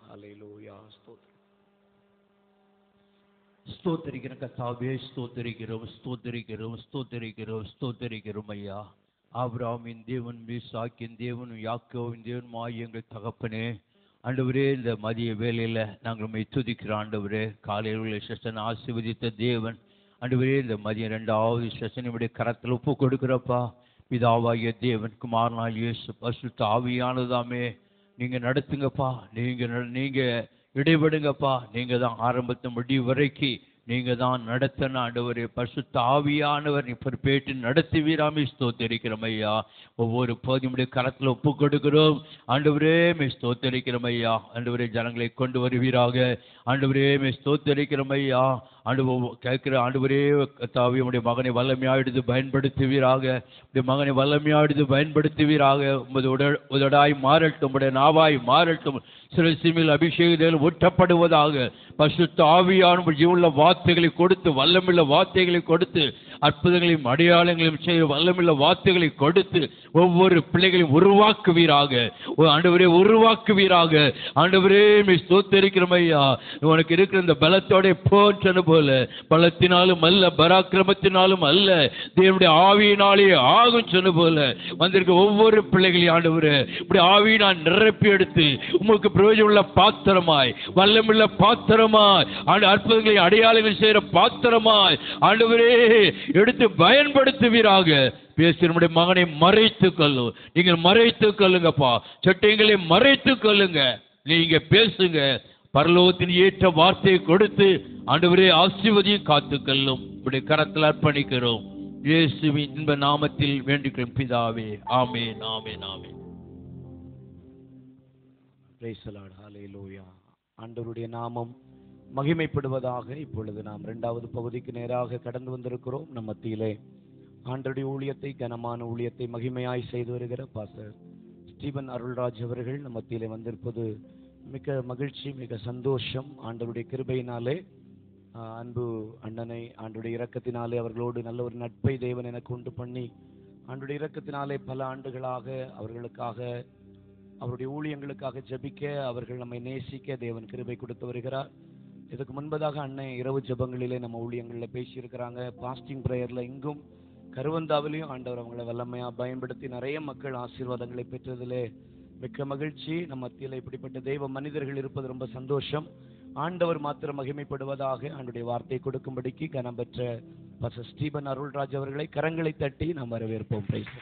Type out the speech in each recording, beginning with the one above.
ஹalleluya ஸ்தோத்திரம் ஸ்தோத்திரிக்கிற கத்தாவே ஸ்தோத்திரிக்கிறோம் ஸ்தோத்திரிக்கிறோம் ஸ்தோத்திரிக்கிறோம் ஸ்தோத்திரிக்கிறோம் ஐயா ஆபிராமின் தேவன் மீசாக்கின் தேவன் யாக்கோவின் தேவன் மாய் எங்கள் தகப்பனே ஆண்டவரே இந்த மதிய வேளையில நாங்கள் உண்மை துதிக்கிற ஆண்டவரே காலையில் உள்ள செஷன் ஆசீர்வதித்த தேவன் ஆண்டவரே இந்த மதியம் ரெண்டாவது செஷனுடைய கரத்தில் ஒப்பு கொடுக்கிறப்பா பிதாவாகிய தேவன் குமாரனால் இயேசு பசுத்த ஆவியானதாமே நீங்க நடத்துங்கப்பா நீங்க நட- நீங்க இடைபடுங்கப்பா நீங்க தான் ஆரம்பத்து முடிவு வரைக்கும் நீங்க தான் நடத்தன ஆண்டவரே பசுத்த ஆவியானவர் நீ பொறுப்பேற்று நடத்துவீராமே ஸ்தோத்தரிக்கிறோம் ஐயா ஒவ்வொரு போதியுடைய கரத்தில் ஒப்பு கொடுக்கிறோம் ஆண்டவரே மே ஸ்தோத்தரிக்கிறோம் ஐயா ஆண்டவரே ஜனங்களை கொண்டு வருவீராக ஆண்டவரே மே ஸ்தோத்தரிக்கிறோம் ஐயா ஆண்டு கேட்கிற ஆண்டவரே தாவி உடைய மகனை வல்லமையாயிடுது பயன்படுத்துவீராக உடைய மகனை வல்லமையாயிடுது பயன்படுத்துவீராக உமது உட உதடாய் மாறட்டும் உடைய நாவாய் மாறட்டும் சிறுசிமில் அபிஷேகத்தில் ஊற்றப்படுவதாக பசுத்த ஆவியான ஜீவனுள்ள வார்த்தைகளை கொடுத்து வல்லமுள்ள வார்த்தைகளை கொடுத்து அற்புதங்களையும் அடையாளங்களையும் செய்ய வல்லமுள்ள வார்த்தைகளை கொடுத்து ஒவ்வொரு பிள்ளைகளையும் உருவாக்குவீராக ஓ ஆண்டவரே உருவாக்குவீராக ஆண்டவரே மீ ஸ்தோத்தரிக்கிறோம் ஐயா உனக்கு இருக்கிற இந்த பலத்தோட போற்றன போல பலத்தினாலும் அல்ல பராக்கிரமத்தினாலும் அல்ல தேவனுடைய ஆவியினாலே ஆகும் சொன்ன போல வந்திருக்க ஒவ்வொரு பிள்ளைகளையும் ஆண்டவரே இப்படி ஆவியினால் நிரப்பி எடுத்து உமக்கு பிரயோஜனமுள்ள பாத்திரமாய் வல்லமுள்ள பாத்திரமாய் ஆண்டு அற்புதங்களை அடையாளங்கள் செய்கிற பாத்திரமாய் ஆண்டவரே எடுத்து பயன்படுத்துவீராக பேசி நம்முடைய மகனை மறைத்து கொள்ளும் நீங்கள் மறைத்து கொள்ளுங்கப்பா சட்டைகளை மறைத்து கொள்ளுங்க நீங்க பேசுங்க பரலோகத்தின் ஏற்ற வார்த்தையை கொடுத்து ஆண்டவரே ஆசீர்வதியும் காத்து கொள்ளும் இப்படி கரத்தில் அர்ப்பணிக்கிறோம் இயேசுவின் இன்ப நாமத்தில் வேண்டிக்கிறோம் பிதாவே ஆமென் ஆமென் ஆமென் Praise the Lord. Hallelujah. ஆண்டவருடைய நாமம் மகிமைப்படுவதாக இப்பொழுது நாம் இரண்டாவது பகுதிக்கு நேராக கடந்து வந்திருக்கிறோம் நம் மத்தியிலே ஆண்டருடைய ஊழியத்தை கனமான ஊழியத்தை மகிமையாய் செய்து வருகிற பாஸ்டர் ஸ்டீபன் அருள்ராஜ் அவர்கள் நம் மத்தியிலே வந்திருப்பது மிக மகிழ்ச்சி மிக சந்தோஷம் ஆண்டவருடைய கிருபையினாலே ஆஹ், அன்பு அண்ணனை ஆண்டுடைய இரக்கத்தினாலே அவர்களோடு நல்ல ஒரு நட்பை தேவன் எனக்கு உண்டு பண்ணி ஆண்டுடைய இரக்கத்தினாலே பல ஆண்டுகளாக அவர்களுக்காக அவருடைய ஊழியங்களுக்காக ஜெபிக்க அவர்கள் நம்மை நேசிக்க தேவன் கிருபை கொடுத்து வருகிறார் இதுக்கு முன்பதாக அண்ணன் இரவு ஜெபங்களிலே நம்ம ஊழியங்களில் பேசியிருக்கிறாங்க பாஸ்டிங் ப்ரேயரில் இங்கும் கருவந்தாவிலையும் ஆண்டவர் அவங்களை வல்லமையா பயன்படுத்தி நிறைய மக்கள் ஆசீர்வாதங்களை பெற்றதிலே மிக்க மகிழ்ச்சி நம்ம மத்தியில் இப்படிப்பட்ட தெய்வ மனிதர்கள் இருப்பது ரொம்ப சந்தோஷம் ஆண்டவர் மாத்திரம் மகிமைப்படுவதாக ஆண்டுடைய வார்த்தை கொடுக்கும்படிக்கு கனம் பெற்ற பச ஸ்டீபன் அருள்ராஜ் அவர்களை கரங்களை தட்டி நாம் வரவேற்போம் பிரைஸ்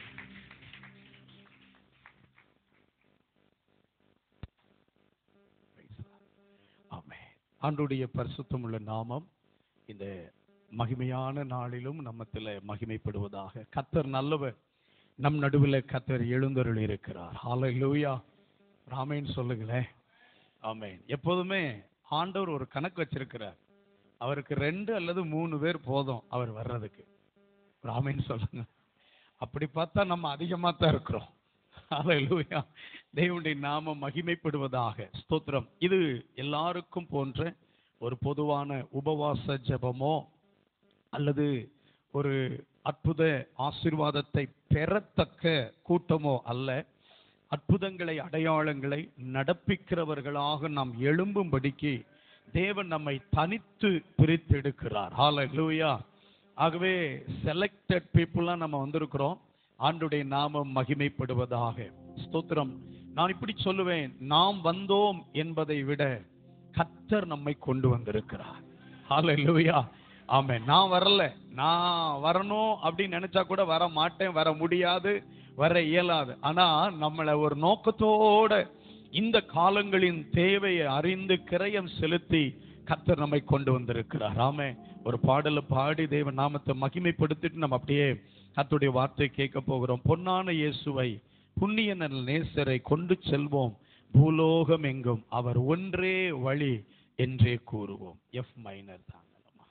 ஆமென் ஆண்டுடைய பரிசுத்தம் உள்ள நாமம் இந்த மகிமையான நாளிலும் நம்மத்தில் மகிமைப்படுவதாக கத்தர் நல்லவர் நம் நடுவில் கத்தர் எழுந்தருள் இருக்கிறார் ஹalleluya ராமேன் சொல்லுங்களேன் ஆமென் எப்போதுமே ஆண்டவர் ஒரு கணக்கு வச்சிருக்கிறார் அவருக்கு ரெண்டு அல்லது மூணு பேர் போதும் அவர் வர்றதுக்கு ராமேன் சொல்லுங்க அப்படி பார்த்தா நம்ம அதிகமாக தான் இருக்கிறோம் ஹalleluya தேவனுடைய நாமம் மகிமைப்படுவதாக ஸ்தோத்திரம் இது எல்லாருக்கும் போன்ற ஒரு பொதுவான உபவாச ஜெபமோ அல்லது ஒரு அற்புத ஆசீர்வாதத்தை பெறத்தக்க கூட்டமோ அல்ல அற்புதங்களை அடையாளங்களை நடப்பிக்கிறவர்களாக நாம் எழும்பும்படிக்கு தேவன் நம்மை தனித்து பிரித்தெடுக்கிறார் ஹalleluya ஆகவே செலக்டட் பீப்புளாக நம்ம வந்திருக்கிறோம் ஆண்டுடைய நாமம் மகிமைப்படுவதாக ஸ்தோத்திரம் நான் இப்படி சொல்லுவேன் நாம் வந்தோம் என்பதை விட கத்தர் நம்மை கொண்டு வந்திருக்கிறார் ஹalleluya ஆமென் நான் வரல நான் வரணும் அப்படின்னு நினைச்சா கூட வர மாட்டேன் வர முடியாது வர இயலாது ஆனா நம்மளை ஒரு நோக்கத்தோட இந்த காலங்களின் தேவையை அறிந்து கிரயம் செலுத்தி கத்தர் நம்மை கொண்டு வந்திருக்கிறார் ஆமே ஒரு பாடலை பாடி தேவ நாமத்தை மகிமைப்படுத்திட்டு நம்ம அப்படியே கர்த்தருடைய வார்த்தை கேட்க போகிறோம் பொன்னான இயேசுவை புண்ணிய நல் நேசரை கொண்டு செல்வோம் பூலோகம் எங்கும் அவர் ஒன்றே வழி என்றே கூறுவோம் எஃப் மைனர் தாங்கலமா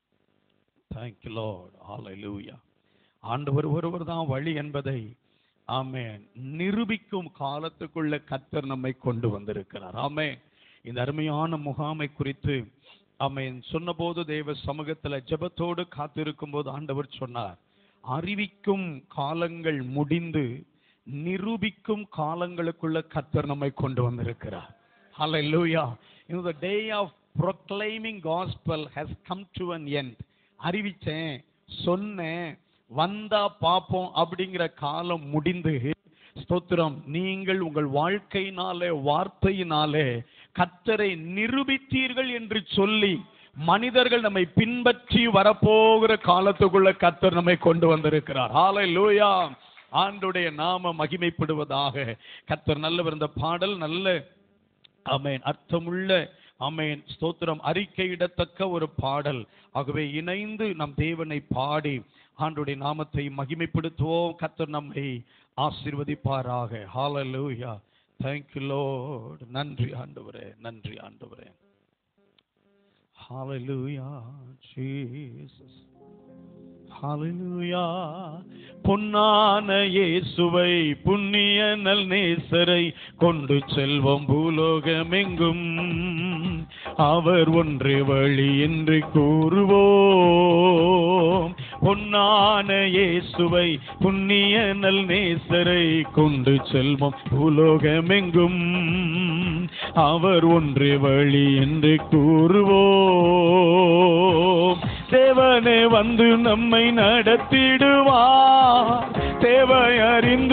தேங்க்யூ லார்ட் ஹalleluya ஆண்டவர் ஒருவர் தான் வழி என்பதை ஆமென் நிரூபிக்கும் காலத்துக்குள்ள கர்த்தர் நம்மை கொண்டு வந்திருக்கிறார் ஆமென் இந்த அருமையான முகாமை குறித்து ஆமென் சொன்னபோது தேவ சமூகத்துல ஜெபத்தோடு காத்திருக்கும் போது ஆண்டவர் சொன்னார் அறிவிக்கும் காலங்கள் முடிந்து நிரூபிக்கும் காலங்களுக்குள்ள கர்த்தர் நம்மை கொண்டு வந்திருக்கிறார் Hallelujah. You know, the day of proclaiming gospel has come to an end. அறிவிச்சேன் சொன்னேன் வந்தா பாப்போம் அப்படிங்கிற காலம் முடிந்து ஸ்தோத்திரம் நீங்கள் உங்கள் வாழ்க்கையினாலே வார்த்தையினாலே கத்தரை நிரூபித்தீர்கள் என்று சொல்லி மனிதர்கள் நம்மை பின்பற்றி வரப்போகிற காலத்துக்குள்ள கத்தர் நம்மை கொண்டு வந்திருக்கிறார் ஹalleluya ஆண்டுடைய நாம மகிமைப்படுவதாக கத்தர் நல்லவர் இந்த பாடல் நல்ல ஆமென் அர்த்தமுள்ள ஆமென் ஸ்தோத்திரம் அறிக்கையிடத்தக்க ஒரு பாடல் ஆகவே இணைந்து நம் தேவனை பாடி ஆண்டுடைய நாமத்தை மகிமைப்படுத்துவோம் கத்தர் நம்மை ஆசீர்வதிப்பாராக ஹalleluya thank you lord நன்றி ஆண்டவரே நன்றி ஆண்டவரே hallelujah jesus ஹalleluya பொன்னான இயேசுவை புண்ணிய நல் நேசரை கொண்டு செல்வோம் பூலோகமெங்கும் அவர் ஒன்று வழி என்று கூறுவோம் பொன்னான இயேசுவை புண்ணிய நல் நேசரை கொண்டு செல்வோம் பூலோகமெங்கும் அவர் ஒன்று வழி என்று கூறுவோம் தேவனே வந்து நம்மை நடத்திடுவார் தேவை அறிந்து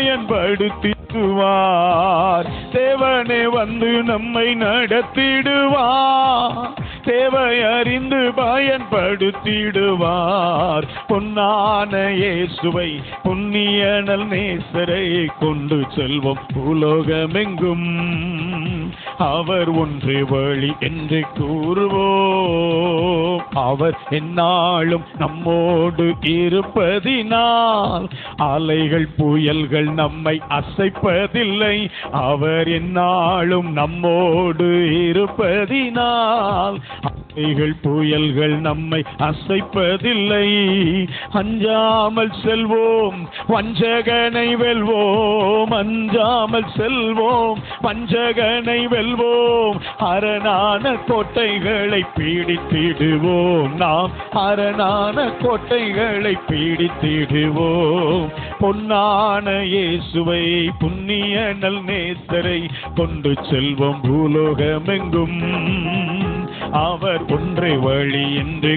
பயன்படுத்திடுவார் தேவனே வந்து நம்மை நடத்திடுவார் தேவை அறிந்து பயன்படுத்திடுவார் பொன்னான இயேசுவை புண்ணியனல் நேசரை கொண்டு செல்வோம் உலோகமெங்கும் அவர் ஒன்று வழி என்று கூறுவோம் அவர் எந்நாளும் நம்மோடு இருப்பதினால் அலைகள் புயல்கள் நம்மை அசைப்பதில்லை அவர் எந்நாளும் நம்மோடு இருப்பதினால் அலைகள் புயல்கள் நம்மை அசைப்பதில்லை அஞ்சாமல் செல்வோம் வஞ்சகனை வெல்வோம் அஞ்சாமல் செல்வோம் வஞ்சகனை வெல்வோம் அரணான கோட்டைகளை பீடித்திடுவோம் நாம் அரணான கோட்டைகளை பீடித்திடுவோம் பொன்னான இயேசுவை புண்ணிய நல் நேசரை கொண்டு செல்வோம் பூலோகமெங்கும் அவர் ஒன்றை வழி என்று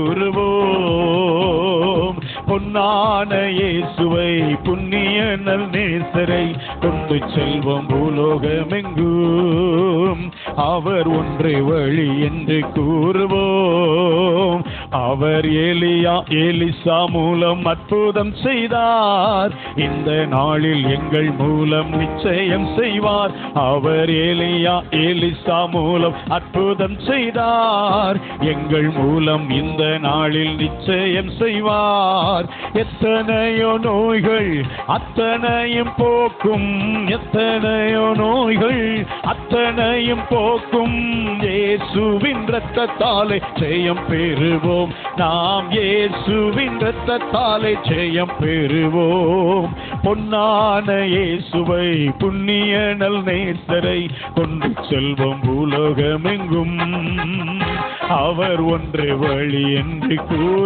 கூறுவோம் பொன்னான இயேசுவை புண்ணிய நல் நேசரை கொண்டு செல்வோம் பூலோகமெங்கும் அவர் ஒன்றை வழி என்று கூறுவோம் அவர் ஏலியா ஏலிசா மூலம் அற்புதம் செய்தார் இந்த நாளில் எங்கள் மூலம் நிச்சயம் செய்வார் அவர் ஏலியா ஏலிசா மூலம் அற்புதம் செய்தார் எங்கள் மூலம் இந்த நாளில் நிச்சயம் செய்வார் எத்தனையோ நோய்கள் அத்தனையும் போக்கும் எத்தனையோ நோய்கள் அத்தனையும் போக்கும் இயேசுவின் இரத்தத்தாலே ஜெயம் பெறுவோம் நாம் இயேசுவின் இரத்தத்தாலே ஜெயம் பெறுவோம் பொன்னான இயேசுவை புண்ணிய நல் நேசரை கொண்டு செல்வோம் பூலோகமெங்கும் அவர் ஒன்று வழி என்று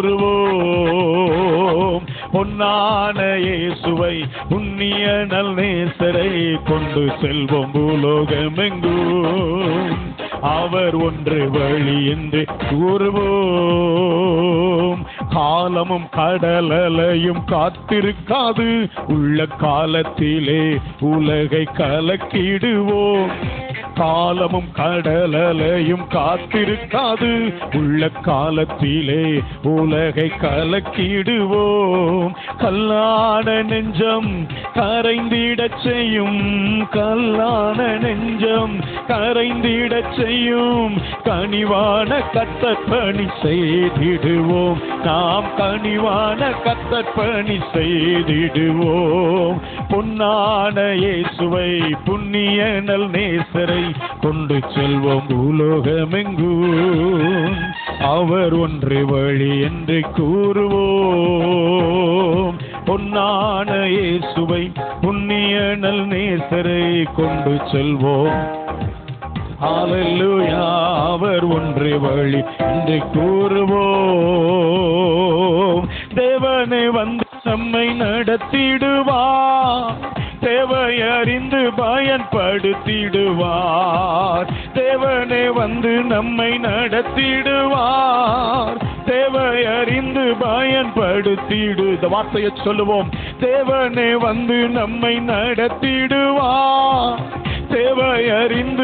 கூறுவோம் பொன்னான இயேசுவை புண்ணிய நல் நேசரை கொண்டு செல்வோம் பூலோகமெங்கும் அவர் ஒன்று வழி என்று கூறுவோம் காலமும் கடலலையும் காத்திருக்காது உள்ள காலத்திலே உலகை கலக்கிடுவோம் காலமும் கடலலையும் காத்திருக்காது உள்ள காலத்திலே உலகை கலக்கிடுவோம் கல்லான நெஞ்சம் கரைந்திடச் செய்யும் கல்லான நெஞ்சம் கரைந்திடச் செய்யும் கனிவான கத்தற்பணி செய்திடுவோம் நாம் கனிவான கத்தற்பணி செய்திடுவோம் பொன்னான இயேசுவை புண்ணிய நல் நேசரை கொண்டு செல்வோம் பூலோகமெங்கும் அவர் ஒன்று வழி என்று கூறுவோம் பொன்னான இயேசுவை புண்ணிய நல் நேசரை கொண்டு செல்வோம் ஹalleluya அவர் ஒன்று வழி என்று கூறுவோம் தேவனை வந்து நம்மை நடத்திடுவார் தேவையறிந்து பயன்படுத்திடுவார் தேவனே வந்து நம்மை நடத்திடுவார் தேவையறிந்து பயன்படுத்திடு இந்த வார்த்தையை சொல்லுவோம் தேவனே வந்து நம்மை நடத்திடுவார் தேவையறிந்து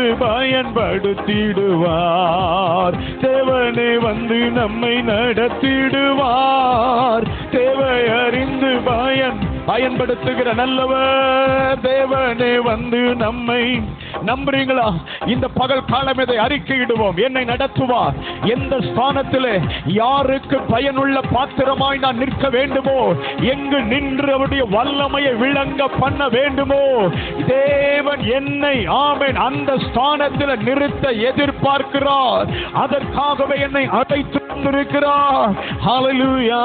பயன்படுத்திடுவார் தேவனே வந்து நம்மை நடத்திடுவார் தேவையறிந்து பயன் பயன்படுத்துகிற நல்லவர் தேவனே வந்து நம்மை நம்புறீங்களா இந்த பகல் காலம் இதை அறிக்கையிடுவோம் என்னை நடத்துவார் எந்த ஸ்தானத்திலே யாருக்கு பயனுள்ள பாத்திரமாய் நான் நிற்க வேண்டுமோ எங்கு நின்று அவருடைய வல்லமையை விளங்க பண்ண வேண்டுமோ தேவன் என்னை ஆமென் அந்த ஸ்தானத்தில் நிறுத்த எதிர்பார்க்கிறார் அதற்காகவே என்னை அழைத்து வந்திருக்கிறார் ஹalleluya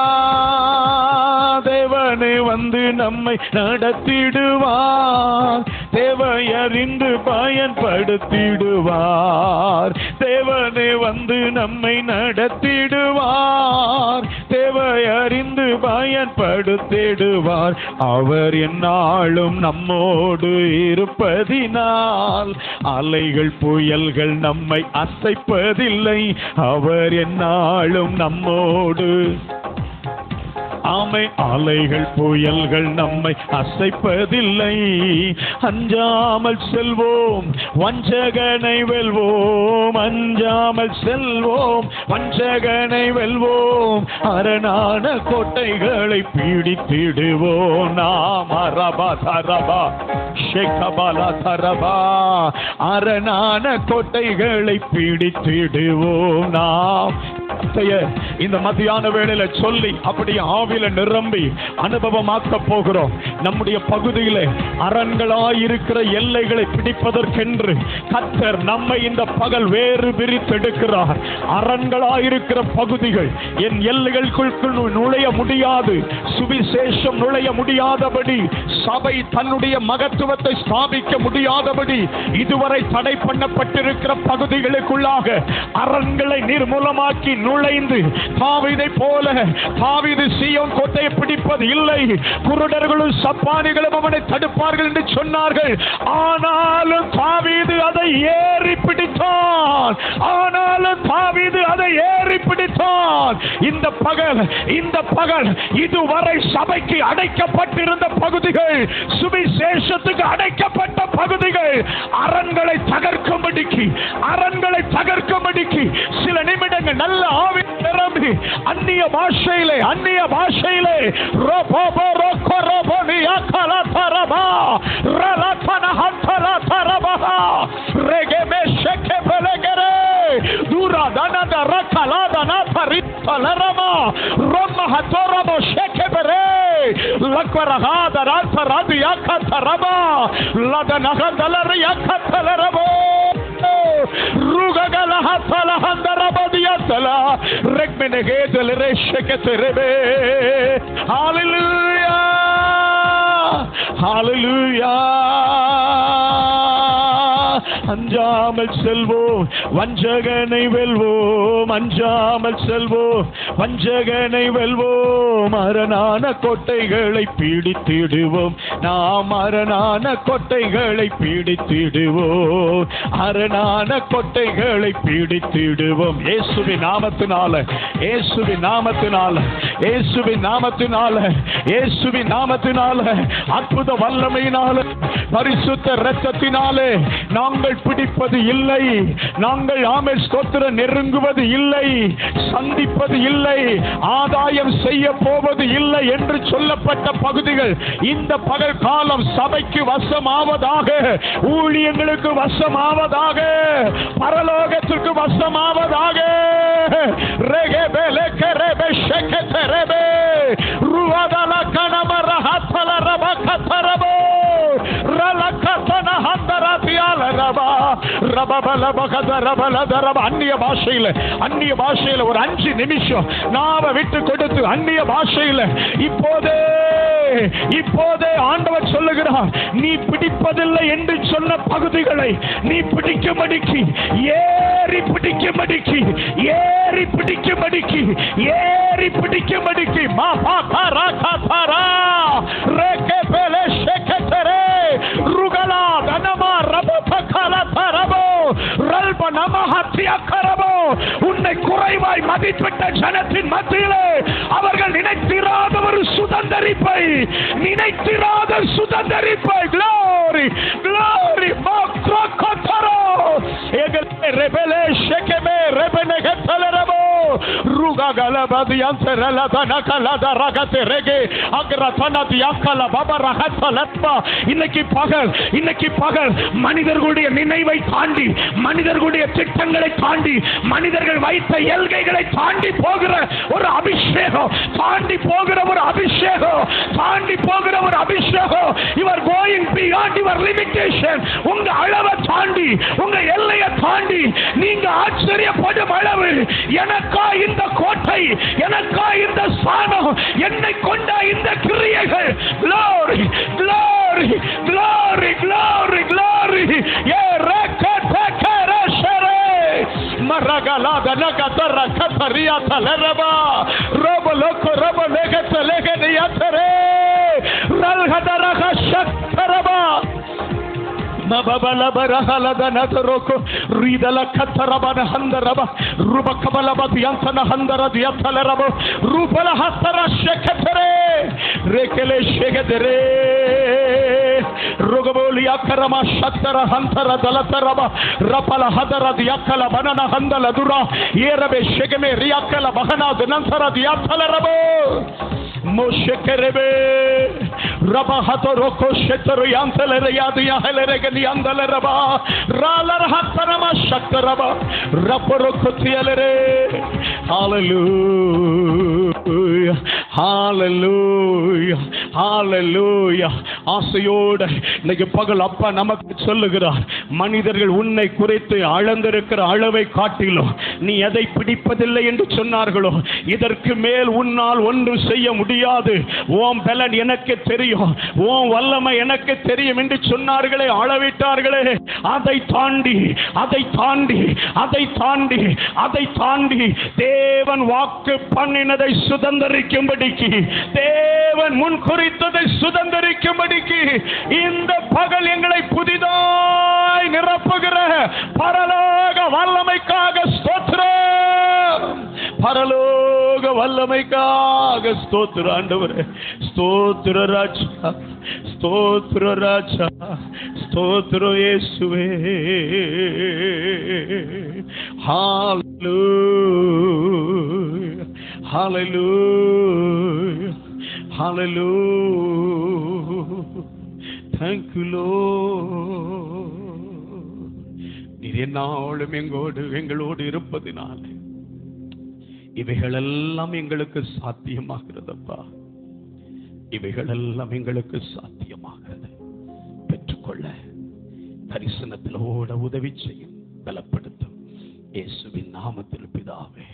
தேவனே வந்து நம்மை நடத்திடுவார் தேவையறிந்து பயன்படுத்திடுவார் தேவனே வந்து நம்மை நடத்திடுவார் தேவையறிந்து பயன்படுத்திடுவார் அவர் என்னாலும் நம்மோடு இருப்பதினால் அலைகள் புயல்கள் நம்மை அசைப்பதில்லை அவர் என்னாலும் நம்மோடு ஆமை அலைகள் புயல்கள் நம்மை அசைப்பதில்லை அஞ்சாமல் செல்வோம் வஞ்சகனை வெல்வோம் அஞ்சாமல் செல்வோம் வஞ்சகனை வெல்வோம் அரணான கோட்டைகளை பீடித்திடுவோம் நாம் அரபா தரபா ஷேகபாலா தரபா அரணான கோட்டைகளை பீடித்திடுவோம் நாம் வார்த்தையை இந்த மத்தியான வேளையில சொல்லி அப்படியே ஆவில நிரம்பி அனுபவமாக்க போகிறோம் நம்முடைய பகுதியில அரண்களாயிருக்கிற எல்லைகளை பிடிப்பதற்கென்று கத்தர் நம்மை இந்த பகல் வேறு பிரித்தெடுக்கிறார் அரண்களாயிருக்கிற பகுதிகள் என் எல்லைகளுக்குள் நுழைய முடியாது சுவிசேஷம் நுழைய முடியாதபடி சபை தன்னுடைய மகத்துவத்தை ஸ்தாபிக்க முடியாதபடி இதுவரை தடை பண்ணப்பட்டிருக்கிற பகுதிகளுக்குள்ளாக அரண்களை நிர்மூலமாக்கி நுழைந்து தாவீதை போல தாவீது சீயோன் கோட்டையை பிடிப்பது இல்லை குருடர்களும் சப்பானிகளும் அவனை தடுப்பார்கள் என்று சொன்னார்கள் ஆனாலும் தாவீது அதை ஏறி பிடித்தான் ஆனாலும் தாவீது அதை ஏறி பிடித்தான் இந்த பகல் இந்த பகல் இதுவரை சபைக்கு அடைக்கப்பட்டிருந்த பகுதிகள் சுவிசேஷத்துக்கு அடைக்கப்பட்ட பகுதிகள் அரண்களை தகர்க்கும்படிக்கு அரண்களை தகர்க்கும்படிக்கு சில நிமிடங்கள் நல்ல ஆவி நிரம்பி அந்நிய பாஷையிலே அந்நிய பாஷையிலே ரோபோபோ ரோக்கோ ரோபோ நியாக்கலா தரபா ரலத்தன ஹந்தலா தரபா ரெகெமே ஷெகெ பெலகரே தூரா தனத ரக்கலா தன பரித்தலரமா ரொம்ம ஹத்தோரமோ ஷெகெ பெரே லக்வரகாத ராத்த ராதி யாக்கத்தரபா லத நகதலர யாக்கத்தலரபோ ರುಗಗಲ ಹತ್ತಲ ಹಂದರ ಬದಿಯತ್ತಲ ರೆಗ್ಮೆನೆಗೇದಲ ರೆಶಕತೆರೆಬೆ ಹಾಲೆಲೂಯಾ ಹಾಲೆಲೂಯಾ அஞ்சாமல் செல்வோம் வஞ்சகனை வெல்வோம் அஞ்சாமல் செல்வோம் வஞ்சகனை வெல்வோம் அரணான கோட்டைகளை பீடித்திடுவோம் நாம் அரணான கோட்டைகளை பீடித்திடுவோம் அரணான கோட்டைகளை பீடித்திடுவோம் இயேசுவின் நாமத்தினால இயேசுவின் நாமத்தினால இயேசுவின் நாமத்தினால இயேசுவின் நாமத்தினால அற்புத வல்லமையினால பரிசுத்த இரத்தத்தினாலே நாங்கள் பிடிப்பது இல்லை நாங்கள் ஆமென் ஸ்தோத்திர நெருங்குவது இல்லை சந்திப்பது இல்லை ஆதாயம் செய்ய போவது இல்லை என்று சொல்லப்பட்ட பகுதிகள் இந்த பகல் காலம் சபைக்கு வசமாவதாக ஊழியங்களுக்கு வசமாவதாக பரலோகத்திற்கு வசமாவதாக ரெகெபே லெக்கெரெபே ஷெகெதெரெபே ருவதல கணமர ஹத்தல ரபகதரபோ ரலகதன ஹந்தரதியால ரபா ரபபல பகத ரபல தரப அந்நிய பாஷையில அந்நிய பாஷையில ஒரு அஞ்சு நிமிஷம் நாம விட்டு கொடுத்து அந்நிய பாஷையில இப்போதே இப்போதே ஆண்டவர் சொல்லுகிறார் நீ பிடிப்பதில்லை என்று சொன்ன பகுதிகளை நீ பிடிக்கும்படிக்கு ஏறி பிடிக்கும்படிக்கு ஏறி பிடிக்கும்படிக்கு ஏறி ஏறி பிடிக்கும்படிக்கு மா பா தா ரா கா தா ரா ரே கே பெலே ஷெகே தெரே ருகலா தனமா ரப பகல தரபோ ரல்ப நம ஹத்திய கரபோ உன்னை குறைவாய் மதிப்பிட்ட ஜனத்தின் மத்தியிலே அவர்கள் நினைத்திராத ஒரு சுதந்தரிப்பை நினைத்திராத சுதந்தரிப்பை glory glory makrokotaro egele rebele shekebe rebene getelerebo ruga galabadi anserela dana kalada ragate rege agratana diakala baba rahatsalatma இன்னைக்கு பகல் இன்னைக்கு பகல் மனிதர்களுடைய நினைவை தாண்டி மனிதர்களுடைய திட்டங்களை தாண்டி மனிதர்கள் வைத்த எல்கைகளை தாண்டி போகிற ஒரு அபிஷேகம் தாண்டி போகிற ஒரு அபிஷேகம் தாண்டி போகிற ஒரு அபிஷேகம் இவர் கோயிங் பியாண்ட் யுவர் லிமிட்டேஷன் உங்க அளவை தாண்டி உங்க எல்லையை தாண்டி நீங்க ஆச்சரியப்படும் அளவு எனக்கா இந்த கோட்டை எனக்கா இந்த ஸ்தானம் என்னை கொண்ட இந்த கிரியைகள் glory glory glory glory glory ஏ ரக்கதகரஷரே மரகலாத நகதர கதரியா தலரபா ரோப லோக ரோப லேக தலேக நியதரே ரல்ஹதரக ஷக்கரபா ಮಬಬಲಬರಹಲದ ನಗರೋಕು ರೀದಲ ಕತ್ತರಬನ ಹಂದರಬ ರುಬ ಕಬಲಬದ ಯಂತನ ಹಂದರದ ಯತ್ತಲರಬ ರೂಪಲ ಹಸ್ತರ ಶೆಕತರೆ ರೇಕೆಲೆ ಶೆಗೆದರೆ ರುಗಬೋಲಿ ಅಕರಮ ಶತ್ತರ ಹಂತರ ದಲತರಬ ರಪಲ ಹದರದ ಯಕ್ಕಲ ಬನನ ಹಂದಲ ದುರ ಏರಬೆ ಶೆಗಮೆ ರಿಯಕ್ಕಲ ಬಹನಾದ ನಂತರದ ಯತ್ತಲರಬ ಮೋಶೆಕೆರೆಬೆ ರಬ ಹತ ರೊಕೋ ಶೆತರು ಯಾಂತಲರೆ ಯಾದು ಯಹಲರೆಗೆ ನಿಯಂದಲರಬ ರಾಲರ ಹತ್ತರಮ ಶಕ್ತರಬ ರಪ ರೊಕ್ಕು ತಿಯಲರೆ ஹalleluya ஹalleluya ஹalleluya ஆசையோட இன்னைக்கு பகல் அப்பா நமக்கு சொல்லுகிறார் மனிதர்கள் உன்னை குறித்து அளந்திருக்கிற அளவை காட்டிலும் நீ எதை பிடிப்பதில்லை என்று சொன்னார்களோ இதற்கு மேல் உன்னால் ஒன்று செய்ய முடியாது ஓம் பலன் எனக்கு தெரியும் ஓம் வல்லமை எனக்கு தெரியும் என்று சொன்னார்களே அளவிட்டார்களே அதை தாண்டி அதை தாண்டி அதை தாண்டி அதை தாண்டி தேவன் வாக்கு பண்ணினதை சுதந்தரிக்கும்படிக்கு தேவன் முன் குறித்ததை சுதந்தரிக்கும்படிக்கு இந்த பகல் எங்களை புதிதாய் நிரப்புகிற பரலோக வல்லமைக்காக ஸ்தோத்திரம் பரலோக வல்லமைக்காக ஸ்தோத்திர ஆண்டவரே ஸ்தோத்திர ராஜா ஸ்தோத்திர ராஜா ஸ்தோத்திர இயேசுவே ஹalleluya hallelujah hallelujah thank you lord நீர் என்னாலும் எங்கோடு எங்களோடு இருப்பதினால இவைகளெல்லாம் எங்களுக்கு சாத்தியமாகிறதப்பா இவைகளெல்லாம் எங்களுக்கு சாத்தியமாகிறது பெற்றுக்கொள்ள தரிசனத்தில் ஓட உதவி செய்யும் பலப்படுத்தும் இயேசுவின் நாமத்தில் பிதாவே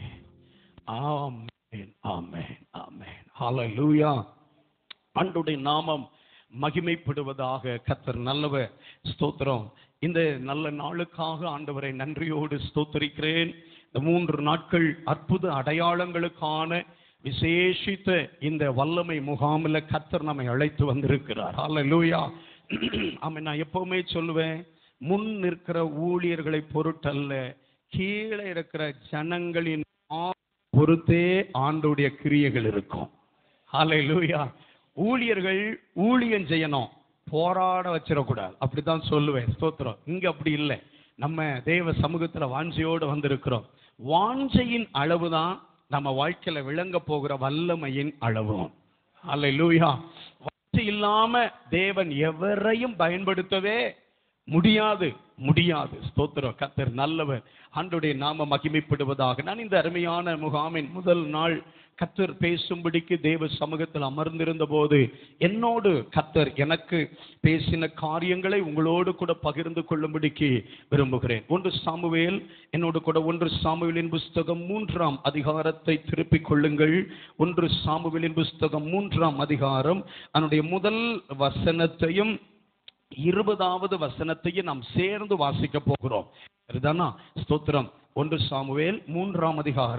ஆமென் ஆமென் ஆமென் ஹalleluya ஆண்டுடைய நாமம் மகிமைப்படுவதாக கத்தர் நல்லவர் ஸ்தோத்திரம் இந்த நல்ல நாளுக்காக ஆண்டவரை நன்றியோடு ஸ்தோத்தரிக்கிறேன் இந்த மூன்று நாட்கள் அற்புத அடையாளங்களுக்கான விசேஷித்த இந்த வல்லமை முகாமில் கத்தர் நம்மை அழைத்து வந்திருக்கிறார் ஹalleluya ஆமென் நான் எப்பவுமே சொல்லுவேன் முன் நிற்கிற ஊழியர்களை பொருட்டல்ல கீழே இருக்கிற ஜனங்களின் ஆ- பொறுத்தே ஆண்டுடைய கிரியைகள் இருக்கும் ஹalleluya ஊழியர்கள் ஊழியம் செய்யணும் போராட வச்சிடக்கூடாது அப்படித்தான் சொல்லுவேன் ஸ்தோத்திரம் இங்க அப்படி இல்லை நம்ம தேவ சமூகத்துல வாஞ்சையோடு வந்திருக்கிறோம் வாஞ்சையின் அளவுதான் நம்ம வாழ்க்கையில விளங்க போகிற வல்லமையின் அளவும் ஹalleluya வாஞ்சை இல்லாம தேவன் எவரையும் பயன்படுத்தவே முடியாது முடியாது ஸ்தோத்திரம் கத்தர் நல்லவர் ஆண்டுடைய நாம மகிமைப்படுவதாக நான் இந்த அருமையான முகாமின் முதல் நாள் கத்தர் பேசும்படிக்கு தேவ சமூகத்தில் அமர்ந்திருந்த போது என்னோடு கத்தர் எனக்கு பேசின காரியங்களை உங்களோடு கூட பகிர்ந்து கொள்ளும்படிக்கு விரும்புகிறேன் ஒன்று சாமுவேல் என்னோடு கூட ஒன்று சாமுவேலின் புஸ்தகம் மூன்றாம் அதிகாரத்தை திருப்பிக் கொள்ளுங்கள் ஒன்று சாமுவேலின் புஸ்தகம் மூன்றாம் அதிகாரம் அதனுடைய முதல் வசனத்தையும் இருபதாவது வசனத்தையும் நாம் சேர்ந்து வாசிக்க போகிறோம் சரிதானா ஸ்தோத்திரம் ஒன்று சாமுவேல் மூன்றாம் அதிகாரம்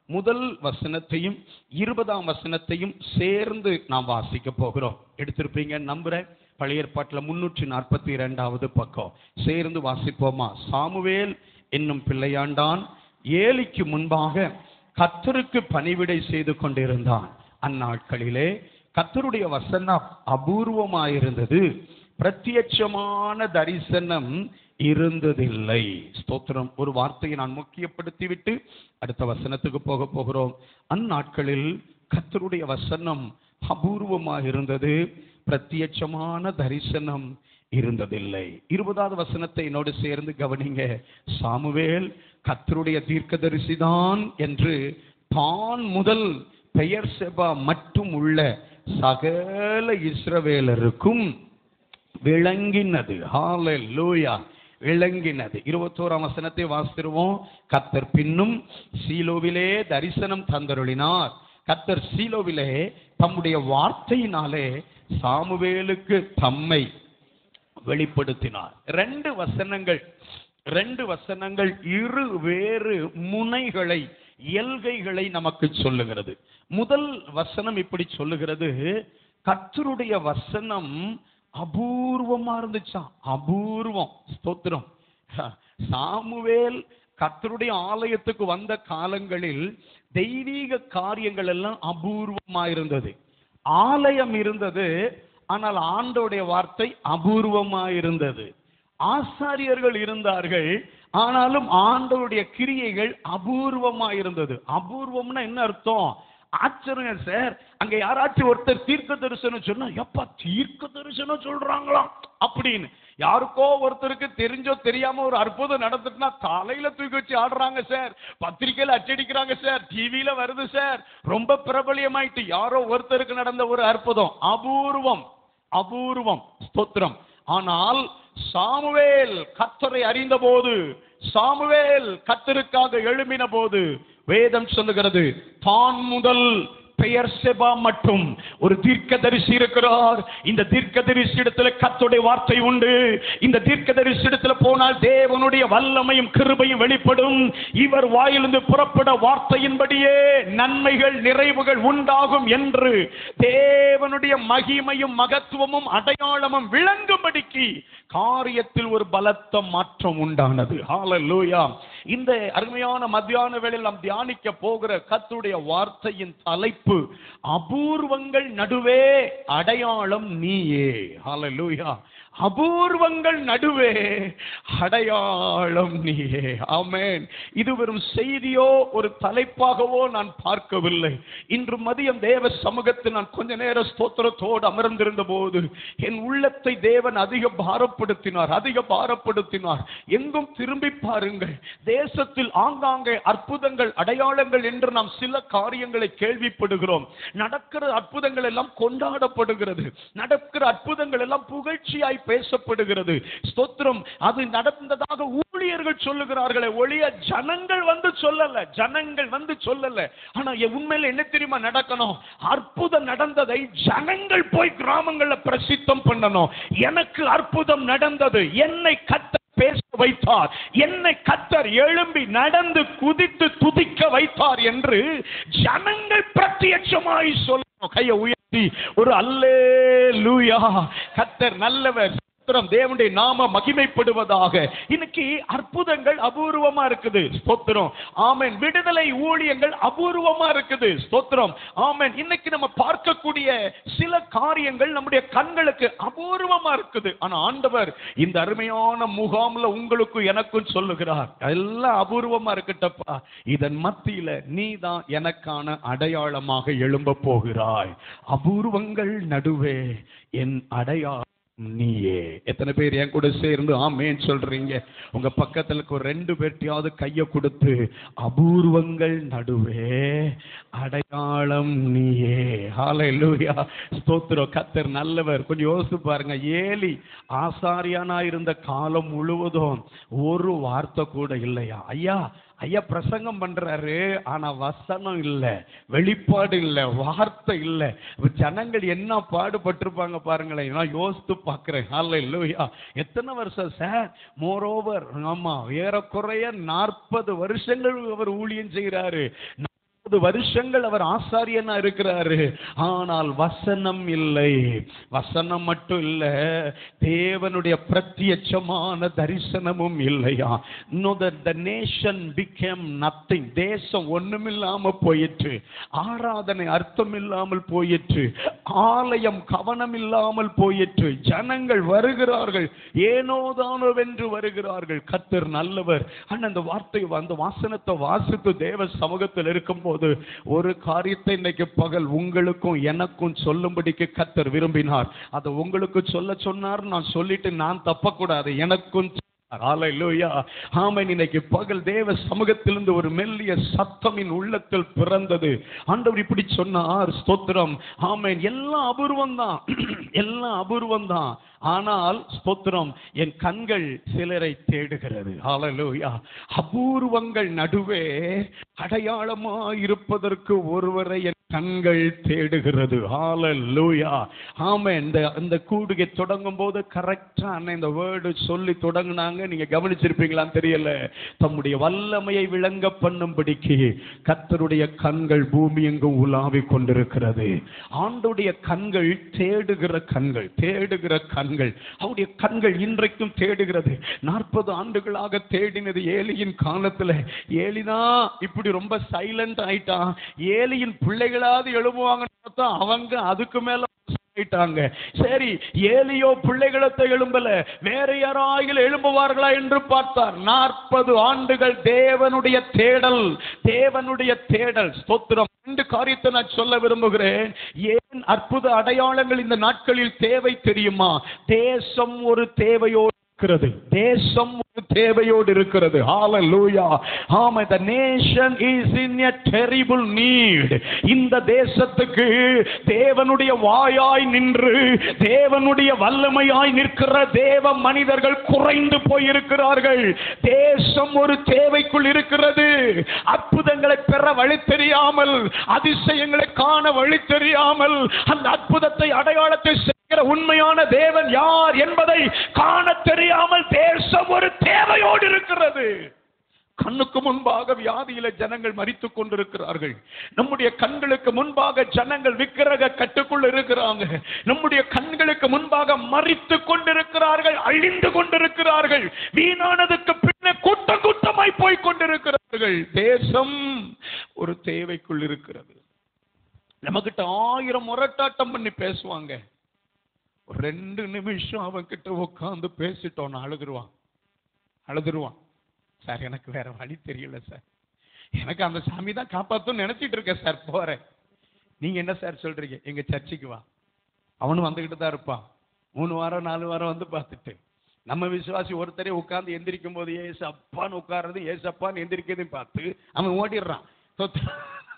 முதல் வசனத்தையும் இருபதாம் வசனத்தையும் சேர்ந்து நாம் வாசிக்க போகிறோம் எடுத்திருப்பீங்க நம்புறேன் பழைய ஏற்பாட்டில் முன்னூற்றி நாற்பத்தி இரண்டாவது பக்கம் சேர்ந்து வாசிப்போமா சாமுவேல் என்னும் பிள்ளையாண்டான் ஏலிக்கு முன்பாக கத்தருக்கு பணிவிடை செய்து கொண்டிருந்தான் அந்நாட்களிலே கத்தருடைய வசனம் அபூர்வமாயிருந்தது பிரத்யட்சமான தரிசனம் இருந்ததில்லை ஸ்தோத்திரம் ஒரு வார்த்தையை நான் முக்கியப்படுத்திவிட்டு அடுத்த வசனத்துக்கு போக போகிறோம் அந்நாட்களில் கத்தருடைய வசனம் அபூர்வமாக இருந்தது பிரத்யட்சமான தரிசனம் இருந்ததில்லை இருபதாவது வசனத்தை என்னோடு சேர்ந்து கவனிங்க சாமுவேல் கத்தருடைய தீர்க்கதரிசிதான் என்று தான் முதல் பெயர் செபா மட்டும் உள்ள சகல இஸ்ரவேலருக்கும் விளங்கினது ஹalleluya விளங்கினது இருபத்தோராம் வசனத்தை வாசித்திருவோம் கத்தர் பின்னும் சீலோவிலே தரிசனம் தந்தருளினார் கத்தர் சீலோவிலே தம்முடைய வார்த்தையினாலே சாமுவேலுக்கு தம்மை வெளிப்படுத்தினார் ரெண்டு வசனங்கள் ரெண்டு வசனங்கள் இரு வேறு முனைகளை எல்கைகளை நமக்கு சொல்லுகிறது முதல் வசனம் இப்படி சொல்லுகிறது கர்த்தருடைய வசனம் அபூர்வமா இருந்துச்சாம் அபூர்வம் ஸ்தோத்திரம் சாமுவேல் கர்த்தருடைய ஆலயத்துக்கு வந்த காலங்களில் தெய்வீக காரியங்கள் எல்லாம் அபூர்வமா இருந்தது ஆலயம் இருந்தது ஆனால் ஆண்டோடைய வார்த்தை அபூர்வமா இருந்தது ஆசாரியர்கள் இருந்தார்கள் ஆனாலும் ஆண்டவருடைய கிரியைகள் அபூர்வமா இருந்தது அபூர்வம்னா என்ன அர்த்தம் ஆச்சரியம் சார் அங்க யாராச்சும் ஒருத்தர் தீர்க்க தரிசனம் சொன்னா எப்பா தீர்க்க தரிசனம் சொல்றாங்களாம் அப்படின்னு யாருக்கோ ஒருத்தருக்கு தெரிஞ்சோ தெரியாம ஒரு அற்புதம் நடந்துட்டுனா தலையில தூக்கி வச்சு ஆடுறாங்க சார் பத்திரிக்கையில அச்சடிக்கிறாங்க சார் டிவியில வருது சார் ரொம்ப பிரபலியமாயிட்டு யாரோ ஒருத்தருக்கு நடந்த ஒரு அற்புதம் அபூர்வம் அபூர்வம் ஸ்தோத்திரம் ஆனால் சாமுவேல் கத்தரை அறிந்தபோது சாமுவேல் கத்தருக்காக எழும்பின போது வேதம் சொல்லுகிறது தான் முதல் பெயர் செபா மட்டும் ஒரு தீர்க்கதரிசி இருக்கிறார் இந்த தீர்க்கதரிசி இடத்துல கத்துடைய வார்த்தை உண்டு இந்த தீர்க்கதரிசி இடத்துல போனால் தேவனுடைய வல்லமையும் கிருபையும் வெளிப்படும் இவர் வாயிலிருந்து புறப்பட வார்த்தையின்படியே நன்மைகள் நிறைவுகள் உண்டாகும் என்று தேவனுடைய மகிமையும் மகத்துவமும் அடையாளமும் விளங்கும்படிக்கு காரியத்தில் ஒரு பலத்த மாற்றம் உண்டானது ஹalleluya இந்த அருமையான மத்தியான வேளையில் நாம் தியானிக்க போகிற கத்துடைய வார்த்தையின் தலைப்பு அபூர்வங்கள் நடுவே அடையாளம் நீயே ஹalleluya அபூர்வங்கள் நடுவே அடையாளம் நீயே ஆமென் இது வெறும் செய்தியோ ஒரு தலைப்பாகவோ நான் பார்க்கவில்லை இன்று மதியம் தேவ சமூகத்தில் நான் கொஞ்ச நேரம் ஸ்தோத்திரத்தோடு அமர்ந்திருந்த போது என் உள்ளத்தை தேவன் அதிக பாரப்படுத்தினார் அதிக பாரப்படுத்தினார் எங்கும் திரும்பி பாருங்கள் தேசத்தில் ஆங்காங்கே அற்புதங்கள் அடையாளங்கள் என்று நாம் சில காரியங்களை கேள்விப்படுகிறோம் நடக்கிற அற்புதங்கள் எல்லாம் கொண்டாடப்படுகிறது நடக்கிற அற்புதங்கள் எல்லாம் புகழ்ச்சியாய் பேசப்படுகிறது ஸ்தோத்திரம் அது நடந்ததாக ஊழியர்கள் சொல்லுகிறார்களே ஒழிய ஜனங்கள் வந்து சொல்லல ஜனங்கள் வந்து சொல்லல ஆனா என் உண்மையில என்ன தெரியுமா நடக்கணும் அற்புதம் நடந்ததை ஜனங்கள் போய் கிராமங்கள்ல பிரசித்தம் பண்ணணும் எனக்கு அற்புதம் நடந்தது என்னை கத்த பேச வைத்தார் என்னை கத்தர் எழும்பி நடந்து குதித்து துதிக்க வைத்தார் என்று ஜனங்கள் பிரத்யட்சமாய் சொல்லணும் கையை உயர்த்தி ஒரு அல்லே லூயா கத்தர் நல்லவர் ஸ்தோத்திரம் தேவனுடைய நாம மகிமைப்படுவதாக இன்னைக்கு அற்புதங்கள் அபூர்வமா இருக்குது ஸ்தோத்திரம் ஆமென் விடுதலை ஊழியங்கள் அபூர்வமா இருக்குது ஸ்தோத்திரம் ஆமென் இன்னைக்கு நம்ம பார்க்கக்கூடிய சில காரியங்கள் நம்முடைய கண்களுக்கு அபூர்வமா இருக்குது ஆனா ஆண்டவர் இந்த அருமையான முகாம்ல உங்களுக்கும் எனக்கும் சொல்லுகிறார் எல்லாம் அபூர்வமா இருக்கட்டப்பா இதன் மத்தியில நீ தான் எனக்கான அடையாளமாக எழும்ப போகிறாய் அபூர்வங்கள் நடுவே என் அடையாளம் நீயே எத்தனை பேர் என் கூட சேர்ந்து ஆமேன்னு சொல்றீங்க உங்க பக்கத்துல இருக்க ஒரு ரெண்டு பேர்ட்டையாவது கைய கொடுத்து அபூர்வங்கள் நடுவே அடையாளம் நீயே ஹalleluya ஸ்தோத்திரம் கத்தர் நல்லவர் கொஞ்சம் யோசிச்சு பாருங்க ஏலி ஆசாரியானா இருந்த காலம் முழுவதும் ஒரு வார்த்தை கூட இல்லையா ஐயா ஐயா பிரசங்கம் பண்றாரு ஆனா வசனம் இல்ல வெளிப்பாடு இல்ல வார்த்தை இல்ல இப்ப ஜனங்கள் என்ன பாடுபட்டிருப்பாங்க பாருங்களேன் நான் யோசித்து பார்க்கிறேன் அல்ல இல்லையா எத்தனை வருஷம் சார் மோரோவர் ஆமா ஏறக்குறைய நாற்பது வருஷங்கள் அவர் ஊழியம் செய்கிறாரு நாற்பது வருஷங்கள் அவர் ஆசாரியனா இருக்கிறாரு ஆனால் வசனம் இல்லை வசனம் மட்டும் இல்ல தேவனுடைய பிரத்யட்சமான தரிசனமும் இல்லையா no the nation became nothing தேசம் ஒண்ணுமில்லாம போயிற்று ஆராதனை அர்த்தம் இல்லாமல் போயிற்று ஆலயம் கவனம் இல்லாமல் போயிற்று ஜனங்கள் வருகிறார்கள் ஏனோதானோ வென்று வருகிறார்கள் கத்தர் நல்லவர் அண்ணா அந்த வார்த்தை அந்த வாசனத்தை வாசித்து தேவ சமூகத்தில் இருக்கும்போது ஒரு காரியத்தை இன்னைக்கு பகல் உங்களுக்கும் எனக்கும் சொல்லும்படிக்கு கத்தர் விரும்பினார் அதை உங்களுக்கு சொல்ல சொன்னார் நான் சொல்லிட்டு நான் தப்பக்கூடாது எனக்கும் ஹalleluya ஆமென் இன்னைக்கு பகல் தேவ சமூகத்திலிருந்து ஒரு மெல்லிய சத்தமின் உள்ளத்தில் பிறந்தது ஆண்டவர் இப்படி சொன்னார் ஸ்தோத்திரம் ஆமென் எல்லாம் அபூர்வம் தான் எல்லாம் அபூர்வம் தான் ஆனால் ஸ்தோத்திரம் என் கண்கள் சிலரை தேடுகிறது ஹalleluya அபூர்வங்கள் நடுவே அடையாளமாய் இருப்பதற்கு ஒருவரை என் கண்கள் தேடுகிறது ஹalleluya ஆமென் இந்த இந்த கூடுகை தொடங்கும் போது கரெக்டா அண்ணன் இந்த வேர்டு சொல்லி தொடங்குனாங்க நீங்க கவனிச்சிருப்பீங்களான்னு தெரியல தம்முடைய வல்லமையை விளங்க பண்ணும்படிக்கு கர்த்தருடைய கண்கள் பூமி எங்கும் உலாவிக் கொண்டிருக்கிறது ஆண்டுடைய கண்கள் தேடுகிற கண்கள் தேடுகிற கண்கள் அவருடைய கண்கள் இன்றைக்கும் தேடுகிறது நாற்பது ஆண்டுகளாக தேடினது ஏலியின் காலத்துல ஏலினா இப்படி ரொம்ப சைலண்ட் ஆயிட்டான் ஏலியின் பிள்ளைகளாவது எழுப்புவாங்கன்னு பார்த்தா அவங்க அதுக்கு மேல ஆயிட்டாங்க சரி ஏலியோ பிள்ளைகளத்தை எழும்பல வேற யாராயில் எழும்புவார்களா என்று பார்த்தார் நாற்பது ஆண்டுகள் தேவனுடைய தேடல் தேவனுடைய தேடல் ஸ்தோத்திரம் ரெண்டு காரியத்தை நான் சொல்ல விரும்புகிறேன் ஏன் அற்புத அடையாளங்கள் இந்த நாட்களில் தேவை தெரியுமா தேசம் ஒரு தேவையோடு இருக்கிறது தேசம் ஒரு தேவையோடு இருக்கிறது ஹalleluya ஆமா the nation is in a terrible need இந்த தேசத்துக்கு தேவனுடைய வாயாய் நின்று தேவனுடைய வல்லமையாய் நிற்கிற தேவ மனிதர்கள் குறைந்து போயிருக்கிறார்கள் தேசம் ஒரு தேவைக்குள் இருக்கிறது அற்புதங்களை பெற வழி தெரியாமல் அதிசயங்களை காண வழி தெரியாமல் அந்த அற்புதத்தை அடையாளத்தை செய்கிற உண்மையான தேவன் யார் என்பதை காண தெரியாமல் தேசம் ஒரு தேவையோடு இருக்கிறது கண்ணுக்கு முன்பாக வியாதியில ஜனங்கள் மரித்துக் கொண்டிருக்கிறார்கள் நம்முடைய கண்களுக்கு முன்பாக ஜனங்கள் விக்கிரக கட்டுக்குள் இருக்கிறாங்க நம்முடைய கண்களுக்கு முன்பாக மறித்து கொண்டிருக்கிறார்கள் அழிந்து கொண்டிருக்கிறார்கள் வீணானதுக்கு பின்னே கூட்டம் கூட்டமாய் போய் கொண்டிருக்கிறார்கள் தேசம் ஒரு தேவைக்குள் இருக்கிறது நம்மகிட்ட ஆயிரம் முரட்டாட்டம் பண்ணி பேசுவாங்க ஒரு ரெண்டு நிமிஷம் அவன் கிட்ட உட்காந்து பேசிட்டோன்னு அழுதுருவான் அழுதுருவான் சார் எனக்கு வேற வழி தெரியல சார் எனக்கு அந்த சாமி தான் காப்பாத்தும் நினைச்சிட்டு இருக்கேன் சார் போறேன் நீங்க என்ன சார் சொல்றீங்க எங்க சர்ச்சுக்கு வா அவனும் வந்துகிட்டு தான் இருப்பான் மூணு வாரம் நாலு வாரம் வந்து பார்த்துட்டு நம்ம விசுவாசி ஒருத்தரே உட்கார்ந்து எந்திரிக்கும் போது ஏசு அப்பான்னு உட்கார்றது ஏசு அப்பான்னு எந்திரிக்கிறதையும் பார்த்து அவன் ஓடிடுறான் சொத்து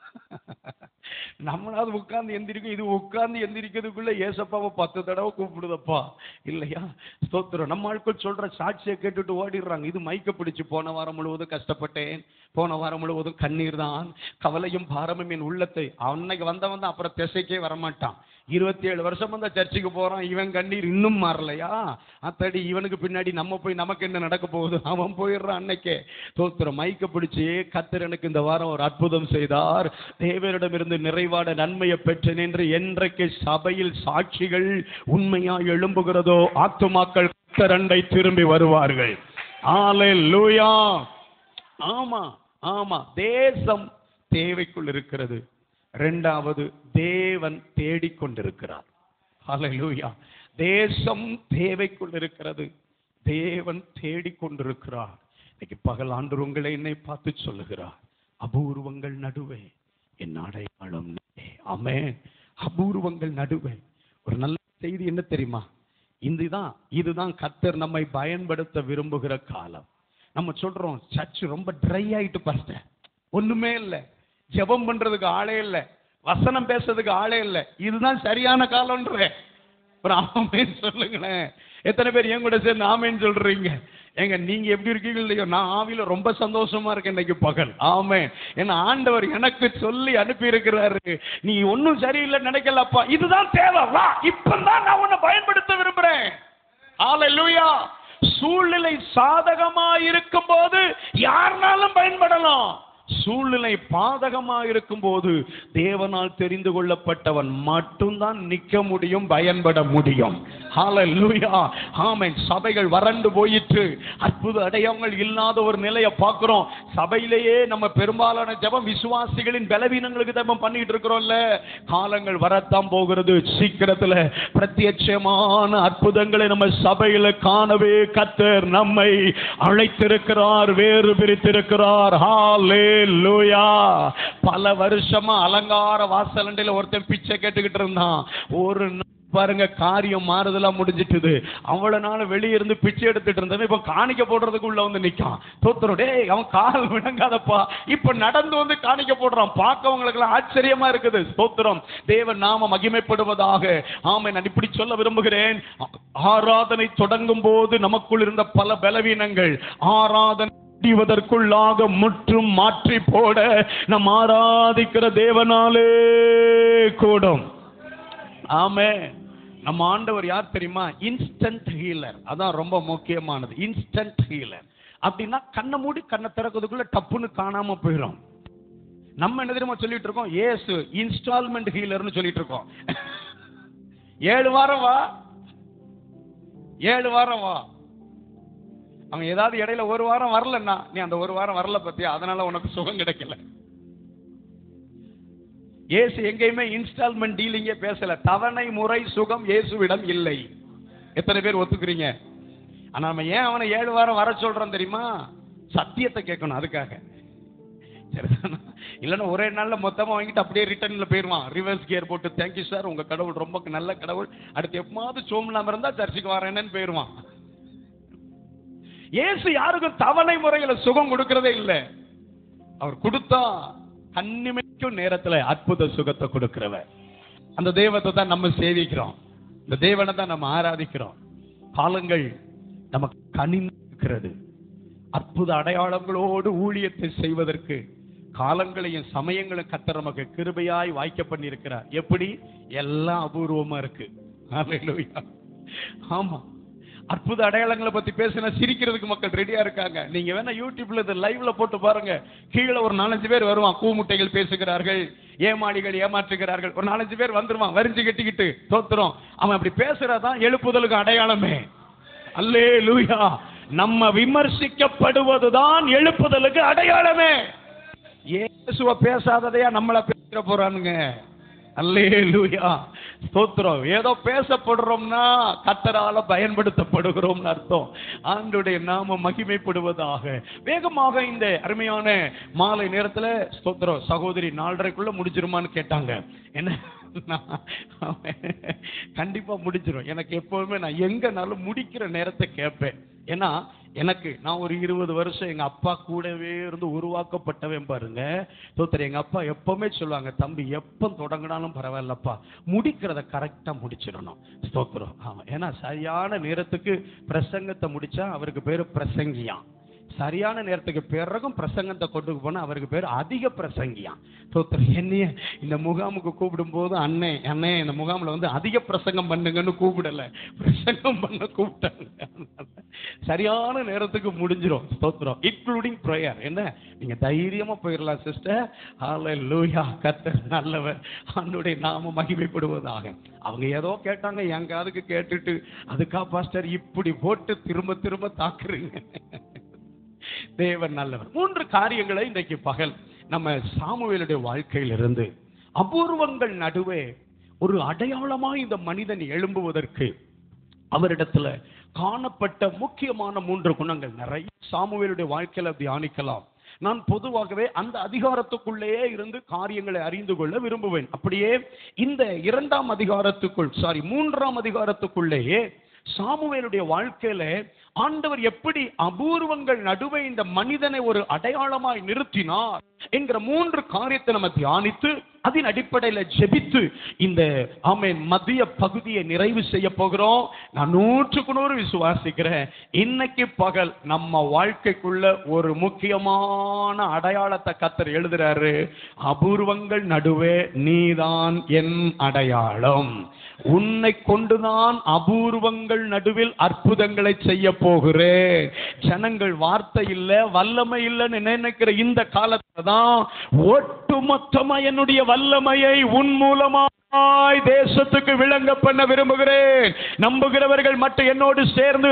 நம்மளாவது உட்கார்ந்து எந்திரிக்கும் இது உட்கார்ந்து எந்திரிக்கிறதுக்குள்ள ஏசப்பாவை பத்து தடவை கூப்பிடுதப்பா இல்லையா ஸ்தோத்திரம் நம்ம ஆட்கள் சொல்ற சாட்சியை கேட்டுட்டு ஓடிடுறாங்க இது மைக்க பிடிச்சு போன வாரம் முழுவதும் கஷ்டப்பட்டேன் போன வாரம் முழுவதும் கண்ணீர் தான் கவலையும் பாரமும் என் உள்ளத்தை அன்னைக்கு வந்தவன் தான் அப்புறம் திசைக்கே வரமாட்டான் இருபத்தி ஏழு வருஷம் அந்த சர்ச்சுக்கு போறான் இவன் கண்ணீர் இன்னும் மாறலையா அத்தடி இவனுக்கு பின்னாடி நம்ம போய் நமக்கு என்ன நடக்க போகுது அவன் போயிடுறான் அன்னைக்கே தோத்திரம் மைக்க பிடிச்சு கத்தர் எனக்கு இந்த வாரம் ஒரு அற்புதம் செய்தார் தேவரிடமிருந்து நிறைவான நன்மையை பெற்றேன் என்று என்றைக்கு சபையில் சாட்சிகள் உண்மையா எழும்புகிறதோ ஆத்துமாக்கள் கத்தரண்டை திரும்பி வருவார்கள் ஆலேலூயா ஆமா ஆமா தேசம் தேவைக்குள் இருக்கிறது இரண்டாவது தேவன் தேடிக்கொண்டிருக்கிறார் ஹalleluya தேசம் தேவைக்குள் இருக்கிறது தேவன் தேடிக்கொண்டிருக்கிறார் இன்னைக்கு பகல் ஆண்டு உங்களை என்னை பார்த்து சொல்லுகிறார் அபூர்வங்கள் நடுவே என் அடையாளம் நீயே. ஆமென் அபூர்வங்கள் நடுவே ஒரு நல்ல செய்தி என்ன தெரியுமா இதுதான் இதுதான் கர்த்தர் நம்மை பயன்படுத்த விரும்புகிற காலம் நம்ம சொல்றோம் சர்ச் ரொம்ப ட்ரை ஆயிட்டு பாஸ்டர் ஒண்ணுமே இல்லை ஜெபம் பண்றதுக்கு ஆளே இல்லை வசனம் பேசுறதுக்கு ஆளே இல்லை இதுதான் சரியான காலம்ன்றேன் ஒரு ஆமேன்னு சொல்லுங்களேன் எத்தனை பேர் என் கூட சேர்ந்து ஆமேன்னு சொல்றீங்க ஏங்க நீங்க எப்படி இருக்கீங்க இல்லையோ நான் ஆவியில ரொம்ப சந்தோஷமா இருக்கேன் இன்னைக்கு பகல் ஆமே ஏன்னா ஆண்டவர் எனக்கு சொல்லி அனுப்பி இருக்கிறாரு நீ ஒன்னும் சரியில்லை நினைக்கலப்பா இதுதான் தேவை வா இப்பதான் நான் உன்னை பயன்படுத்த விரும்புறேன் ஹalleluya சூழ்நிலை சாதகமா இருக்கும் போது யாருனாலும் பயன்படலாம் சூழ்நிலை பாதகமா இருக்கும்போது தேவனால் தெரிந்து கொள்ளப்பட்டவன் மட்டும்தான் நிக்க முடியும் பயன்பட முடியும் ஹalleluya ஆமென் சபைகள் வறண்டு போயிற்று அற்புத அடையாளங்கள் இல்லாத ஒரு நிலையை பார்க்கிறோம் சபையிலேயே நம்ம பெரும்பாலான ஜெபம் விசுவாசிகளின் பலவீனங்களுக்கு ஜெபம் பண்ணிட்டு இருக்கிறோம்ல காலங்கள் வரத்தான் போகிறது சீக்கிரத்துல பிரத்யட்சமான அற்புதங்களை நம்ம சபையில காணவே கத்தர் நம்மை அழைத்திருக்கிறார் வேறு பிரித்திருக்கிறார் ஹalleluya பல வருஷமா அலங்கார வாசலண்டையில ஒருத்தன் பிச்சை கேட்டுக்கிட்டு இருந்தான் ஒரு நாள் பாருங்க காரியம் மாறுதலாம் முடிஞ்சிட்டுது அவ்வளவு நாள் வெளியே இருந்து பிச்சை எடுத்துட்டு இருந்தது இப்ப காணிக்க போடுறதுக்கு உள்ள வந்து நிக்கான் தோத்துரும் டேய் அவன் கால் விளங்காதப்பா இப்ப நடந்து வந்து காணிக்க போடுறான் பார்க்கவங்களுக்கு எல்லாம் ஆச்சரியமா இருக்குது ஸ்தோத்திரம் தேவன் நாம மகிமைப்படுவதாக ஆமை நான் இப்படி சொல்ல விரும்புகிறேன் ஆராதனை தொடங்கும் போது நமக்குள் இருந்த பல பலவீனங்கள் ஆராதனை முடிவதற்குள்ளாக முற்றும் மாற்றி போட நம் ஆராதிக்கிற தேவனாலே கூடும் ஆமே நம்ம ஆண்டவர் யார் தெரியுமா இன்ஸ்டன்ட் ஹீலர் அதான் ரொம்ப முக்கியமானது இன்ஸ்டன்ட் ஹீலர் அப்படின்னா கண்ணை மூடி கண்ணை திறக்கிறதுக்குள்ள டப்புன்னு காணாம போயிடும் நம்ம என்ன தெரியுமா சொல்லிட்டு இருக்கோம் ஏசு இன்ஸ்டால்மெண்ட் ஹீலர்னு சொல்லிட்டு இருக்கோம் ஏழு வாரம் வா ஏழு வாரம் வா அவன் ஏதாவது இடையில ஒரு வாரம் வரலன்னா நீ அந்த ஒரு வாரம் வரல பத்தியா அதனால உனக்கு சுகம் கிடைக்கல இயேசு எங்கேயுமே இன்ஸ்டால்மெண்ட் டீலிங்கே பேசல தவணை முறை சுகம் இயேசுவிடம் இல்லை எத்தனை பேர் ஒத்துக்கிறீங்க ஆனா நம்ம ஏன் அவனை ஏழு வாரம் வர சொல்றோம் தெரியுமா சத்தியத்தை கேட்கணும் அதுக்காக சரிதானா இல்லைன்னா ஒரே நாள்ல மொத்தமா வாங்கிட்டு அப்படியே ரிட்டர்ன்ல போயிருவான் ரிவர்ஸ் கியர் போட்டு தேங்க்யூ சார் உங்க கடவுள் ரொம்ப நல்ல கடவுள் அடுத்து எப்பமாவது சோம்லாம இருந்தா சர்ச்சுக்கு வரேன்னு போயிருவான் இயேசு யாருக்கும் தவணை முறையில சுகம் கொடுக்கறதே இல்லை அவர் கொடுத்தா கண்ணிமைக்கும் நேரத்துல அற்புத சுகத்தை கொடுக்கிறவர் அந்த தெய்வத்தை தான் நம்ம சேவிக்கிறோம் இந்த தேவனை தான் நம்ம ஆராதிக்கிறோம் காலங்கள் நமக்கு கனிந்திருக்கிறது அற்புத அடையாளங்களோடு ஊழியத்தை செய்வதற்கு காலங்களையும் சமயங்களும் கத்தர் நமக்கு கிருபையாய் வாய்க்க பண்ணியிருக்கிறார் எப்படி எல்லாம் அபூர்வமா இருக்கு ஹalleluya. ஆமா அற்புத அடையாளங்களை பத்தி பேசினா சிரிக்கிறதுக்கு மக்கள் ரெடியா இருக்காங்க நீங்க வேணா யூடியூப்ல இது லைவ்ல போட்டு பாருங்க கீழே ஒரு நாலஞ்சு பேர் வருவான் கூமுட்டைகள் பேசுகிறார்கள் ஏமாளிகள் ஏமாற்றுகிறார்கள் ஒரு நாலஞ்சு பேர் வந்துருவான் வரிஞ்சு கட்டிக்கிட்டு தோத்துறோம் அவன் அப்படி பேசுறதான் எழுப்புதலுக்கு அடையாளமே அல்லே லூயா நம்ம விமர்சிக்கப்படுவதுதான் எழுப்புதலுக்கு அடையாளமே இயேசுவ பேசாததையா நம்மள பேச போறானுங்க அல்லேலூயா ஸ்தோத்திரம் ஏதோ பேசப்படுறோம்னா கத்தரால பயன்படுத்தப்படுகிறோம்னு அர்த்தம் ஆண்டுடைய நாம மகிமைப்படுவதாக வேகமாக இந்த அருமையான மாலை நேரத்துல ஸ்தோத்திரம் சகோதரி நாலரைக்குள்ள முடிச்சிருமான்னு கேட்டாங்க என்ன நான் கண்டிப்பா முடிச்சிரும் எனக்கு எப்பவுமே நான் எங்கனாலும் முடிக்கிற நேரத்தை கேட்பேன் ஏன்னா எனக்கு நான் ஒரு இருபது வருஷம் எங்க அப்பா கூடவே இருந்து உருவாக்கப்பட்டவன் பாருங்க தோத்தர் எங்க அப்பா எப்பவுமே சொல்லுவாங்க தம்பி எப்ப தொடங்கினாலும் பரவாயில்லப்பா முடிக்கிறத கரெக்டா முடிச்சிடணும் ஸ்தோத்திரம் ஆமா ஏன்னா சரியான நேரத்துக்கு பிரசங்கத்தை முடிச்சா அவருக்கு பேரு பிரசங்கியான் சரியான நேரத்துக்கு பிறகும் பிரசங்கத்தை கொண்டு போனா அவருக்கு பேர் அதிக பிரசங்கியான் தோத்தர் என்னைய இந்த முகாமுக்கு கூப்பிடும் போது அண்ணே அண்ணே இந்த முகாம்ல வந்து அதிக பிரசங்கம் பண்ணுங்கன்னு கூப்பிடல பிரசங்கம் பண்ண கூப்பிட்டாங்க சரியான நேரத்துக்கு முடிஞ்சிரும் ஸ்தோத்திரம் இன்க்ளூடிங் ப்ரேயர் என்ன நீங்க தைரியமா போயிடலாம் சிஸ்டர் ஹalleluya கர்த்தர் நல்லவர் ஆண்டுடைய நாம மகிமைப்படுவதாக அவங்க ஏதோ கேட்டாங்க என் காதுக்கு கேட்டுட்டு அதுக்கா பாஸ்டர் இப்படி போட்டு திரும்ப திரும்ப தாக்குறீங்க தேவன் நல்லவர் மூன்று காரியங்களை இன்றைக்கு பகல் நம்ம சாமுவேலுடைய வாழ்க்கையிலிருந்து அபூர்வங்கள் நடுவே ஒரு அடையாளமா இந்த மனிதன் எழும்புவதற்கு அவரிடத்துல காணப்பட்ட முக்கியமான மூன்று குணங்கள் நிறைய சாமுவேலுடைய வாழ்க்கையில தியானிக்கலாம் நான் பொதுவாகவே அந்த அதிகாரத்துக்குள்ளேயே இருந்து காரியங்களை அறிந்து கொள்ள விரும்புவேன் அப்படியே இந்த இரண்டாம் அதிகாரத்துக்குள் சாரி மூன்றாம் அதிகாரத்துக்குள்ளேயே சாமுவேலுடைய வாழ்க்கையில ஆண்டவர் எப்படி அபூர்வங்கள் நடுவே இந்த மனிதனை ஒரு அடையாளமாய் நிறுத்தினார் என்கிற மூன்று காரியத்தை நம்ம தியானித்து அதன் அடிப்படையில ஜெபித்து இந்த ஆமென் மத்திய பகுதியை நிறைவு செய்ய போகிறோம் நான் நூற்றுக்கு நூறு விசுவாசிக்கிறேன் இன்னைக்கு பகல் நம்ம வாழ்க்கைக்குள்ள ஒரு முக்கியமான அடையாளத்தை கத்தர் எழுதுறாரு அபூர்வங்கள் நடுவே நீதான் என் அடையாளம் உன்னை கொண்டுதான் அபூர்வங்கள் நடுவில் அற்புதங்களை செய்ய போகிறேன் ஜனங்கள் வார்த்தை இல்ல வல்லமை இல்லைன்னு நினைக்கிற இந்த காலத்துல தான் ஒட்டுமொத்தமா என்னுடைய வல்லமையை உன் மூலமாய் தேசத்துக்கு விளங்க பண்ண விரும்புகிறேன் நம்புகிறவர்கள் மட்டும் என்னோடு சேர்ந்து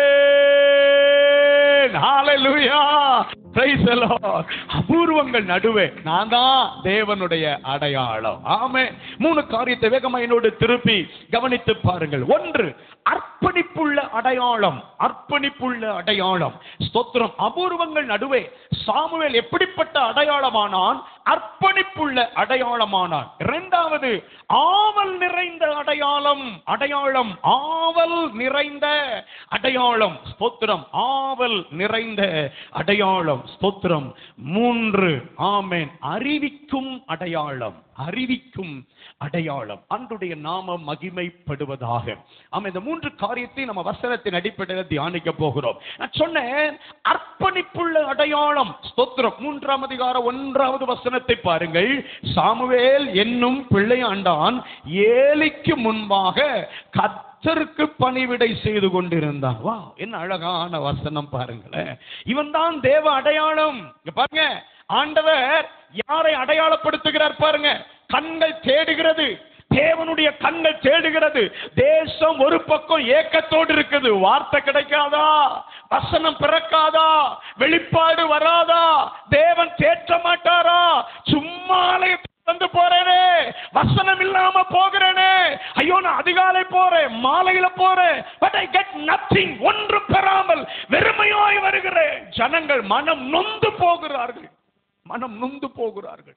ஆமென் ஹalleluya Praise the Lord. அபூர்வங்கள் நடுவே நான் தான் தேவனுடைய அடையாளம் ஆமே மூணு காரியத்தை வேகமா என்னோடு திருப்பி கவனித்து பாருங்கள் ஒன்று அர்ப்பணிப்புள்ள அடையாளம் அர்ப்பணிப்புள்ள அடையாளம் ஸ்தோத்திரம் அபூர்வங்கள் நடுவே சாமுவேல் எப்படிப்பட்ட அடையாளமானான் அர்ப்பணிப்புள்ள அடையாளமானான் இரண்டாவது ஆவல் நிறைந்த அடையாளம் அடையாளம் ஆவல் நிறைந்த அடையாளம் ஸ்தோத்திரம் ஆவல் நிறைந்த அடையாளம் ஸ்தோத்திரம் மூன்று ஆமென் அறிவிக்கும் அடையாளம் அறிவிக்கும் அடையாளம் அன்றுடைய நாமம் மகிமைப்படுவதாக ஆமா இந்த மூன்று காரியத்தை நம்ம வசனத்தின் அடிப்படையில் தியானிக்க போகிறோம் நான் சொன்னேன் அர்ப்பணிப்புள்ள அடையாளம் ஸ்தோத்திரம் மூன்றாம் அதிகார ஒன்றாவது வசனத்தை பாருங்கள் சாமுவேல் என்னும் பிள்ளையாண்டான் ஏலிக்கு முன்பாக கத்தருக்கு பணிவிடை செய்து கொண்டிருந்தான் வா என்ன அழகான வசனம் பாருங்களேன் இவன் தான் தேவ அடையாளம் இங்க பாருங்க ஆண்டவர் யாரை அடையாளப்படுத்துகிறார் பாருங்க கண்கள் தேடுகிறது தேவனுடைய கண்கள் தேடுகிறது தேசம் ஒரு பக்கம் ஏக்கத்தோடு இருக்குது வார்த்தை கிடைக்காதா வசனம் பிறக்காதா வெளிப்பாடு வராதா தேவன் தேற்ற மாட்டாரா சும்மா ஆலயத்துக்கு வந்து போறேனே வசனம் இல்லாம போகிறேனே ஐயோ நான் அதிகாலை போறேன் மாலையில போறேன் பட் ஐ கெட் நத்திங் ஒன்று பெறாமல் வெறுமையாய் வருகிறேன் ஜனங்கள் மனம் நொந்து போகிறார்கள் மனம் நொந்து போகிறார்கள்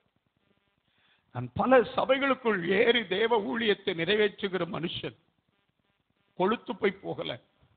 நான் பல சபைகளுக்குள் ஏறி தேவ ஊழியத்தை நிறைவேற்றுகிற மனுஷன் கொழுத்து போய் போகல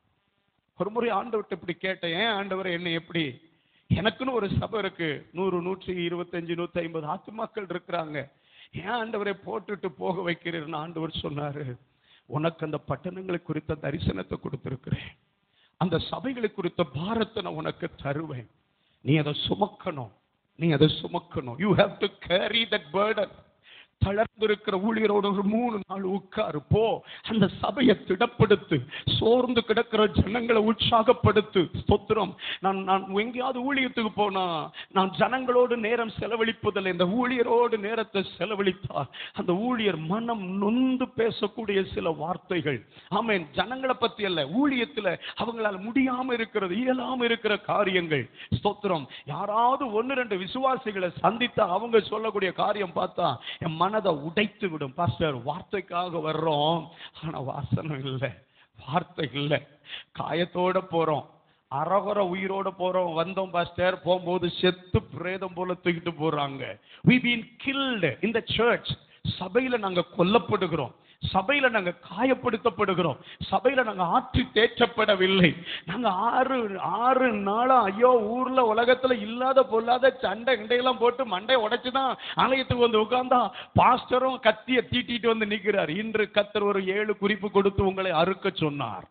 ஒரு முறை ஆண்டவர்கிட்ட இப்படி கேட்டேன் ஏன் ஆண்டவர் என்ன எப்படி எனக்குன்னு ஒரு சபை இருக்கு நூறு நூற்றி இருபத்தஞ்சு நூத்தி ஐம்பது ஆத்துமாக்கள் இருக்கிறாங்க ஏன் ஆண்டவரை போட்டுட்டு போக வைக்கிறீர்னு ஆண்டவர் சொன்னாரு உனக்கு அந்த பட்டணங்களை குறித்த தரிசனத்தை கொடுத்திருக்கிறேன் அந்த சபைகளை குறித்த பாரத்தை நான் உனக்கு தருவேன் நீ அதை சுமக்கணும் நீ அதை சுமக்கணும் you have to carry that burden தளர்ந்திருக்கிற ஊழியரோடு ஒரு மூணு நாள் உட்காரு போ அந்த சபையை திடப்படுத்து சோர்ந்து கிடக்கிற ஜனங்களை உற்சாகப்படுத்து ஸ்தோத்திரம் நான் நான் எங்கேயாவது ஊழியத்துக்கு போனா நான் ஜனங்களோடு நேரம் செலவழிப்பதில்லை இந்த ஊழியரோடு நேரத்தை செலவழித்தார் அந்த ஊழியர் மனம் நொந்து பேசக்கூடிய சில வார்த்தைகள் ஆமென் ஜனங்களை பத்தி அல்ல ஊழியத்துல அவங்களால முடியாம இருக்கிறது இயலாம இருக்கிற காரியங்கள் ஸ்தோத்திரம் யாராவது ஒன்னு ரெண்டு விசுவாசிகளை சந்தித்தா அவங்க சொல்லக்கூடிய காரியம் பார்த்தா என் மனதை உடைத்து விடும் பாஸ்டர் வார்த்தைக்காக வர்றோம் ஆனா வாசனம் இல்லை வார்த்தை இல்லை காயத்தோட போறோம் அரகுற உயிரோட போறோம் வந்தோம் பாஸ்டர் போகும்போது செத்து பிரேதம் போல தூக்கிட்டு போறாங்க we been killed in the church சபையில நாங்க கொல்லப்படுகிறோம் சபையில நாங்க காயப்படுத்தப்படுகிறோம் சபையில நாங்க ஆற்றி தேற்றப்படவில்லை நாங்க ஆறு ஆறு நாளா ஐயோ ஊர்ல உலகத்துல இல்லாத பொல்லாத சண்டை கிண்டையெல்லாம் போட்டு மண்டையை உடைச்சுதான் ஆலயத்துக்கு வந்து உட்கார்ந்தா பாஸ்டரும் கத்திய தீட்டிட்டு வந்து நிக்கிறார் இன்று கத்தர் ஒரு ஏழு குறிப்பு கொடுத்து உங்களை அறுக்க சொன்னார்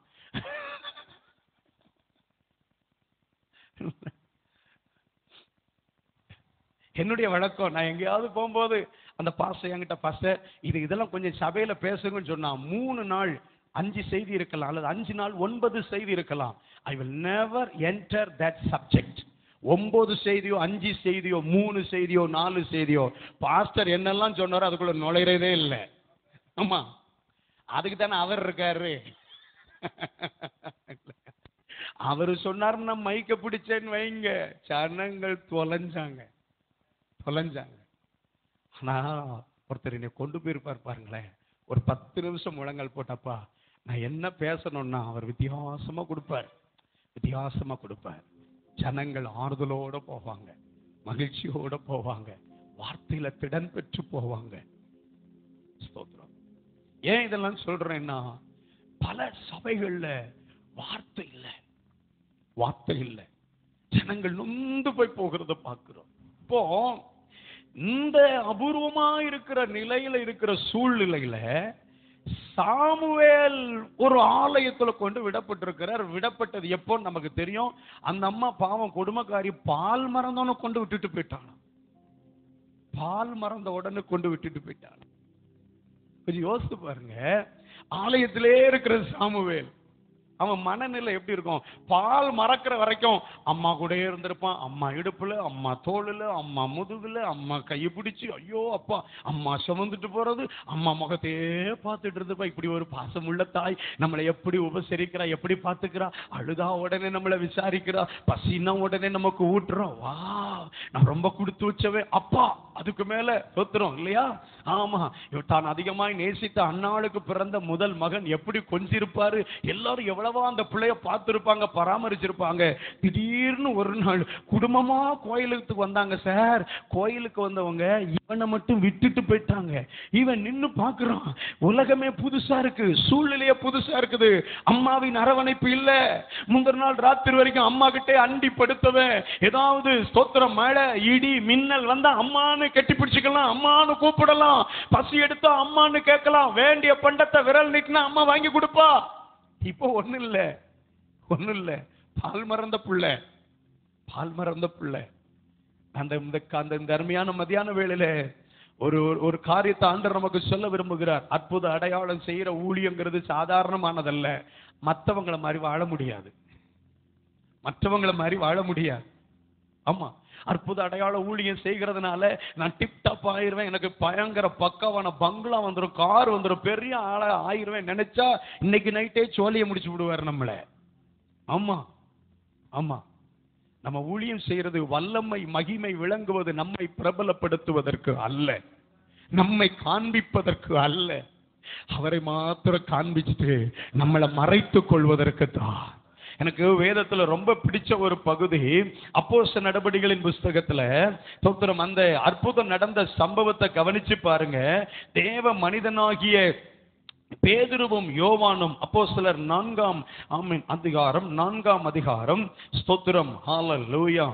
என்னுடைய வழக்கம் நான் எங்கேயாவது போகும்போது அந்த பாஸ்டர் என்கிட்ட பாஸ்டர் இது இதெல்லாம் கொஞ்சம் சபையில பேசுங்கன்னு சொன்னா மூணு நாள் அஞ்சு செய்தி இருக்கலாம் அல்லது அஞ்சு நாள் ஒன்பது செய்தி இருக்கலாம் I will never enter that subject ஒன்பது செய்தியோ அஞ்சு செய்தியோ மூணு செய்தியோ நாலு செய்தியோ பாஸ்டர் என்னெல்லாம் சொன்னாரோ அதுக்குள்ள நுழையிறதே இல்லை ஆமா அதுக்கு தானே அவர் இருக்காரு அவர் சொன்னாருன்னா மைக்க பிடிச்சேன்னு வைங்க ஜனங்கள் தொலைஞ்சாங்க தொலைஞ்சாங்க ஆனா ஒருத்தர் என்னை கொண்டு போயிருப்பார் பாருங்களேன் ஒரு பத்து நிமிஷம் முழங்கல் போட்டப்பா நான் என்ன பேசணும்னா அவர் வித்தியாசமா கொடுப்பார் வித்தியாசமா கொடுப்பார் ஜனங்கள் ஆறுதலோட போவாங்க மகிழ்ச்சியோட போவாங்க வார்த்தையில திடன் பெற்று போவாங்க ஸ்தோத்திரம் ஏன் இதெல்லாம் சொல்றேன்னா பல சபைகள்ல வார்த்தை இல்லை வார்த்தை இல்லை ஜனங்கள் நொந்து போய் போகிறத பார்க்கிறோம் இப்போ இந்த அபூர்வமா இருக்கிற நிலையில இருக்கிற சூழ்நிலையில சாமுவேல் ஒரு ஆலயத்துல கொண்டு விடப்பட்டிருக்கிறார் விடப்பட்டது எப்போ நமக்கு தெரியும் அந்த அம்மா பாவம் கொடுமைக்காரி பால் மறந்தவனை கொண்டு விட்டுட்டு போயிட்டான் பால் மறந்த உடனே கொண்டு விட்டுட்டு போயிட்டான் கொஞ்சம் யோசித்து பாருங்க ஆலயத்திலே இருக்கிற சாமுவேல் அவன் மனநிலை எப்படி இருக்கும் பால் மறக்கிற வரைக்கும் அம்மா கூடயே இருந்திருப்பான் அம்மா இடுப்புல அம்மா தோளுல அம்மா முதுகுல அம்மா கையை பிடிச்சு ஐயோ அப்பா அம்மா சுமந்துட்டு போறது அம்மா முகத்தையே பார்த்துட்டு இருந்திருப்பா இப்படி ஒரு பாசமுள்ள தாய் நம்மளை எப்படி உபசரிக்கிறா எப்படி பார்த்துக்கிறா அழுதா உடனே நம்மளை விசாரிக்கிறா பசினா உடனே நமக்கு ஊட்டுறோம் வா நான் ரொம்ப கொடுத்து வச்சவே அப்பா அதுக்கு மேல சொத்துறோம் இல்லையா ஆமா இவர் தான் அதிகமாய் நேசித்த அண்ணாளுக்கு பிறந்த முதல் மகன் எப்படி கொஞ்சிருப்பாரு எல்லாரும் எவ்வளவா அந்த பிள்ளைய பார்த்திருப்பாங்க பராமரிச்சிருப்பாங்க திடீர்னு ஒரு நாள் குடும்பமா கோயிலுக்கு வந்தாங்க சார் கோயிலுக்கு வந்தவங்க இவனை மட்டும் விட்டுட்டு போயிட்டாங்க இவன் நின்னு பார்க்கறான் உலகமே புதுசா இருக்கு சூழ்நிலையே புதுசா இருக்குது அம்மாவின் அரவணைப்பு இல்ல முந்தின நாள் ராத்திரி வரைக்கும் அம்மா கிட்டே அண்டி படுத்தவன் ஏதாவது ஸ்தோத்திரம் மழை இடி மின்னல் வந்தா அம்மான்னு கெட்டி பிடிச்சுக்கலாம் அம்மான்னு கூப்பிடலாம் பசி எடுத்தா அம்மான்னு கேட்கலாம் வேண்டிய பண்டத்தை விரல் நீட்டினா அம்மா வாங்கி கொடுப்பா இப்போ ஒண்ணு இல்ல ஒண்ணு இல்ல பால் மறந்த புள்ள பால் மறந்த புள்ள அந்த இந்த அந்த இந்த அருமையான மதியான வேளையில ஒரு ஒரு- ஒரு காரியத்தை ஆண்டவர் நமக்கு சொல்ல விரும்புகிறார் அற்புத அடையாளம் செய்யற ஊழியங்கிறது சாதாரணமானதல்ல மத்தவங்கள மாதிரி வாழ முடியாது மற்றவங்கள மாதிரி வாழ முடியாது ஆமா அற்புத அடையாள ஊழியம் செய்கிறதுனால நான் டிப் டாப் ஆயிருவேன் எனக்கு பயங்கர பக்காவான பங்களா வந்துடும் கார் வந்துடும் பெரிய ஆளா ஆயிருவேன் நினைச்சா இன்னைக்கு நைட்டே சோழியை முடிச்சு விடுவார் நம்மளை ஆமா ஆமா நம்ம ஊழியம் செய்யறது வல்லமை மகிமை விளங்குவது நம்மை பிரபலப்படுத்துவதற்கு அல்ல நம்மை காண்பிப்பதற்கு அல்ல அவரை மாத்திரம் காண்பிச்சுட்டு நம்மளை மறைத்துக் கொள்வதற்கு தான் எனக்கு வேதத்துல ரொம்ப பிடிச்ச ஒரு பகுதி அப்போஸ்தல நடபடிகளின் புஸ்தகத்துல தோத்திரம் அந்த அற்புதம் நடந்த சம்பவத்தை கவனிச்சு பாருங்க தேவ மனிதனாகிய பேதுருவும் யோவானும் அப்போஸ்தலர் நான்காம் ஆமீன் அதிகாரம் நான்காம் அதிகாரம் ஸ்தோத்திரம் ஹalleluya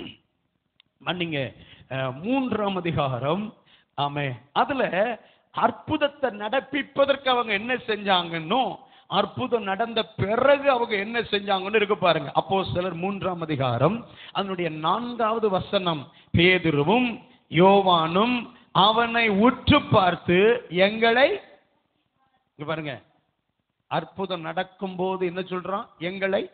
மன்னிங்க அஹ், மூன்றாம் அதிகாரம் ஆமே அதுல அற்புதத்தை நடப்பிப்பதற்கு அவங்க என்ன செஞ்சாங்கன்னு அற்புதம் நடந்த பிறகு அவங்க என்ன செஞ்சாங்கன்னு இருக்கு பாருங்க அப்போ சிலர் மூன்றாம் அதிகாரம் அதனுடைய நான்காவது வசனம் பேதுருவும் யோவானும் அவனை உற்று பார்த்து எங்களை இங்க பாருங்க அற்புதம் நடக்கும் போது என்ன சொல்றான் எங்களை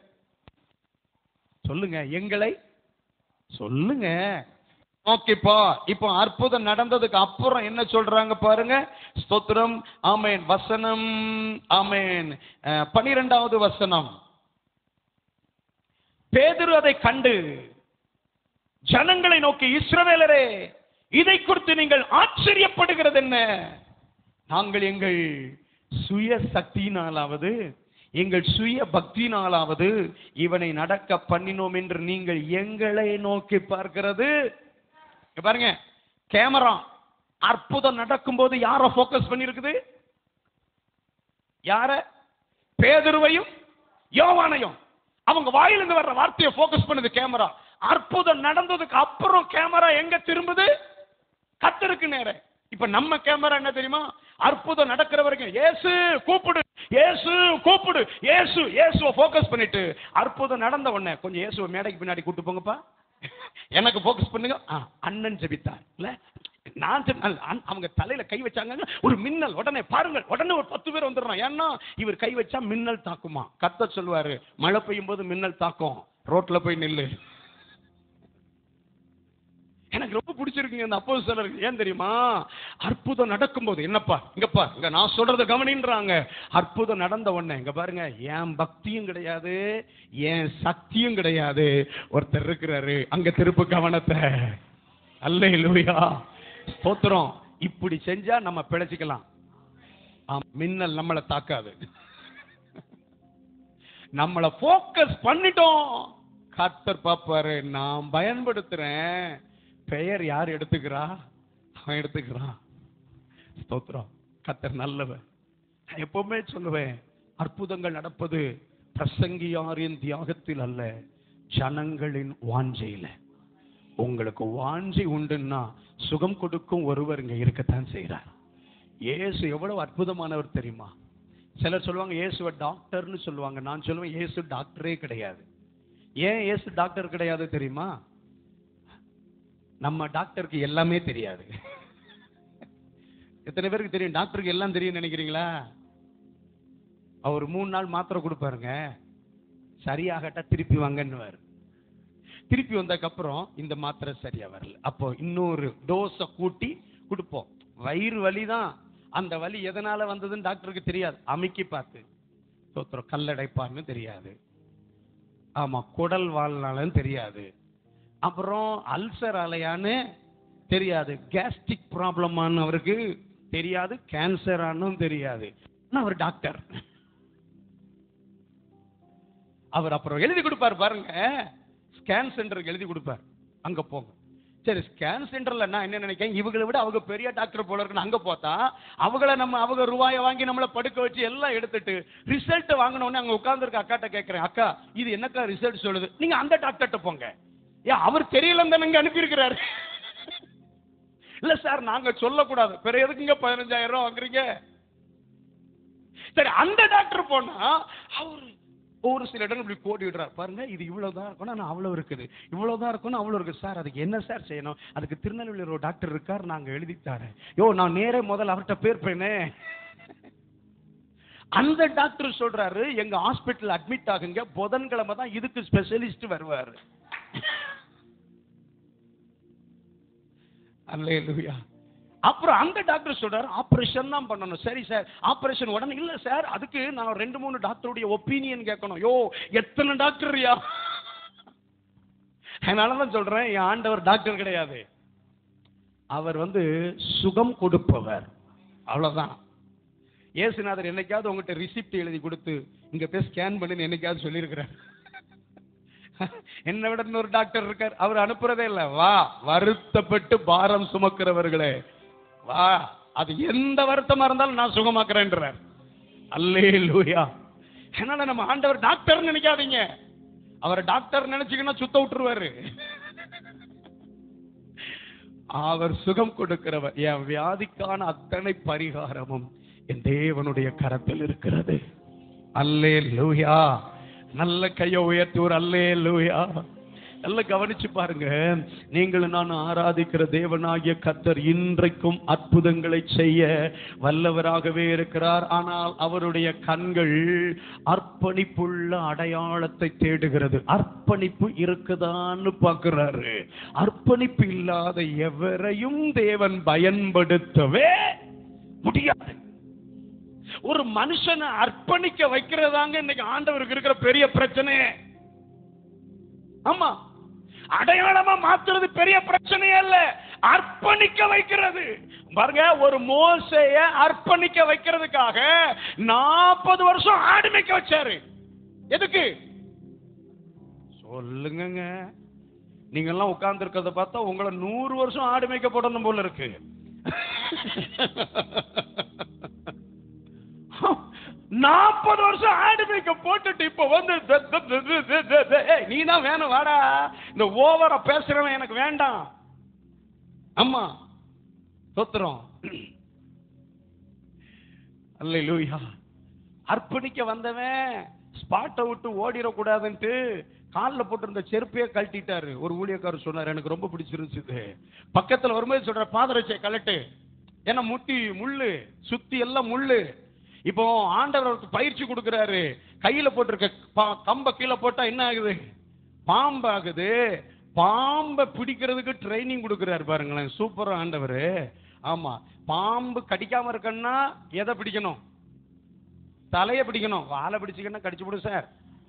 சொல்லுங்க எங்களை சொல்லுங்க ஓகேப்பா இப்போ அற்புதம் நடந்ததுக்கு அப்புறம் என்ன சொல்றாங்க பாருங்க ஸ்தோத்திரம் ஆமேன் வசனம் ஆமேன் அஹ், பனிரெண்டாவது வசனம் பேதுரு அதை கண்டு ஜனங்களை நோக்கி இஸ்ரவேலரே இதை குறித்து நீங்கள் ஆச்சரியப்படுகிறது என்ன நாங்கள் எங்கள் சுய சக்தியினாலாவது எங்கள் சுய பக்தியினாலாவது இவனை நடக்க பண்ணினோம் என்று நீங்கள் எங்களை நோக்கி பார்க்கிறது இங்க பாருங்க கேமரா அற்புதம் நடக்கும்போது யார ஃபோக்கஸ் பண்ணிருக்குது யார பேதுருவையும் யோவானையும் அவங்க வாயிலிருந்து வர்ற வார்த்தையை ஃபோக்கஸ் பண்ணுது கேமரா அற்புதம் நடந்ததுக்கு அப்புறம் கேமரா எங்க திரும்புது கத்தருக்கு நேர இப்ப நம்ம கேமரா என்ன தெரியுமா அற்புதம் நடக்கிற வரைக்கும் இயேசு கூப்பிடு இயேசு கூப்பிடு இயேசு இயேசுவை ஃபோக்கஸ் பண்ணிட்டு அற்புதம் நடந்த உடனே கொஞ்சம் இயேசுவை மேடைக்கு பின்னாடி கூட்டு போங்கப்பா எனக்கு ஃபோக்கஸ் பண்ணுங்க ஆ, அண்ணன் ஜெபித்தார் இல்ல நான் ஜெப- அல்ல, அண்ண- அவங்க தலையில கை வச்சாங்க ஒரு மின்னல் உடனே பாருங்கள் உடனே ஒரு பத்து பேர் வந்துடுறான் ஏன்னா இவர் கை வச்சா மின்னல் தாக்குமா கத்த சொல்லுவாரு மழை பெய்யும் போது மின்னல் தாக்கும் ரோட்ல போய் நில்லு எனக்கு ரொம்ப பிடிச்சிருக்குங்க இந்த அப்போ சிலர் ஏன் தெரியுமா அற்புதம் நடக்கும்போது என்னப்பா இங்கப்பா இங்க நான் சொல்றத கவனின்றாங்க அற்புதம் நடந்த உடனே இங்க பாருங்க என் பக்தியும் கிடையாது என் சக்தியும் கிடையாது ஒருத்தர் இருக்கிறாரு அங்க திருப்பு கவனத்தை அல்ல இல்லையா ஸ்தோத்திரம் இப்படி செஞ்சா நம்ம பிழைச்சிக்கலாம் ஆம், மின்னல் நம்மளை தாக்காது நம்மளை ஃபோக்கஸ் பண்ணிட்டோம் கர்த்தர் பாப்பாரு நான் பயன்படுத்துறேன் பெயர் யார் எடுத்துக்கிறா அவன் எடுத்துக்கிறான் ஸ்தோத்திரம் கர்த்தர் நல்லவன் நான் எப்பவுமே சொல்லுவேன் அற்புதங்கள் நடப்பது பிரசங்கியாரின் தியாகத்தில் அல்ல ஜனங்களின் வாஞ்சையில உங்களுக்கு வாஞ்சி உண்டுன்னா சுகம் கொடுக்கும் ஒருவர் இங்க இருக்கத்தான் செய்கிறார் இயேசு எவ்வளவு அற்புதமானவர் தெரியுமா சிலர் சொல்லுவாங்க இயேசுவை டாக்டர்னு சொல்லுவாங்க நான் சொல்லுவேன் இயேசு டாக்டரே கிடையாது ஏன் இயேசு டாக்டர் கிடையாது தெரியுமா நம்ம டாக்டருக்கு எல்லாமே தெரியாது எத்தனை பேருக்கு தெரியும் டாக்டருக்கு எல்லாம் தெரியும் நினைக்கிறீங்களா அவர் மூணு நாள் மாத்திரை கொடுப்பாருங்க சரியாகட்டா திருப்பி வாங்கன்னுவார் திருப்பி வந்ததுக்கப்புறம் இந்த மாத்திரை சரியா வரல அப்போ இன்னொரு டோஸை கூட்டி கொடுப்போம் வயிறு வலி தான் அந்த வலி எதனால வந்ததுன்னு டாக்டருக்கு தெரியாது அமுக்கி பார்த்து தோத்திரம் கல்லடைப்பான்னு தெரியாது ஆமா குடல் வாழ்னாலும் தெரியாது அப்புறம் அல்சர் அலையான்னு தெரியாது கேஸ்ட்ரிக் ப்ராப்ளமான்னு அவருக்கு தெரியாது கேன்சர் ஆனும் தெரியாது ஆனா அவர் டாக்டர் அவர் அப்புறம் எழுதி கொடுப்பார் பாருங்க ஸ்கேன் சென்டருக்கு எழுதி கொடுப்பார் அங்க போங்க சரி ஸ்கேன் சென்டர்ல நான் என்ன நினைக்கிறேன் இவங்களை விட அவங்க பெரிய டாக்டர் போல இருக்குன்னு அங்க பார்த்தா அவங்கள நம்ம அவங்க ரூபாயை வாங்கி நம்மள படுக்க வச்சு எல்லாம் எடுத்துட்டு ரிசல்ட் வாங்கினோடனே அங்க உட்கார்ந்துருக்க அக்காட்ட கேட்கிறேன் அக்கா இது என்னக்கா ரிசல்ட் சொல்லுது நீங்க அந்த டாக்டர்கிட்ட போங்க ஏன் அவர் தெரியலன்னு தானே அனுப்பி இருக்கிறாரு இல்ல சார் நாங்க சொல்லக்கூடாது பிற எதுக்குங்க பதினஞ்சாயிரம் ரூபாய் வாங்குறீங்க சரி அந்த டாக்டர் போனா அவரு ஒரு சில இடம் இப்படி கோடி விடுறார் பாருங்க இது இவ்வளவுதான் இருக்கணும் ஆனா அவ்வளவு இருக்குது இவ்வளவுதான் இருக்கணும் அவ்வளவு இருக்கு சார் அதுக்கு என்ன சார் செய்யணும் அதுக்கு திருநெல்வேலியில் ஒரு டாக்டர் இருக்கார் நாங்க எழுதி தரேன் யோ நான் நேரே முதல்ல அவர்கிட்ட பேர் போயினே அந்த டாக்டர் சொல்றாரு எங்க ஹாஸ்பிட்டல் அட்மிட் ஆகுங்க புதன்கிழமை தான் இதுக்கு ஸ்பெஷலிஸ்ட் வருவாரு அல்லேலூயா அப்புறம் அந்த டாக்டர் சொல்றாரு ஆபரேஷன் தான் பண்ணணும் சரி சார் ஆபரேஷன் உடனே இல்ல சார் அதுக்கு நான் ரெண்டு மூணு டாக்டருடைய ஒப்பீனியன் கேட்கணும் யோ எத்தனை டாக்டர்யா அதனாலதான் சொல்றேன் என் ஆண்டவர் டாக்டர் கிடையாது அவர் வந்து சுகம் கொடுப்பவர் அவ்வளவுதான் ஏசுநாதர் என்னைக்காவது உங்ககிட்ட ரிசிப்ட் எழுதி கொடுத்து இங்க போய் ஸ்கேன் பண்ணுன்னு என்னைக்காவது சொல்லியிருக்கிறார் என்னை விட இன்னொரு டாக்டர் இருக்கார் அவர் அனுப்புறதே இல்ல வா வருத்தப்பட்டு பாரம் சுமக்கிறவர்களே வா அது எந்த வருத்தமா இருந்தாலும் நான் சுகமாக்குறேன்றார் அல்லே லூயா அதனால நம்ம ஆண்டவர் டாக்டர் நினைக்காதீங்க அவர் டாக்டர் நினைச்சீங்கன்னா சுத்த விட்டுருவாரு அவர் சுகம் கொடுக்கிறவர் என் வியாதிக்கான அத்தனை பரிகாரமும் என் தேவனுடைய கரத்தில் இருக்கிறது அல்லே லூயா நல்ல கையை உயர்த்தி ஒரு அல்லே லூயா நல்ல கவனிச்சு பாருங்க நீங்களும் நான் ஆராதிக்கிற தேவனாகிய கத்தர் இன்றைக்கும் அற்புதங்களை செய்ய வல்லவராகவே இருக்கிறார் ஆனால் அவருடைய கண்கள் அர்ப்பணிப்புள்ள அடையாளத்தை தேடுகிறது அர்ப்பணிப்பு இருக்குதான்னு பார்க்கிறாரு அர்ப்பணிப்பு இல்லாத எவரையும் தேவன் பயன்படுத்தவே முடியாது ஒரு மனுஷனை அர்ப்பணிக்க வைக்கிறதாங்க இன்னைக்கு ஆண்டவருக்கு இருக்கிற பெரிய பிரச்சனை ஆமா அடையாளமா மாத்துறது பெரிய பிரச்சனையே இல்ல அர்ப்பணிக்க வைக்கிறது பாருங்க ஒரு மோசைய அர்ப்பணிக்க வைக்கிறதுக்காக நாற்பது வருஷம் ஆடு மேய்க்க வச்சாரு எதுக்கு சொல்லுங்கங்க நீங்க எல்லாம் உட்கார்ந்து இருக்கிறத பார்த்தா உங்களை நூறு வருஷம் ஆடு மேய்க்க போடணும் போல இருக்கு நாற்பது வருஷம் ஆடு மேய்க்க போட்டுட்டு இப்ப வந்து த- த- த- த- த- த- த- ஏய், நீ தான் வேணும் வாடா இந்த ஓவரா பேசுறவன் எனக்கு வேண்டாம் அம்மா சொத்துறோம் அல்லேலூயா அர்ப்பணிக்க வந்தவன் ஸ்பாட்டை விட்டு ஓடிடக்கூடாதுன்ட்டு காலில் போட்டிருந்த செருப்பையே கழட்டிட்டாரு ஒரு ஊழியக்காரர் சொன்னார் எனக்கு ரொம்ப பிடிச்சிருந்துச்சு இது. பக்கத்துல வரும்போது சொல்ற பாதரட்சை கழட்டு ஏன்னா முட்டி முள்ளு சுத்தி எல்லாம் முள்ளு இப்போ ஆண்டவர் அவருக்கு பயிற்சி கொடுக்குறாரு கையில போட்டிருக்க பா- கம்ப கீழே போட்டா என்ன ஆகுது பாம்பு ஆகுது பாம்பை பிடிக்கிறதுக்கு ட்ரைனிங் கொடுக்குறாரு பாருங்களேன் சூப்பரா ஆண்டவர் ஆமா பாம்பு கடிக்காம இருக்கன்னா எதை பிடிக்கணும் தலையை பிடிக்கணும் வாழை பிடிச்சிக்கன்னா கடிச்சு விடும் சார்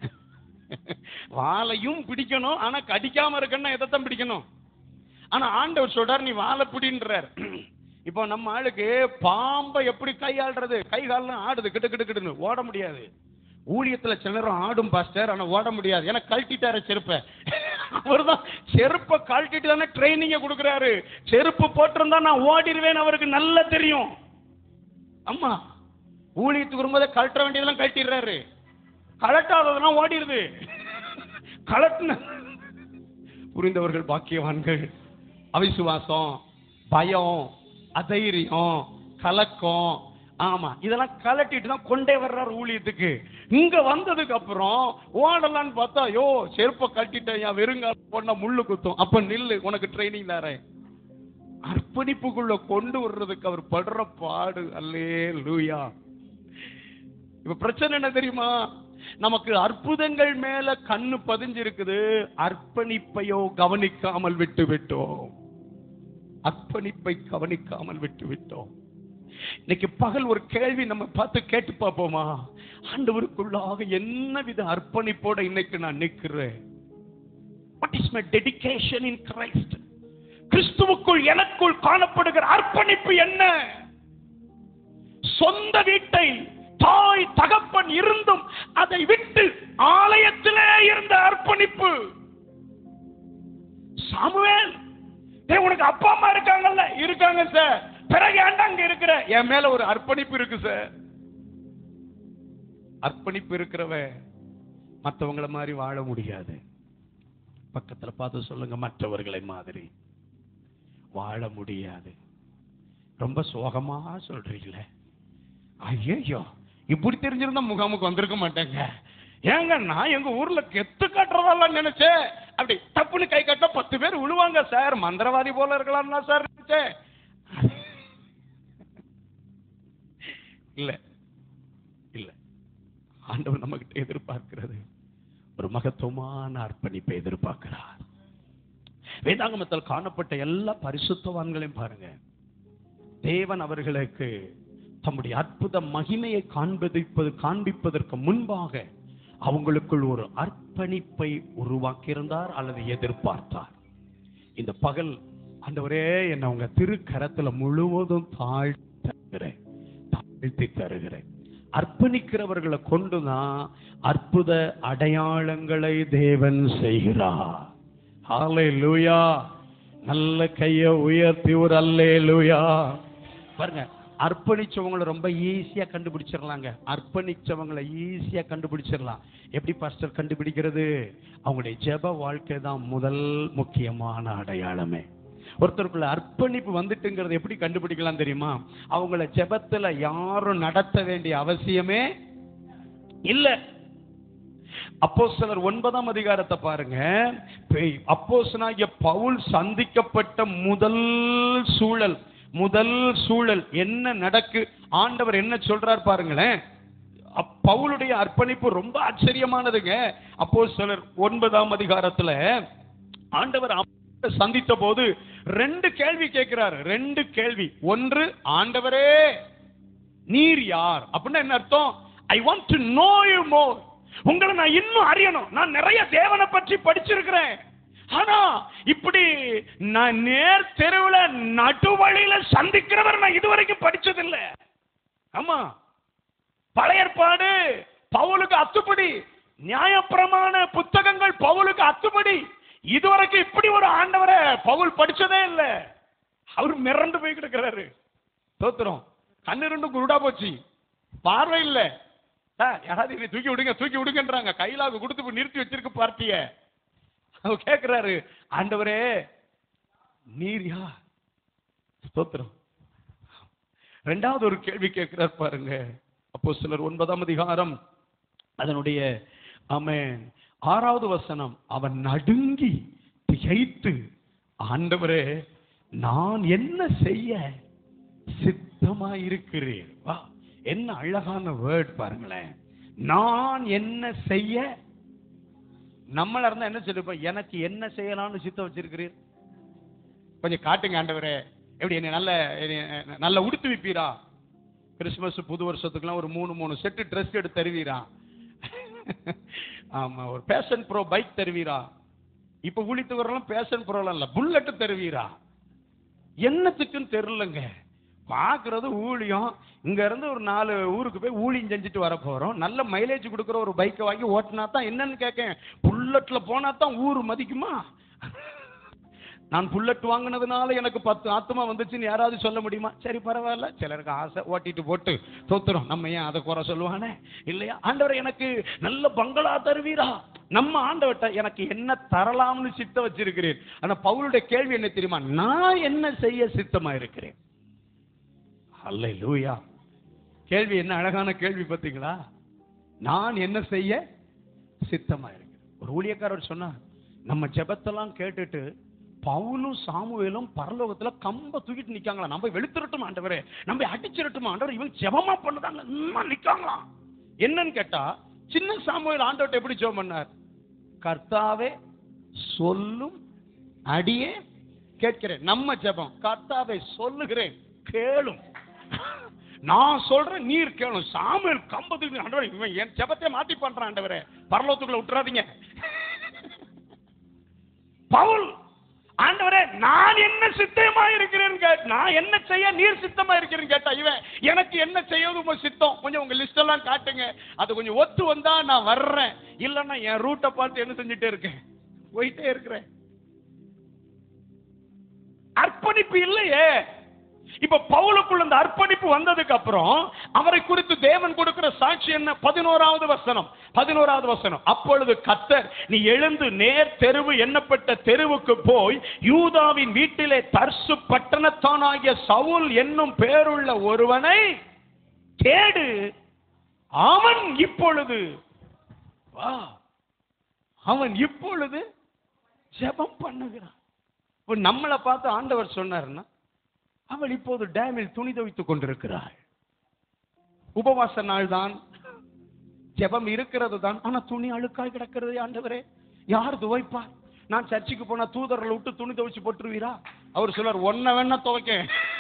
வாழையும் பிடிக்கணும் ஆனா கடிக்காம இருக்கன்னா எதைத்தான் பிடிக்கணும் ஆனா ஆண்டவர் சொல்றார் நீ வாழை பிடின்றார் இப்போ நம்ம ஆளுக்கு பாம்பை எப்படி கையாளுறது கை கால்லாம் ஆடுது கிட்டு கிட்டு கிட்டுன்னு ஓட முடியாது ஊழியத்துல சில நேரம் ஆடும் பாஸ்டர் ஆனா ஓட முடியாது ஏன்னா கழட்டிட்டாரு செருப்பை அவர்தான் செருப்பை கழட்டிட்டு தானே ட்ரைனிங்க கொடுக்குறாரு செருப்பு போட்டிருந்தா நான் ஓடிடுவேன் அவருக்கு நல்லா தெரியும் அம்மா ஊழியத்துக்கு வரும்போதே கழட்ட வேண்டியதெல்லாம் கழட்டிடுறாரு கழட்டாததெல்லாம் ஓடிடுது கழட்டின புரிந்தவர்கள் பாக்கியவான்கள் அவிசுவாசம் பயம் அதைரியம் கலக்கம் ஆமா இதெல்லாம் கலட்டிட்டு தான் கொண்டே வர்றாரு ஊழியத்துக்கு இங்க வந்ததுக்கு அப்புறம் ஓடலான்னு பார்த்தா யோ செருப்ப கட்டிட்டேன் வெறுங்கால போனா முள்ளு குத்தும் அப்ப நில்லு உனக்கு ட்ரைனிங் தரேன் அர்ப்பணிப்புக்குள்ள கொண்டு வர்றதுக்கு அவர் படுற பாடு அல்லே லூயா இப்ப பிரச்சனை என்ன தெரியுமா நமக்கு அற்புதங்கள் மேல கண்ணு பதிஞ்சிருக்குது அர்ப்பணிப்பையோ கவனிக்காமல் விட்டு விட்டோம் அர்ப்பணிப்பை கவனிக்காமல் விட்டு விட்டோம் இன்னைக்கு பகல் ஒரு கேள்வி நம்ம பார்த்து கேட்டு பார்ப்போமா ஆண்டவருக்குள்ளாக என்ன வித அர்ப்பணிப்போட இன்னைக்கு நான் நிக்கிறேன் what is my dedication in Christ கிறிஸ்துவுக்குள் எனக்குள் காணப்படுகிற அர்ப்பணிப்பு என்ன சொந்த வீட்டை தாய் தகப்பன் இருந்தும் அதை விட்டு ஆலயத்திலே இருந்த அர்ப்பணிப்பு சாமுவேல் டேய் உனக்கு அப்பா அம்மா இருக்காங்கல்ல இருக்காங்க சார் பிறகு ஏன்டா அங்க இருக்கிற என் மேல ஒரு அர்ப்பணிப்பு இருக்கு சார் அர்ப்பணிப்பு இருக்கிறவ மற்றவங்கள மாதிரி வாழ முடியாது பக்கத்துல பார்த்து சொல்லுங்க மற்றவர்களை மாதிரி வாழ முடியாது ரொம்ப சோகமா சொல்றீங்களே ஐயோ இப்படி தெரிஞ்சிருந்தா முகாமுக்கு வந்திருக்க மாட்டேங்க ஏங்க நான் எங்க ஊர்ல கெத்து கட்டுறதெல்லாம் நினைச்சேன் அப்படி தப்புன்னு கை கட்ட பத்து பேர் விழுவாங்க சார் மந்திரவாதி போல இருக்கலாம் சார் நினைச்சேன் இல்ல இல்ல ஆண்டவர் நம்ம கிட்ட எதிர்பார்க்கிறது ஒரு மகத்துவமான அர்ப்பணிப்பை எதிர்பார்க்கிறார் வேதாகமத்தில் காணப்பட்ட எல்லா பரிசுத்தவான்களையும் பாருங்க தேவன் அவர்களுக்கு தம்முடைய அற்புத மகிமையை காண்பிப்பது காண்பிப்பதற்கு முன்பாக அவங்களுக்குள் ஒரு அர்ப்பணிப்பை உருவாக்கியிருந்தார் அல்லது எதிர்பார்த்தார் இந்த பகல் ஆண்டவரே என்னை உங்க திருக்கரத்துல முழுவதும் தாழ்த்தி தருகிறேன் தாழ்த்தி தருகிறேன் அர்ப்பணிக்கிறவர்களை கொண்டுதான் அற்புத அடையாளங்களை தேவன் செய்கிறார் ஹalleluya நல்ல கையை உயர்த்தி ஒரு அல்லேலூயா பாருங்க அர்ப்பணிச்சவங்களை ரொம்ப ஈஸியா கண்டுபிடிச்சிடலாங்க அர்ப்பணிச்சவங்களை ஈஸியா கண்டுபிடிச்சிடலாம் எப்படி பாஸ்டர் கண்டுபிடிக்கிறது அவங்களுடைய ஜெப வாழ்க்கை தான் முதல் முக்கியமான அடையாளமே ஒருத்தருக்குள்ள அர்ப்பணிப்பு வந்துட்டுங்கிறது எப்படி கண்டுபிடிக்கலாம் தெரியுமா அவங்கள ஜெபத்துல யாரும் நடத்த வேண்டிய அவசியமே இல்ல அப்போஸ்தலர் ஒன்பதாம் அதிகாரத்தை பாருங்க அப்போஸ்தலனாகிய பவுல் சந்திக்கப்பட்ட முதல் சூழல் முதல் சூழல் என்ன நடக்கு ஆண்டவர் என்ன சொல்றார் பாருங்களேன் அப்- பவுலுடைய அர்ப்பணிப்பு ரொம்ப ஆச்சரியமானதுங்க அப்போ சிலர் ஒன்பதாம் அதிகாரத்துல ஆண்டவர் அவரை சந்தித்த போது ரெண்டு கேள்வி கேட்கிறார் ரெண்டு கேள்வி ஒன்று ஆண்டவரே நீர் யார் அப்படின்னா என்ன அர்த்தம் I want to know you more உங்களை நான் இன்னும் அறியணும் நான் நிறைய தேவனை பற்றி படிச்சிருக்கிறேன் ஆனா இப்படி நான் நேர் தெருவுல நடுவழியில சந்திக்கிறவர் நான் இதுவரைக்கும் படிச்சதில்லை ஆமா பழைய ஏற்பாடு பவுலுக்கு அத்துப்படி நியாயப்பிரமாண புத்தகங்கள் பவுலுக்கு அத்துப்படி இதுவரைக்கும் இப்படி ஒரு ஆண்டவரை பவுல் படிச்சதே இல்ல அவர் மிரண்டு போய் கிடக்கிறாரு தோத்துறோம் கண்ணு ரெண்டும் குருடா போச்சு பார்வை இல்ல சார், யாராவது என்னை தூக்கி விடுங்க தூக்கி விடுங்கன்றாங்க கையிலாக கொடுத்து இப்ப நிறுத்தி வச்சிருக்கு பார்ட்டிய அவர் கேட்கிறாரு ஆண்டவரே நீர் யா ஸ்தோத்திரம் ரெண்டாவது ஒரு கேள்வி கேட்கிறார் பாருங்க அப்போ சிலர் ஒன்பதாம் அதிகாரம் அதனுடைய ஆமென் ஆறாவது வசனம் அவன் நடுங்கி திகைத்து ஆண்டவரே நான் என்ன செய்ய சித்தமாயிருக்கிறேன் வா என்ன அழகான வேர்ட் பாருங்களேன் நான் என்ன செய்ய நம்மள இருந்தா என்ன சொல்லிருப்போம் எனக்கு என்ன செய்யலாம்னு சித்தம் வச்சிருக்கிறீர் கொஞ்சம் காட்டுங்க ஆண்டவரே எப்படி என்ன நல்ல என்னை நல்ல உடுத்து வைப்பீரா கிறிஸ்மஸ் புது வருஷத்துக்குலாம் ஒரு மூணு மூணு செட்டு ட்ரெஸ் எடுத்து தருவீரா ஆமா ஒரு பேஷன் ப்ரோ பைக் தருவீரா இப்ப ஊழித்து வரலாம் பேஷன் ப்ரோலாம் இல்ல புல்லட் தருவீரா என்னத்துக்குன்னு தெரியலங்க பார்க்கறது ஊழியம் இங்க இருந்து ஒரு நாலு ஊருக்கு போய் ஊழியம் செஞ்சுட்டு வர போறோம் நல்ல மைலேஜ் கொடுக்குற ஒரு பைக்கை வாங்கி ஓட்டினா தான் என்னன்னு கேட்கேன் புல்லட்ல போனா தான் ஊர் மதிக்குமா நான் புல்லட் வாங்கினதுனால எனக்கு பத்து ஆத்மா வந்துச்சுன்னு யாராவது சொல்ல முடியுமா சரி பரவாயில்ல சிலருக்கு ஆசை ஓட்டிட்டு போட்டு தோத்துறோம் நம்ம ஏன் அதை குறை சொல்லுவானே இல்லையா ஆண்டவர் எனக்கு நல்ல பங்களா தருவீரா நம்ம ஆண்டவர்ட்ட எனக்கு என்ன தரலாம்னு சித்த வச்சிருக்கிறேன் ஆனா பவுலுடைய கேள்வி என்ன தெரியுமா நான் என்ன செய்ய சித்தமா இருக்கிறேன் அல்லேலூயா கேள்வி என்ன அழகான கேள்வி பார்த்தீங்களா நான் என்ன செய்ய சித்தமா இருக்கிறேன் ஒரு ஊழியக்காரர் சொன்னார் நம்ம ஜெபத்தெல்லாம் கேட்டுட்டு பவுலும் சாமுவேலும் பரலோகத்துல கம்ப தூக்கிட்டு நிக்காங்களா நம்ம வெளுத்துறட்டும் ஆண்டவரே நம்ம அடிச்சிரட்டும் ஆண்டவர் இவங்க ஜெபமா பண்ணுதாங்க இன்னும் நிக்காங்களாம் என்னன்னு கேட்டா சின்ன சாமுவேல் ஆண்டவர்ட்ட எப்படி ஜெபம் பண்ணார் கர்த்தாவே சொல்லும் அடியே கேட்கிறேன் நம்ம ஜெபம் கர்த்தாவே சொல்லுகிறேன் கேளும் நான் சொல்றேன் நீர் கேளும் சாமுவேல் கம்பத்துக்கு ஆண்டவரே இவன் என் ஜெபத்தை மாத்தி பண்றான் ஆண்டவரே பரலோகத்துக்குள்ள விட்டுறாதீங்க பவுல் ஆண்டவரே நான் என்ன சித்தமா இருக்கிறேன் கேட் நான் என்ன செய்ய நீர் சித்தமா இருக்கிறேன் கேட்டா இவன் எனக்கு என்ன செய்யறது உங்க சித்தம் கொஞ்சம் உங்க லிஸ்ட் எல்லாம் காட்டுங்க அது கொஞ்சம் ஒத்து வந்தா நான் வர்றேன் இல்லைன்னா என் ரூட்டை பார்த்து என்ன செஞ்சுட்டே இருக்கேன் போயிட்டே இருக்கிறேன் அர்ப்பணிப்பு இல்லையே இப்ப பவுலுக்குள்ள இந்த அர்ப்பணிப்பு வந்ததுக்கு அப்புறம் அவரை குறித்து தேவன் கொடுக்கிற சாட்சி என்ன பதினோராவது வசனம் பதினோராவது வசனம் அப்பொழுது கத்தர் நீ எழுந்து நேர் தெருவு எண்ணப்பட்ட தெருவுக்கு போய் யூதாவின் வீட்டிலே தர்சு பட்டணத்தானாகிய சவுல் என்னும் பேருள்ள ஒருவனை கேடு அவன் இப்பொழுது வா அவன் இப்பொழுது ஜெபம் பண்ணுகிறான் இப்ப நம்மளை பார்த்து ஆண்டவர் சொன்னாருன்னா அவள் இப்போது டேமில் துணி துவைத்துக் கொண்டிருக்கிறாள் உபவாச நாள் தான் ஜெபம் இருக்கிறது தான் ஆனா துணி அழுக்காய் கிடக்கிறது ஆண்டவரே யார் துவைப்பார் நான் சர்ச்சுக்கு போனா தூதரில் விட்டு துணி துவைச்சு போட்டுருவீரா அவர் சொல்றார் ஒன்ன வேணா துவைக்க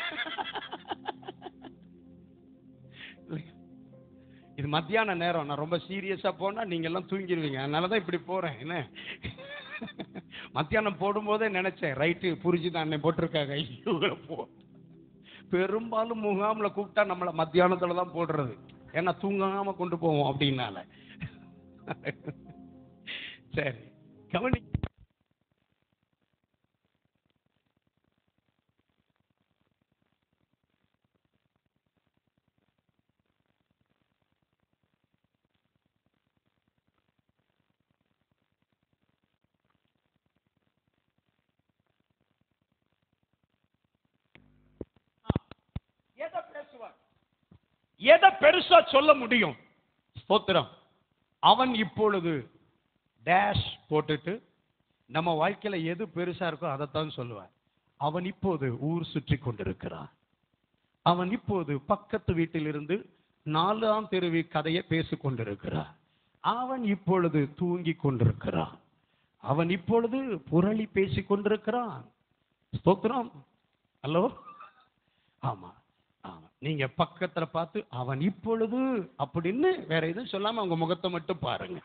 இது மத்தியான நேரம் நான் ரொம்ப சீரியஸா போனா நீங்க எல்லாம் தூங்கிடுவீங்க அதனாலதான் இப்படி போறேன் என்ன மத்தியானம் போடும்போதே நினைச்சேன் ரைட்டு புரிஞ்சுதான் அன்னை போட்டிருக்காங்க ஐயோ போ பெரும்பாலும் முகாம்ல கூப்பிட்டா நம்மள மத்தியானத்துல தான் போடுறது ஏன்னா தூங்காம கொண்டு போவோம் அப்படின்னால சரி கவனி எதை பேசுவார் எதை பெருசா சொல்ல முடியும் ஸ்தோத்திரம் அவன் இப்பொழுது டேஷ் போட்டுட்டு நம்ம வாழ்க்கையில எது பெருசா இருக்கோ அதைத்தான் சொல்லுவார் அவன் இப்போது ஊர் சுற்றி கொண்டிருக்கிறான் அவன் இப்போது பக்கத்து வீட்டிலிருந்து நாலாம் தெருவி கதையை பேசிக் கொண்டிருக்கிறான் அவன் இப்பொழுது தூங்கி கொண்டிருக்கிறான் அவன் இப்பொழுது புரளி பேசிக் கொண்டிருக்கிறான் ஸ்தோத்திரம் ஹலோ ஆமா ஆமா நீங்க பக்கத்துல பார்த்து அவன் இப்பொழுது அப்படின்னு வேற எதுவும் சொல்லாம அவங்க முகத்தை மட்டும் பாருங்க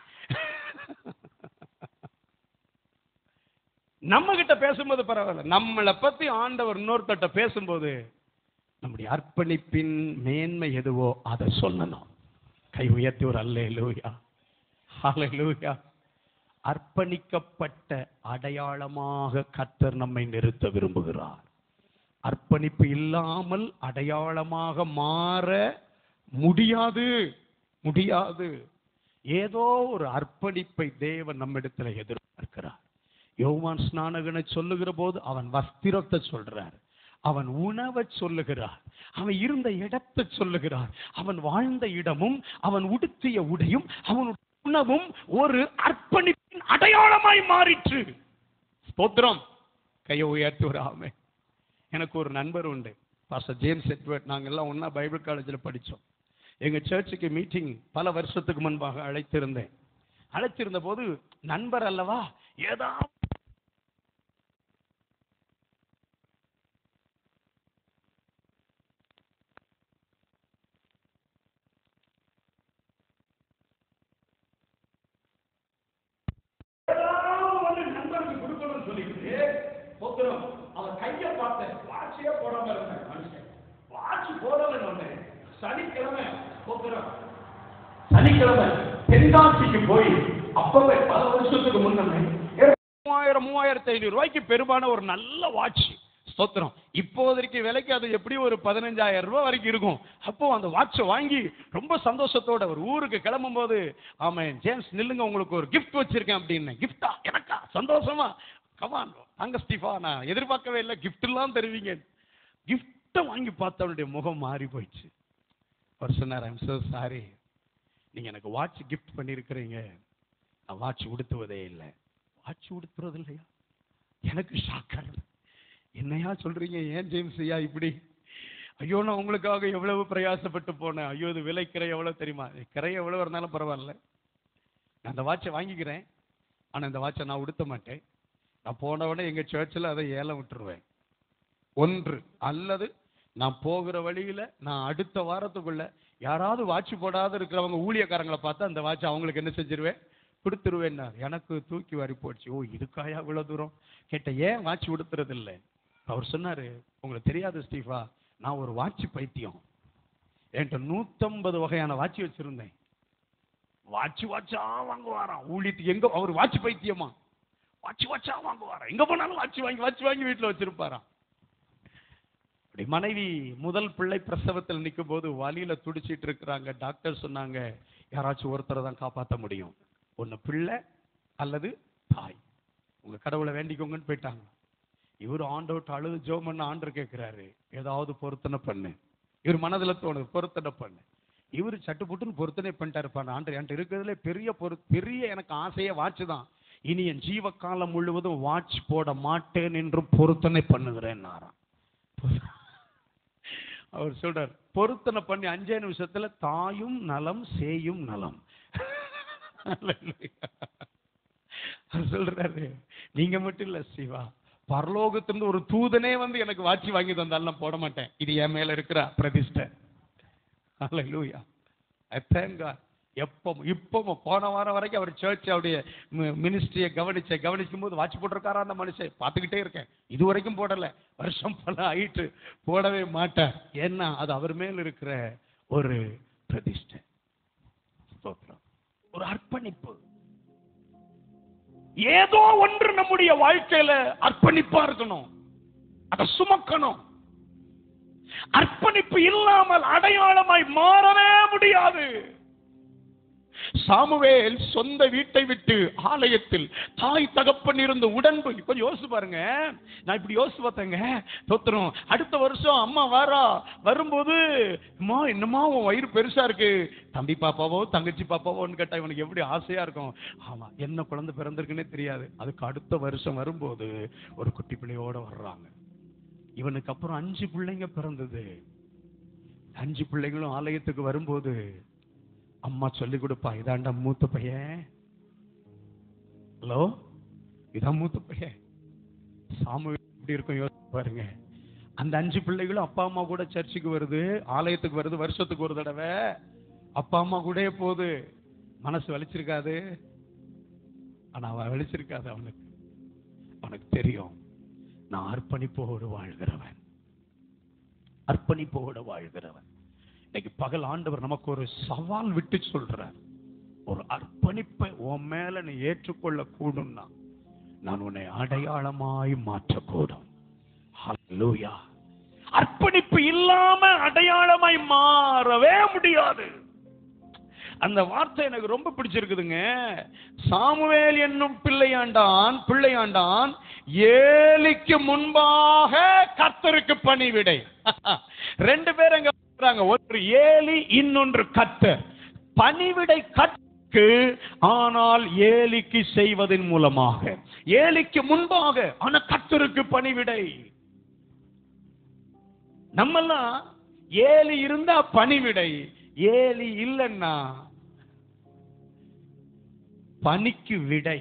நம்ம கிட்ட பேசும்போது பரவாயில்ல நம்மளை பத்தி ஆண்டவர் இன்னொருத்தட்ட பேசும்போது நம்முடைய அர்ப்பணிப்பின் மேன்மை எதுவோ அதை சொல்லணும் கை உயர்த்தி ஒரு அல்லே லூயா ஹalleluya அர்ப்பணிக்கப்பட்ட அடையாளமாக கர்த்தர் நம்மை நிறுத்த விரும்புகிறார் அர்ப்பணிப்பு இல்லாமல் அடையாளமாக மாற முடியாது முடியாது ஏதோ ஒரு அர்ப்பணிப்பை தேவன் நம்மிடத்துல எதிர்பார்க்கிறார் யோவான் ஸ்நானகனை சொல்லுகிற போது அவன் வஸ்திரத்தை சொல்றார் அவன் உணவை சொல்லுகிறார் அவன் இருந்த இடத்தை சொல்லுகிறார் அவன் வாழ்ந்த இடமும் அவன் உடுத்திய உடையும் அவனுடைய உணவும் ஒரு அர்ப்பணிப்பின் அடையாளமாய் மாறிற்று ஸ்தோத்திரம் கையை உயர்த்தி ஒரு ஆமை எனக்கு ஒரு நண்பர் உண்டு பாஸ்டர் ஜேம்ஸ் எட்வர்ட் நாங்கள் எல்லாம் ஒண்ணா பைபிள் காலேஜில் படித்தோம் எங்கள் சர்ச்சுக்கு மீட்டிங் பல வருஷத்துக்கு முன்பாக அழைத்திருந்தேன் அழைத்திருந்த போது நண்பர் அல்லவா ஏதாவது ஏதாவது நண்பருக்கு கொடுக்கணும்னு சொல்லிட்டு போக்குறோம் அவன் கையை பார்த்தேன் வாட்சியே போடாம இருந்தேன் மனுஷன் வாட்சி போடலன்னு ஒண்ணு சனிக்கிழமை போக்குறோம் சனிக்கிழமை தென்காசிக்கு போய் அப்பவே பல வருஷத்துக்கு முன்னமே மூவாயிரம் மூவாயிரத்தி ஐநூறு ரூபாய்க்கு பெருமான ஒரு நல்ல வாட்ச் ஸ்தோத்திரம் இப்போதைக்கு விலைக்கு அது எப்படி ஒரு பதினஞ்சாயிரம் ரூபாய் வரைக்கும் இருக்கும் அப்போ அந்த வாட்சை வாங்கி ரொம்ப சந்தோஷத்தோட ஒரு ஊருக்கு கிளம்பும் போது ஆமாம் ஜேம்ஸ் நில்லுங்க உங்களுக்கு ஒரு gift வச்சிருக்கேன் அப்படின்னு கிஃப்டா எனக்கா சந்தோஷமா கமான் அங்க ஸ்டீஃபா நான் எதிர்பார்க்கவே இல்லை gift எல்லாம் தருவீங்க கிஃப்டை வாங்கி பார்த்த அவருடைய முகம் மாறி போயிடுச்சு அவர் சொன்னார் ஐம் so சாரி நீங்க எனக்கு வாட்ச் கிஃப்ட் பண்ணியிருக்கிறீங்க நான் வாட்ச் உடுத்துவதே இல்லை வாட்ச் உடுத்துறது இல்லையா எனக்கு ஷாக் ஆகுது என்னையா சொல்றீங்க ஏன் ஜேம்ஸ் ஐயா இப்படி ஐயோ நான் உங்களுக்காக எவ்வளவு பிரயாசப்பட்டு போனேன் ஐயோ இது விலை கிரை எவ்வளவு தெரியுமா கிரை எவ்வளவு இருந்தாலும் பரவாயில்ல நான் அந்த வாட்சை வாங்கிக்கிறேன் ஆனா இந்த வாட்சை நான் உடுத்த மாட்டேன் நான் போன உடனே எங்க சர்ச்சில் அதை ஏலம் விட்டுருவேன் ஒன்று அல்லது நான் போகிற வழியில நான் அடுத்த வாரத்துக்குள்ள யாராவது வாட்ச் போடாத இருக்கிறவங்க ஊழியக்காரங்களை பார்த்தா அந்த வாட்ச் அவங்களுக்கு என்ன செஞ்சிருவேன் கொடுத்துருவேன்னார் எனக்கு தூக்கி வாரி போச்சு ஓ இதுக்காயா இவ்வளவு தூரம் கேட்ட ஏன் வாட்ச் உடுத்துறது இல்லை அவர் சொன்னாரு உங்களுக்கு தெரியாது ஸ்டீஃபா நான் ஒரு வாட்ச் பைத்தியம் என்கிட்ட நூத்தம்பது வகையான வாட்ச் வச்சிருந்தேன் வாட்ச் வாட்சா வாங்குவாராம் ஊழியத்துக்கு எங்க அவர் வாட்ச் பைத்தியமா வாட்ச் வாட்சா வாங்குவாராம் எங்க போனாலும் வாட்ச் வாங்கி வாட்ச் வாங்கி வீட்டுல வச்சிருப்பாராம் அப்படி மனைவி முதல் பிள்ளை பிரசவத்தில் நிற்கும் போது வலியில துடிச்சிட்டு இருக்கிறாங்க டாக்டர் சொன்னாங்க யாராச்சும் ஒருத்தரை தான் காப்பாற்ற முடியும் ஒன்னு பிள்ளை அல்லது தாய் உங்க கடவுளை வேண்டிக்கோங்கன்னு போயிட்டாங்க இவர் ஆண்டவர்கிட்ட அழுது ஜோம் பண்ண ஆண்டர் கேட்கிறாரு ஏதாவது பொருத்தனை பண்ணு இவர் மனதுல தோணுது பொருத்தனை பண்ணு இவர் சட்டு புட்டுன்னு பொருத்தனை பண்ணிட்டாரு பாரு ஆண்டர் என்கிட்ட இருக்கிறதுல பெரிய பொரு பெரிய எனக்கு ஆசையே வாட்ச் தான் இனி என் ஜீவ காலம் முழுவதும் வாட்ச் போட மாட்டேன் என்று பொருத்தனை பண்ணுகிறேன் அவர் சொல்றார் பொருத்தனை பண்ணி அஞ்சே நிமிஷத்துல தாயும் நலம் சேயும் நலம் அவர் சொல்றாரு நீங்க மட்டும் இல்ல சிவா பரலோகத்திலிருந்து ஒரு தூதனே வந்து எனக்கு வாட்சி வாங்கி தந்தாலும் நான் போட மாட்டேன் இது என் மேல இருக்கிற பிரதிஷ்டை அல்லேலூயா தேங்க எப்போ இப்போ போன வாரம் வரைக்கும் அவர் சர்ச் அவருடைய மினிஸ்ட்ரியை கவனிச்ச கவனிக்கும் போது வாட்ச் போட்டிருக்காரா அந்த மனுஷன் பார்த்துக்கிட்டே இருக்கேன் இது வரைக்கும் போடல வருஷம் பல ஆயிட்டு போடவே மாட்டேன் ஏன்னா அது அவர் மேல் இருக்கிற ஒரு பிரதிஷ்டை ஸ்தோத்திரம். ஒரு அர்ப்பணிப்பு ஏதோ ஒன்று நம்முடைய வாழ்க்கையில அர்ப்பணிப்பா இருக்கணும் அதை சுமக்கணும் அர்ப்பணிப்பு இல்லாமல் அடையாளமாய் மாறவே முடியாது சாமுவேல் சொந்த வீட்டை விட்டு ஆலயத்தில் தாய் தகப்பன் இருந்த உடன்பு கொஞ்சம் யோசிச்சு பாருங்க நான் இப்படி யோசிச்சு பார்த்தேங்க தோத்துறோம் அடுத்த வருஷம் அம்மா வாரா வரும்போது அம்மா என்னம்மா உன் வயிறு பெருசா இருக்கு தம்பி பாப்பாவோ தங்கச்சி பாப்பாவோன்னு கேட்டா இவனுக்கு எப்படி ஆசையா இருக்கும் ஆமா என்ன குழந்தை பிறந்திருக்குன்னே தெரியாது அதுக்கு அடுத்த வருஷம் வரும்போது ஒரு குட்டி பிள்ளையோட வர்றாங்க இவனுக்கு அப்புறம் அஞ்சு பிள்ளைங்க பிறந்தது அஞ்சு பிள்ளைங்களும் ஆலயத்துக்கு வரும்போது அம்மா சொல்லி கொடுப்பா இதாண்டா மூத்த பையன் ஹலோ இதான் மூத்த பையன் சாமி எப்படி இருக்கும் யோசிச்சு பாருங்க அந்த அஞ்சு பிள்ளைகளும் அப்பா அம்மா கூட சர்ச்சுக்கு வருது ஆலயத்துக்கு வருது வருஷத்துக்கு ஒரு தடவை அப்பா அம்மா கூடயே போகுது மனசு வலிச்சிருக்காது ஆனா அவன் வலிச்சிருக்காது அவனுக்கு அவனுக்கு தெரியும் நான் அர்ப்பணிப்போடு வாழ்கிறவன் அர்ப்பணிப்போடு வாழ்கிறவன் இன்னைக்கு பகல் ஆண்டவர் நமக்கு ஒரு சவால் விட்டு சொல்றார் ஒரு அர்ப்பணிப்பை உன் மேல நீ ஏற்றுக்கொள்ள கூடும்னா நான் உன்னை அடையாளமாய் மாற்றக்கூடும் ஹalleluya அர்ப்பணிப்பு இல்லாம அடையாளமாய் மாறவே முடியாது அந்த வார்த்தை எனக்கு ரொம்ப பிடிச்சிருக்குதுங்க சாமுவேல் என்னும் பிள்ளையாண்டான் பிள்ளையாண்டான் ஏலிக்கு முன்பாக கர்த்தருக்கு பணிவிடை ரெண்டு பேரும் அங்க வர்றாங்க ஒன்று ஏலி இன்னொன்று கர்த்தர் பணிவிடை கற்கு ஆனால் ஏலிக்கு செய்வதன் மூலமாக ஏலிக்கு முன்பாக ஆனா கர்த்தருக்கு பணிவிடை நம்மெல்லாம் ஏலி இருந்தா பணிவிடை ஏலி இல்லைன்னா பனிக்கு விடை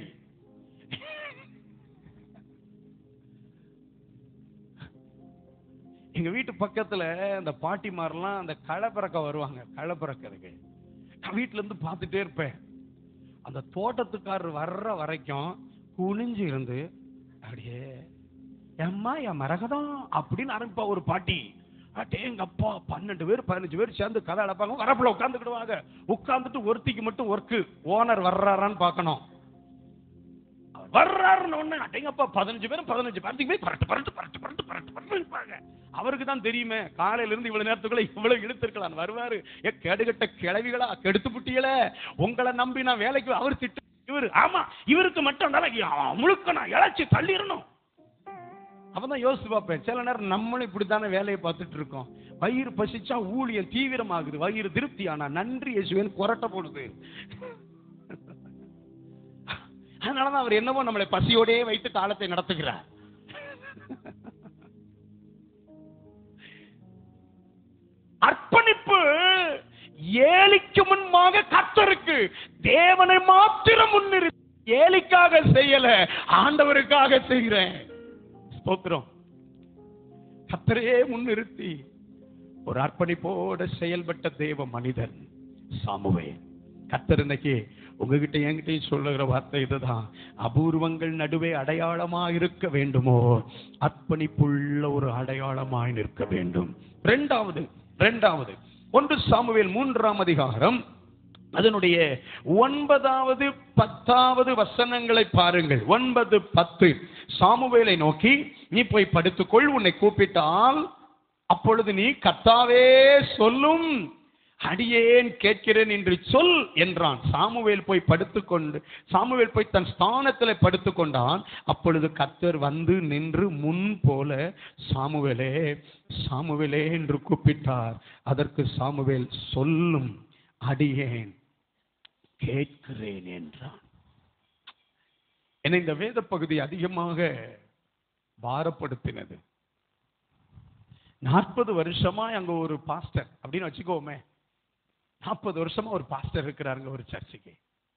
எங்க வீட்டு பக்கத்துல இந்த பாட்டிமாரெல்லாம் அந்த களை பிறக்க வருவாங்க களை பிறக்கிறதுக்கு நான் வீட்டுல இருந்து பார்த்துட்டே இருப்பேன் அந்த தோட்டத்துக்காரர் வர்ற வரைக்கும் குனிஞ்சு இருந்து அப்படியே எம்மா என் மரகதம் அப்படின்னு ஆரம்பிப்பா ஒரு பாட்டி அட்டே எங்க அப்பா பன்னெண்டு பேர் பதினஞ்சு பேர் சேர்ந்து கதை அடைப்பாங்க வரப்புல உட்காந்துக்கிடுவாங்க உட்கார்ந்துட்டு ஒருத்திக்கு மட்டும் ஒர்க்கு ஓனர் வர்றாரான்னு பார்க்கணும் அவர் வர்றாருன்னு ஒண்ணு அட்டேங்கப்பா பதினஞ்சு பேரும் பதினஞ்சு பேர்த்துக்கு போய் பரட்டு பரட்டு பரட்டு பரட்டு பரட்டு பரட்டு அவருக்கு தான் தெரியுமே காலையில இருந்து இவ்வளவு நேரத்துக்குள்ள இவ்வளவு இழுத்திருக்கலாம் வருவாரு ஏ கெடுகட்ட கிளவிகளா கெடுத்து புட்டியல உங்களை நம்பி நான் வேலைக்கு அவர் திட்டு இவரு ஆமா இவருக்கு மட்டும் நல்லா முழுக்க நான் இழைச்சி தள்ளிடணும் அப்பதான் யோசிச்சு பார்ப்பேன் சில நேரம் நம்மளும் இப்படித்தானே வேலையை பார்த்துட்டு இருக்கோம் வயிறு பசிச்சா ஊழியம் தீவிரமாகுது வயிறு திருப்தி ஆனா நன்றி இயேசுவேன்னு கொரட்டை போடுது அதனாலதான் அவர் என்னவோ நம்மளை பசியோடே வைத்து காலத்தை நடத்துகிறார் அர்ப்பணிப்பு ஏலிக்கு முன்பாக கத்தருக்கு தேவனை மாத்திரம் முன்னிறுத்தி ஏலிக்காக செய்யல ஆண்டவருக்காக செய்கிறேன் ஸ்தோத்திரம் கத்தரையே முன்னிறுத்தி ஒரு அர்ப்பணிப்போட செயல்பட்ட தேவ மனிதன் சாமுவே கத்தர் இன்னைக்கு உங்ககிட்ட என்கிட்டயும் சொல்லுகிற வார்த்தை இதுதான் அபூர்வங்கள் நடுவே அடையாளமா இருக்க வேண்டுமோ அர்ப்பணிப்புள்ள ஒரு அடையாளமாய் நிற்க வேண்டும் இரண்டாவது இரண்டாவது ஒன்று சாமுவேல் மூன்றாம் அதிகாரம் அதனுடைய ஒன்பதாவது பத்தாவது வசனங்களை பாருங்கள் ஒன்பது பத்து சாமுவேலை நோக்கி நீ போய் படுத்துக்கொள் உன்னை கூப்பிட்டால் அப்பொழுது நீ கத்தாவே சொல்லும் அடியேன் கேட்கிறேன் என்று சொல் என்றான் சாமுவேல் போய் படுத்துக்கொண்டு சாமுவேல் போய் தன் ஸ்தானத்தில் படுத்துக்கொண்டான் அப்பொழுது கத்தர் வந்து நின்று முன் போல சாமுவேலே சாமுவேலே என்று கூப்பிட்டார் அதற்கு சாமுவேல் சொல்லும் அடியேன் கேட்கிறேன் என்றான் என்னை இந்த வேத பகுதி அதிகமாக பாரப்படுத்தினது நாற்பது வருஷமா அங்க ஒரு பாஸ்டர் அப்படின்னு வச்சுக்கோமே நாற்பது வருஷமா ஒரு பாஸ்டர் இருக்கிறாருங்க ஒரு சர்ச்சுக்கு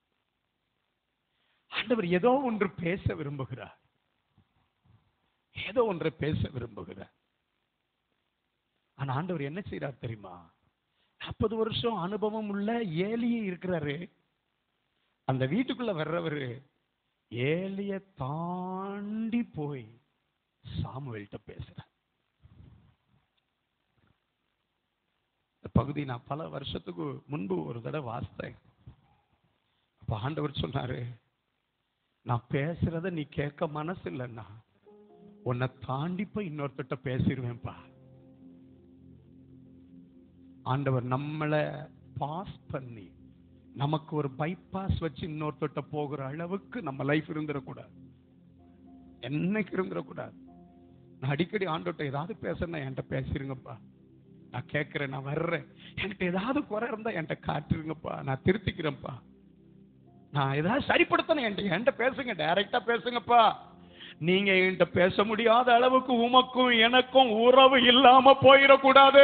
ஆண்டவர் ஏதோ ஒன்று பேச விரும்புகிறார் ஏதோ ஒன்றை பேச விரும்புகிறார் ஆனா ஆண்டவர் என்ன செய்யறார் தெரியுமா நாற்பது வருஷம் அனுபவம் உள்ள ஏலியே இருக்கிறாரு அந்த வீட்டுக்குள்ள வர்றவரு ஏலிய தாண்டி போய் சாமுவேல்கிட்ட பேசுறார் இந்த பகுதி நான் பல வருஷத்துக்கு முன்பு ஒரு தடவை வாசித்தேன் அப்ப ஆண்டவர் சொன்னாரு நான் பேசுறத நீ கேட்க மனசு இல்லைன்னா உன்னை தாண்டி போய் இன்னொருத்தட்ட பேசிடுவேன்ப்பா ஆண்டவர் நம்மளை பாஸ் பண்ணி நமக்கு ஒரு பைபாஸ் வச்சு இன்னொருத்தட்ட போகிற அளவுக்கு நம்ம லைஃப் இருந்துடக்கூடாது என்னைக்கு இருந்துடக்கூடாது நான் அடிக்கடி ஆண்டோட்ட ஏதாவது பேசுறேன்னா என்கிட்ட பேசிருங்கப்பா நான் கேட்கிறேன் நான் வர்றேன் என்கிட்ட ஏதாவது குறை இருந்தா என்கிட்ட காட்டுருங்கப்பா நான் திருத்திக்கிறேன்ப்பா நான் ஏதாவது சரிப்படுத்தணும் என்கிட்ட என்கிட்ட பேசுங்க டைரக்டா பேசுங்கப்பா நீங்க என்கிட்ட பேச முடியாத அளவுக்கு உமக்கும் எனக்கும் உறவு இல்லாம போயிடக்கூடாது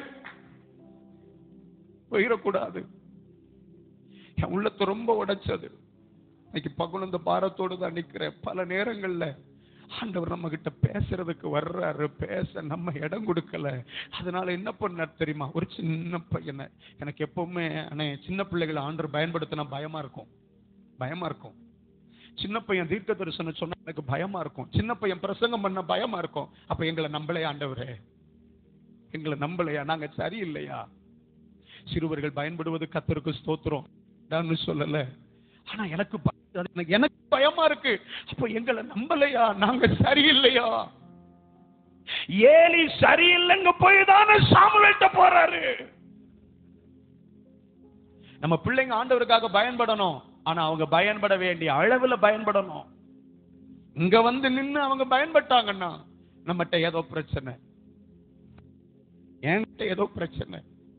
போயிடக்கூடாது என் உள்ளத்தை ரொம்ப உடைச்சது இன்னைக்கு பகுனந்த பாரத்தோடு தான் நிக்கிறேன் பல நேரங்கள்ல ஆண்டவர் நம்ம கிட்ட பேசுறதுக்கு வர்றாரு பேச நம்ம இடம் கொடுக்கல அதனால என்ன பண்ணார் தெரியுமா ஒரு சின்ன பையனை எனக்கு எப்பவுமே அண்ணே சின்ன பிள்ளைகளை ஆண்டவர் பயன்படுத்தினா பயமா இருக்கும் பயமா இருக்கும் சின்ன பையன் தீர்க்க தரிசனம் சொன்னா எனக்கு பயமா இருக்கும் சின்ன பையன் பிரசங்கம் பண்ண பயமா இருக்கும் அப்ப எங்களை நம்பலையா ஆண்டவரே எங்களை நம்பலையா நாங்க சரியில்லையா சிறுவர்கள் பயன்படுவது கத்தருக்கு ஸ்தோத்திரம் நான் சொல்லல ஆனா எனக்கு ப- அது எனக்கு- எனக்கு பயமா இருக்கு அப்ப எங்களை நம்பலையா நாங்க சரியில்லையா ஏலி சரியில்லைங்க போய் தானே சாமுவேல்ட்ட போறாரு நம்ம பிள்ளைங்க ஆண்டவருக்காக பயன்படணும் ஆனா அவங்க பயன்பட வேண்டிய அளவுல பயன்படணும் இங்க வந்து நின்னு அவங்க பயன்பட்டாங்கன்னா நம்மகிட்ட ஏதோ பிரச்சனை என்கிட்ட ஏதோ பிரச்சனை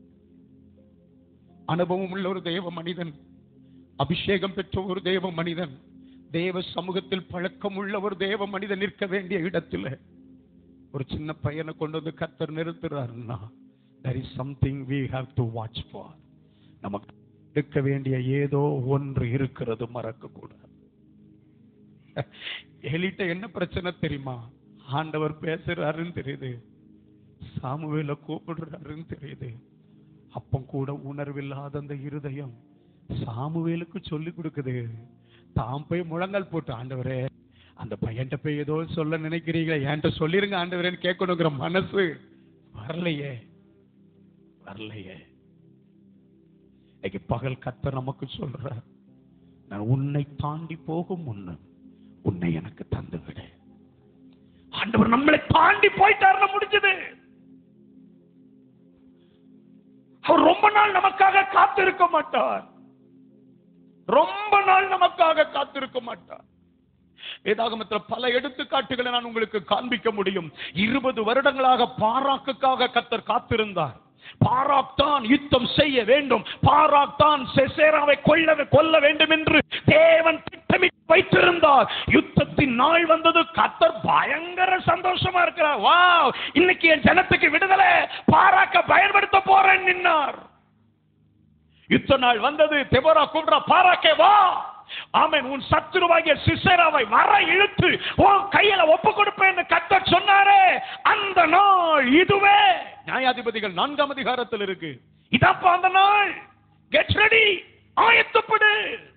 அனுபவம் உள்ள ஒரு தேவ மனிதன் அபிஷேகம் பெற்ற ஒரு தேவ மனிதன் தேவ சமூகத்தில் பழக்கம் உள்ள ஒரு தேவ மனிதன் நிற்க வேண்டிய இடத்துல ஒரு சின்ன பையனை கொண்டு வந்து கத்தர் நிறுத்துறாருன்னா there is something we have to watch for நமக்கு இருக்க வேண்டிய ஏதோ ஒன்று இருக்கிறது மறக்க கூடாது எலிட்ட என்ன பிரச்சனை தெரியுமா ஆண்டவர் பேசுறாருன்னு தெரியுது சாமுவேல கூப்பிடுறாருன்னு தெரியுது அப்போ கூட உணர்வில்லாத அந்த இருதயம் சாமுவேலுக்கு சொல்லி கொடுக்குது தாம் போய் முழங்கால் போட்டு ஆண்டவரே அந்த பையன்கிட்ட போய் ஏதோ சொல்ல நினைக்கிறீங்களே என்கிட்ட சொல்லிருங்க ஆண்டவரேன்னு கேட்கணுங்கிற மனசு வரலையே வரலையே இன்னைக்கு பகல் கத்த நமக்கு சொல்ற நான் உன்னை தாண்டி போகும் முன்னு உன்னை எனக்கு தந்து விடு ஆண்டவர் நம்மளை தாண்டி போயிட்டாருன்னு முடிஞ்சது நாள் நமக்காக காத்திருக்க மாட்டார் ரொம்ப நாள் நமக்காக காத்திருக்க மாட்டார் வேதாகமத்தில் பல எடுத்துக்காட்டுகளை நான் உங்களுக்கு காண்பிக்க முடியும் இருபது வருடங்களாக பாராக்குக்காக கத்தர் காத்திருந்தார் பாராக் தான் யுத்தம் செய்ய வேண்டும் பாராக் தான் செசேராவை கொல்ல கொல்ல வேண்டும் என்று தேவன் திட்டமிட்டு வைத்திருந்தார் யுத்தத்தின் நாள் வந்தது கத்தர் பயங்கர சந்தோஷமா இருக்கிறார் வா இன்னைக்கு என் ஜனத்துக்கு விடுதலை பாராக்க பயன்படுத்த போறேன் நின்னார் யுத்த நாள் வந்தது தெபோரா கூப்பிடுறா பாராக்கே வா ஆமென் உன் சத்துருவாகிய சிசேராவை வர இழுத்து உன் கையில ஒப்பு கொடுப்பேன்னு கத்த சொன்னாரே அந்த நாள் இதுவே நியாயாதிபதிகள் நான்காம் அதிகாரத்தில் இருக்கு இதப்பா அந்த நாள் கெட் ரெடி ஆயத்தப்படு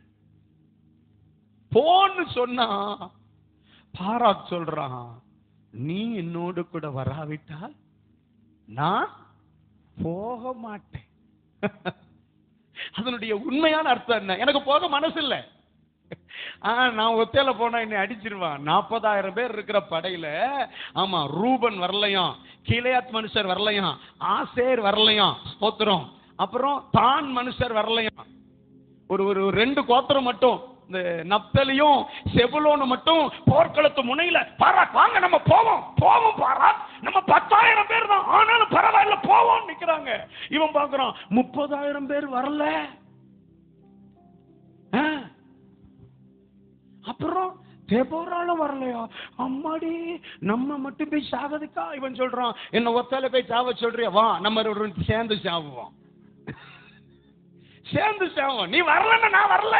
போன்னு சொன்னா பாராக் சொல்றான் நீ என்னோடு கூட வராவிட்டால் நான் போக மாட்டேன் அதனுடைய உண்மையான அர்த்தம் என்ன எனக்கு போக மனசு இல்ல ஆ, நான் ஒத்தையில போனா என்னை அடிச்சிருவான் நாற்பதாயிரம் பேர் இருக்கிற படையில ஆமா ரூபன் வரலையாம் கிளையாத் மனுஷர் வரலையாம் ஆசேர் வரலையாம் ஸ்தோத்திரம் அப்புறம் தான் மனுஷர் வரலையாம் ஒரு ஒரு ஒரு ரெண்டு கோத்திரம் மட்டும் இந்த நப்தலியும் செபுலோனு மட்டும் போர்க்களத்து முனையில பாராக் வாங்க நம்ம போவோம் போவோம் பாராக் நம்ம பத்தாயிரம் பேர் தான் ஆனாலும் பரவாயில்ல போவோம் நிக்கிறாங்க இவன் பாக்குறான் முப்பதாயிரம் பேர் வரல ஆ. அப்புறம் தேபோராலும் வரலையா அம்மாடி நம்ம மட்டும் போய் சாவதுக்கா இவன் சொல்றான் என்ன ஒத்தால போய் சாவ சொல்றியா வா நம்ம ஒரு சேர்ந்து சாவுவோம் சேர்ந்து சாவோம் நீ வரலன்னா நான் வரல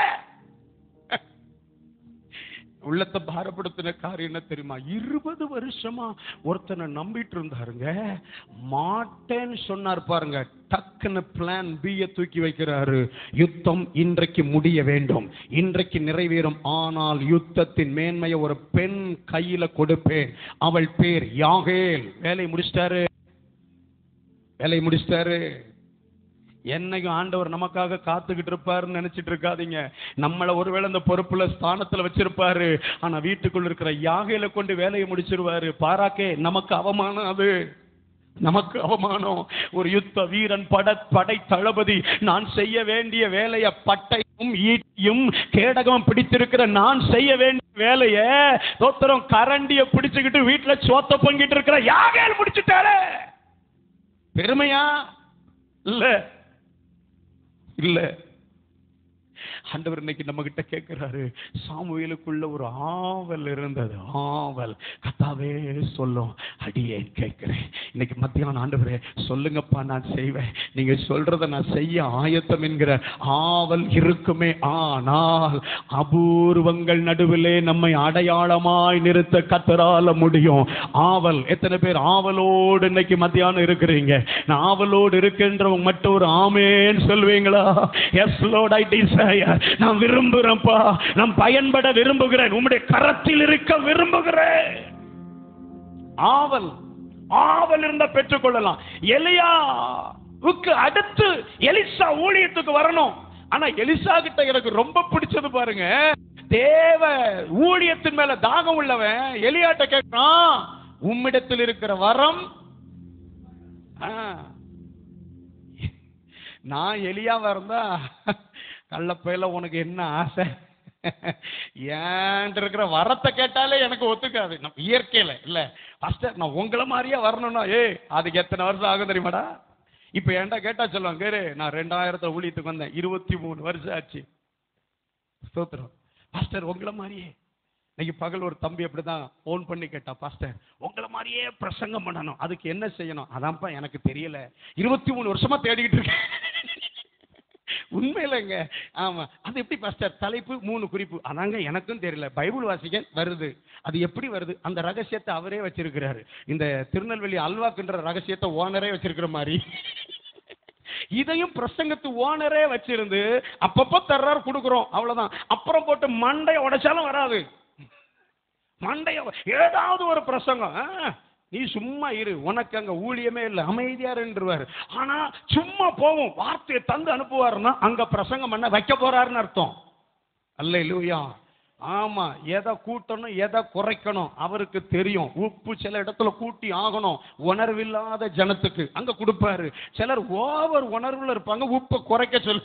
உள்ளத்தை பாரப்படுத்தின காரியம் என்ன தெரியுமா இருபது வருஷமா ஒருத்தனை நம்பிட்டு இருந்தாருங்க மாட்டேன்னு சொன்னார் பாருங்க டக்குன்னு பிளான் பிய தூக்கி வைக்கிறாரு யுத்தம் இன்றைக்கு முடிய வேண்டும் இன்றைக்கு நிறைவேறும் ஆனால் யுத்தத்தின் மேன்மையை ஒரு பெண் கையில கொடுப்பேன் அவள் பேர் யாகேல் வேலையை முடிச்சிட்டாரு வேலையை முடிச்சிட்டாரு என்னைக்கும் ஆண்டவர் நமக்காக காத்துக்கிட்டு இருப்பாருன்னு நினைச்சிட்டு இருக்காதீங்க நம்மள ஒருவேளை இந்த பொறுப்புல ஸ்தானத்துல வச்சிருப்பாரு ஆனா வீட்டுக்குள்ள இருக்கிற யாகையில கொண்டு வேலையை முடிச்சிருவாரு பாராக்கே நமக்கு அவமானம் அது நமக்கு அவமானம் ஒரு யுத்த வீரன் பட படை தளபதி நான் செய்ய வேண்டிய வேலையை பட்டையும் ஈட்டியும் கேடகம் பிடித்திருக்கிற நான் செய்ய வேண்டிய வேலைய தோத்திரம் கரண்டிய பிடிச்சுக்கிட்டு வீட்டுல சோத்த பொங்கிட்டு இருக்கிற யாகையில் முடிச்சுட்டாரு பெருமையா இல்ல இல்ல ஆண்டவர் இன்னைக்கு நம்ம கிட்ட கேட்கிறாரு சாமுவேலுக்குள்ள ஒரு ஆவல் இருந்தது ஆவல் கத்தாவே சொல்லும் அடியேன் கேட்கிறேன் இன்னைக்கு மத்தியானம் ஆண்டவரே சொல்லுங்கப்பா நான் செய்வேன் நீங்க சொல்றத நான் செய்ய ஆயத்தம் என்கிற ஆவல் இருக்குமே ஆனால் அபூர்வங்கள் நடுவிலே நம்மை அடையாளமாய் நிறுத்த கத்தரால முடியும் ஆவல் எத்தனை பேர் ஆவலோடு இன்னைக்கு மத்தியானம் இருக்கிறீங்க நான் ஆவலோடு இருக்கின்றவங்க மட்டும் ஒரு ஆமேன்னு சொல்வீங்களா எஸ் லோட் ஐ டிசையர் நான் விரும்புறேன்ப்பா நான் பயன்பட விரும்புகிறேன் உம்முடைய கரத்தில் இருக்க விரும்புகிறேன் ஆவல் ஆவல் இருந்தா பெற்றுக்கொள்ளலாம் எலியாவுக்கு அடுத்து எலிசா ஊழியத்துக்கு வரணும் ஆனா எலிசா கிட்ட எனக்கு ரொம்ப பிடிச்சது பாருங்க தேவ ஊழியத்தின் மேல தாகம் உள்ளவன் எலியாட்ட கேட்கிறான் உம்மிடத்தில் இருக்கிற வரம் ஆ. நான் எலியாவா இருந்தா கள்ளப்பையில உனக்கு என்ன ஆசை ஏன்ட்டு இருக்கிற வரத்தை கேட்டாலே எனக்கு ஒத்துக்காது நம்ம இயற்கையில இல்ல ஃபர்ஸ்ட் நான் உங்களை மாதிரியே வரணும்னா ஏய் அதுக்கு எத்தனை வருஷம் ஆகும் தெரியுமாடா இப்ப ஏன்டா கேட்டா சொல்லுவாங்க கேரு நான் ரெண்டாயிரத்துல ஊழியத்துக்கு வந்தேன் இருபத்தி மூணு வருஷம் ஆச்சு ஸ்தோத்திரம் பாஸ்டர் உங்களை மாதிரியே இன்னைக்கு பகல் ஒரு தம்பி அப்படிதான் ஃபோன் பண்ணி கேட்டா பாஸ்டர் உங்களை மாதிரியே பிரசங்கம் பண்ணணும் அதுக்கு என்ன செய்யணும் அதான்ப்பா எனக்கு தெரியல இருபத்தி மூணு வருஷமா தேடிக்கிட்டு இருக்கேன் உண்மையிலங்க ஆமா அது எப்படி பாஸ்டர் தலைப்பு மூணு குறிப்பு அதாங்க எனக்கும் தெரியல பைபிள் வாசிக்க வருது அது எப்படி வருது அந்த ரகசியத்தை அவரே வச்சிருக்கிறாரு இந்த திருநெல்வேலி அல்வாக்குன்ற ரகசியத்தை ஓனரே வச்சிருக்கிற மாதிரி இதையும் பிரசங்கத்து ஓனரே வச்சிருந்து அப்பப்போ தர்றாரு கொடுக்குறோம் அவ்வளவுதான் அப்புறம் போட்டு மண்டைய உடைச்சாலும் வராது மண்டைய ஏதாவது ஒரு பிரசங்கம் ஆ, நீ சும்மா இரு உனக்கு அங்க ஊழியமே இல்லை அமைதியா இருந்துருவாரு ஆனா சும்மா போவோம் வார்த்தையை தந்து அனுப்புவாருன்னா அங்க பிரசங்கம் பண்ண வைக்க போறாருன்னு அர்த்தம் அல்ல இல்லையா ஆமா எதை கூட்டணும் எதை குறைக்கணும் அவருக்கு தெரியும் உப்பு சில இடத்துல கூட்டி ஆகணும் உணர்வில்லாத ஜனத்துக்கு அங்க கொடுப்பாரு சிலர் ஓவர் உணர்வுல இருப்பாங்க உப்பை குறைக்க சொல்லு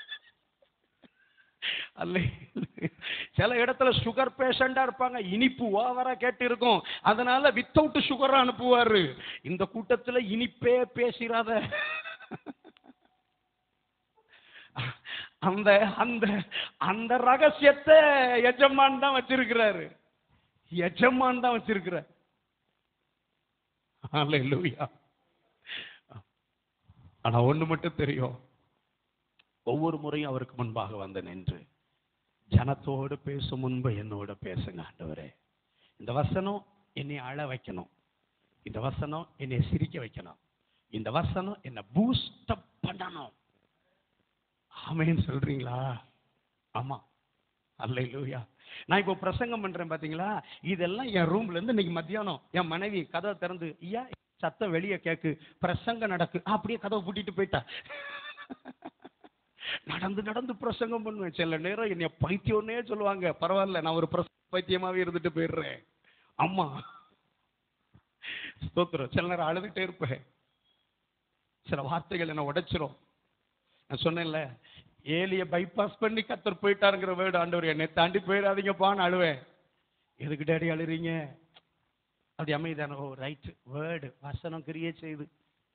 அல்ல சில இடத்துல சுகர் பேஷண்டா இருப்பாங்க இனிப்பு ஓவரா கேட்டு இருக்கும் அதனால வித்தவுட் சுகரா அனுப்புவாரு இந்த கூட்டத்துல இனிப்பே பேசிராத அந்த அந்த அந்த ரகசியத்தை எஜமான் தான் வச்சிருக்கிறாரு எஜமான் தான் வச்சிருக்கிறார் அல்லேலூயா ஆனா ஒண்ணு மட்டும் தெரியும் ஒவ்வொரு முறையும் அவருக்கு முன்பாக வந்து நின்று ஜனத்தோடு பேசும் முன்பு என்னோட பேசுங்க ஆண்டவரே இந்த வசனம் என்னை அழ வைக்கணும் இந்த வசனம் என்னை சிரிக்க வைக்கணும் இந்த வசனம் என்னை பூஸ்டப் பண்ணணும் ஆமேன்னு சொல்றீங்களா ஆமா அல்லேலூயா நான் இப்போ பிரசங்கம் பண்றேன் பாத்தீங்களா இதெல்லாம் என் ரூம்ல இருந்து இன்னைக்கு மத்தியானம் என் மனைவி கதவை திறந்து ஐயா சத்தம் வெளியே கேக்கு பிரசங்கம் நடக்கு அப்படியே கதவை பூட்டிட்டு போயிட்டா நடந்து நடந்து பிரசங்கம் பண்ணுவேன் சில நேரம் என்னைய பைத்தியம்னே சொல்லுவாங்க பரவாயில்ல நான் ஒரு பிரசங்க பைத்தியமாவே இருந்துட்டு போயிடுறேன் அம்மா ஸ்தோத்திரம் சில நேரம் அழுதுகிட்டே இருப்பேன் சில வார்த்தைகள் என்ன உடைச்சிரும் நான் சொன்னேன்ல ஏலிய பைபாஸ் பண்ணி கத்தர் போயிட்டாருங்கிற வேர்டு ஆண்டவர் என்னை தாண்டி போயிடாதீங்கப்பான்னு அழுவேன் எதுக்கு டேடி அழுறீங்க அப்படி அமைதியான ஓ ரைட் வேர்டு வசனம் கிரியே செய்து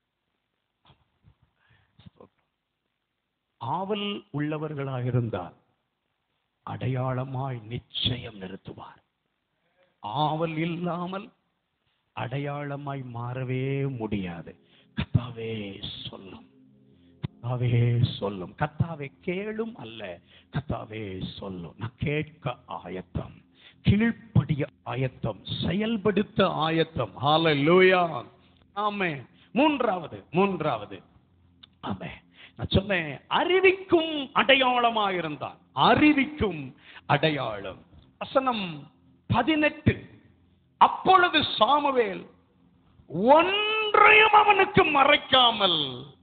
ஆவல் உள்ளவர்களாக இருந்தால் அடையாளமாய் நிச்சயம் நிறுத்துவார் ஆவல் இல்லாமல் அடையாளமாய் மாறவே முடியாது கத்தாவே சொல்லும் கத்தாவே சொல்லும் கத்தாவே கேளும் அல்ல கத்தாவே சொல்லும் நான் கேட்க ஆயத்தம் கீழ்ப்படிய ஆயத்தம் செயல்படுத்த ஆயத்தம் ஹalleluya ஆமே மூன்றாவது மூன்றாவது ஆமே நான் சொன்னேன் அறிவிக்கும் அடையாளமா இருந்தான் அறிவிக்கும் அடையாளம் வசனம் பதினெட்டு அப்பொழுது சாமுவேல் ஒன்றையும் அவனுக்கு மறைக்காமல்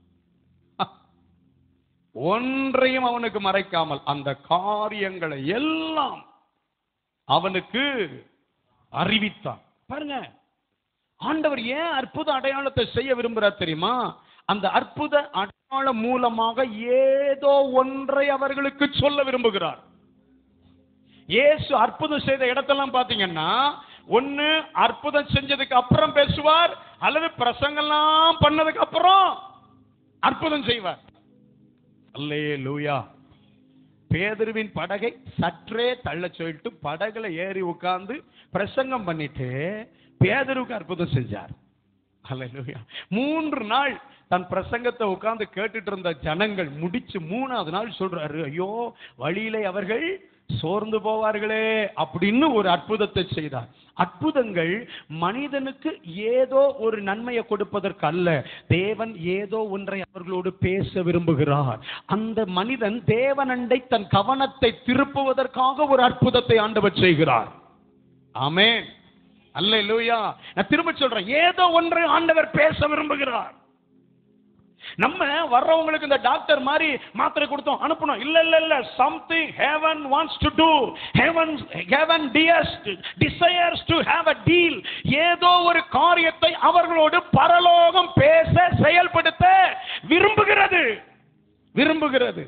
ஒன்றையும் அவனுக்கு மறைக்காமல் அந்த காரியங்களை எல்லாம் அவனுக்கு அறிவித்தான் பாருங்க ஆண்டவர் ஏன் அற்புத அடையாளத்தை செய்ய விரும்புறார் தெரியுமா அந்த அற்புத அடையாளம் மூலமாக ஏதோ ஒன்றை அவர்களுக்கு சொல்ல விரும்புகிறார் இயேசு அற்புதம் செய்த இடத்தெல்லாம் பாத்தீங்கன்னா ஒண்ணு அற்புதம் செஞ்சதுக்கு அப்புறம் பேசுவார் அல்லது பிரசங்கெல்லாம் பண்ணதுக்கு அப்புறம் அற்புதம் செய்வார் அல்லே லூயா பேதுருவின் படகை சற்றே தள்ள சொல்லிட்டு படகுல ஏறி உட்கார்ந்து பிரசங்கம் பண்ணிட்டு பேதுருவுக்கு அற்புதம் செஞ்சார் அல்லேலூயா மூன்று நாள் தன் பிரசங்கத்தை உட்கார்ந்து கேட்டுட்டு இருந்த ஜனங்கள் முடிச்சு மூணாவது நாள் சொல்றாரு ஐயோ வழியிலே அவர்கள் சோர்ந்து போவார்களே அப்படின்னு ஒரு அற்புதத்தை செய்தார் அற்புதங்கள் மனிதனுக்கு ஏதோ ஒரு நன்மையை கொடுப்பதற்கு அல்ல தேவன் ஏதோ ஒன்றை அவர்களோடு பேச விரும்புகிறார் அந்த மனிதன் தேவனண்டை தன் கவனத்தை திருப்புவதற்காக ஒரு அற்புதத்தை ஆண்டவர் செய்கிறார் ஆமென் அல்லேலூயா நான் திரும்ப சொல்றேன் ஏதோ ஒன்றை ஆண்டவர் பேச விரும்புகிறார் நம்ம வர்றவங்களுக்கு இந்த டாக்டர் மாதிரி மாத்திரை கொடுத்தோம் அனுப்பணும் இல்ல இல்ல இல்ல something heaven wants to to heaven heaven dears desires to have a deal ஏதோ ஒரு காரியத்தை அவர்களோடு பரலோகம் பேச செயல்படுத்த விரும்புகிறது விரும்புகிறது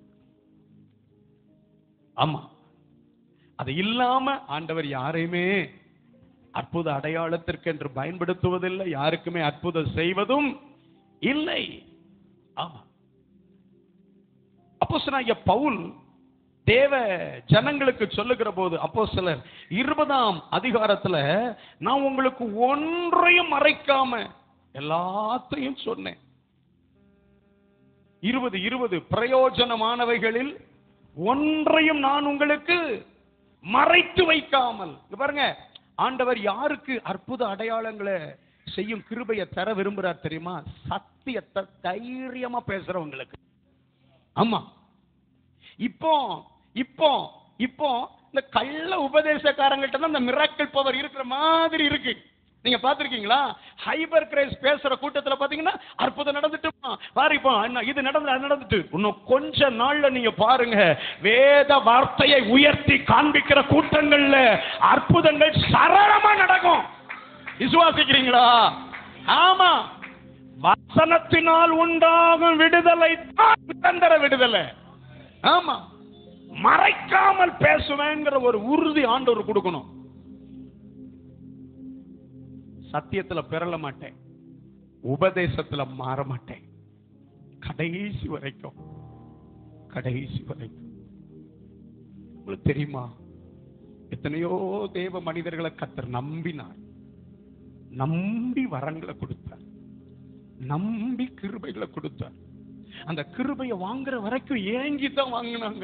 ஆமா அது இல்லாம ஆண்டவர் யாரையுமே அற்புத அடையாளத்திற்கு என்று பயன்படுத்துவதில்லை யாருக்குமே அற்புதம் செய்வதும் இல்லை ஆமா அப்போஸ்தலனாகிய பவுல் தேவ ஜனங்களுக்கு சொல்லுகிற போது அப்போ சிலர் இருபதாம் அதிகாரத்துல நான் உங்களுக்கு ஒன்றையும் மறைக்காம எல்லாத்தையும் சொன்னேன் இருபது இருபது பிரயோஜனமானவைகளில் ஒன்றையும் நான் உங்களுக்கு மறைத்து வைக்காமல் இங்க பாருங்க ஆண்டவர் யாருக்கு அற்புத அடையாளங்களை செய்யும் கிருபையை தர விரும்புறார் தெரியுமா சத்தியத்தை தைரியமா பேசுறவங்களுக்கு ஆமா இப்போ இப்போ இப்போ இந்த கள்ள உபதேசக்காரங்கள்ட்ட தான் இந்த மிராக்கிள் பவர் இருக்கிற மாதிரி இருக்கு நீங்க பாத்திருக்கீங்களா ஹைபர் கிரைஸ் பேசுற கூட்டத்துல பாத்தீங்கன்னா அற்புதம் நடந்துட்டுமா பாருப்பா என்ன இது நடந்து அது நடந்துட்டு இன்னும் கொஞ்ச நாள்ல நீங்க பாருங்க வேத வார்த்தையை உயர்த்தி காண்பிக்கிற கூட்டங்கள்ல அற்புதங்கள் சரளமா நடக்கும் விசுவாசிக்கிறீங்களா ஆமா வசனத்தினால் உண்டாகும் விடுதலை தான் நிரந்தர விடுதலை ஆமா மறைக்காமல் பேசுவேங்கிற ஒரு உறுதி ஆண்டவர் கொடுக்கணும் சத்தியத்துல பெறல மாட்டேன் உபதேசத்துல மாற மாட்டேன் கடைசி வரைக்கும் கடைசி வரைக்கும் உங்களுக்கு தெரியுமா எத்தனையோ தேவ மனிதர்களை கத்தர் நம்பினார் நம்பி வரங்களை கொடுத்தார் நம்பி கிருபைகளை கொடுத்தார் அந்த கிருபையை வாங்குற வரைக்கும் ஏங்கி தான் வாங்கினாங்க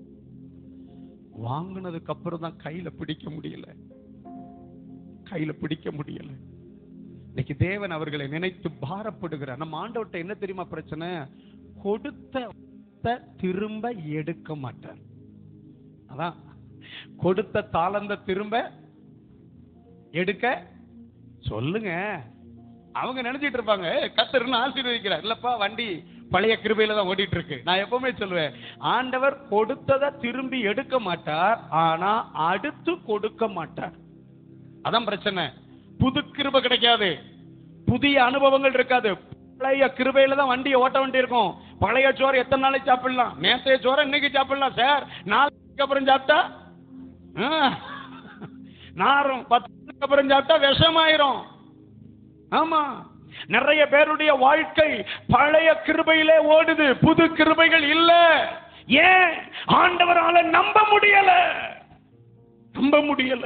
வாங்கினதுக்கு அப்புறம் தான் கையில பிடிக்க முடியல கையில பிடிக்க முடியல இன்னைக்கு தேவன் அவர்களை நினைத்து பாரப்படுகிறார் நம்ம ஆண்டவர்ட்ட என்ன தெரியுமா பிரச்சனை கொடுத்த திரும்ப எடுக்க மாட்டார் அதான் கொடுத்த தாளந்த திரும்ப எடுக்க சொல்லுங்க அவங்க நினைச்சிட்டு இருப்பாங்க கத்தர்னு ஆசீர்வதிக்கிறார் இல்லப்பா வண்டி பழைய கிருபையில தான் ஓடிட்டு இருக்கு நான் எப்பவுமே சொல்லுவேன் ஆண்டவர் கொடுத்ததை திரும்பி எடுக்க மாட்டார் ஆனா அடுத்து கொடுக்க மாட்டார் அதான் பிரச்சனை புது கிருபை கிடைக்காது புதிய அனுபவங்கள் இருக்காது பழைய கிருபையில தான் வண்டியை ஓட்ட வேண்டி இருக்கும் பழைய சோறு எத்தனை நாளைக்கு சாப்பிடலாம் நேத்தைய சோறு இன்னைக்கு சாப்பிடலாம் சார் நாளைக்கு அப்புறம் சாப்பிட்டா ஆ, நாரும் பத்து நாளுக்கு அப்புறம் சாப்பிட்டா விஷமாயிரும் ஆமா நிறைய பேருடைய வாழ்க்கை பழைய கிருபையிலே ஓடுது புது கிருபைகள் இல்ல ஏன் ஆண்டவரால நம்ப முடியல நம்ப முடியல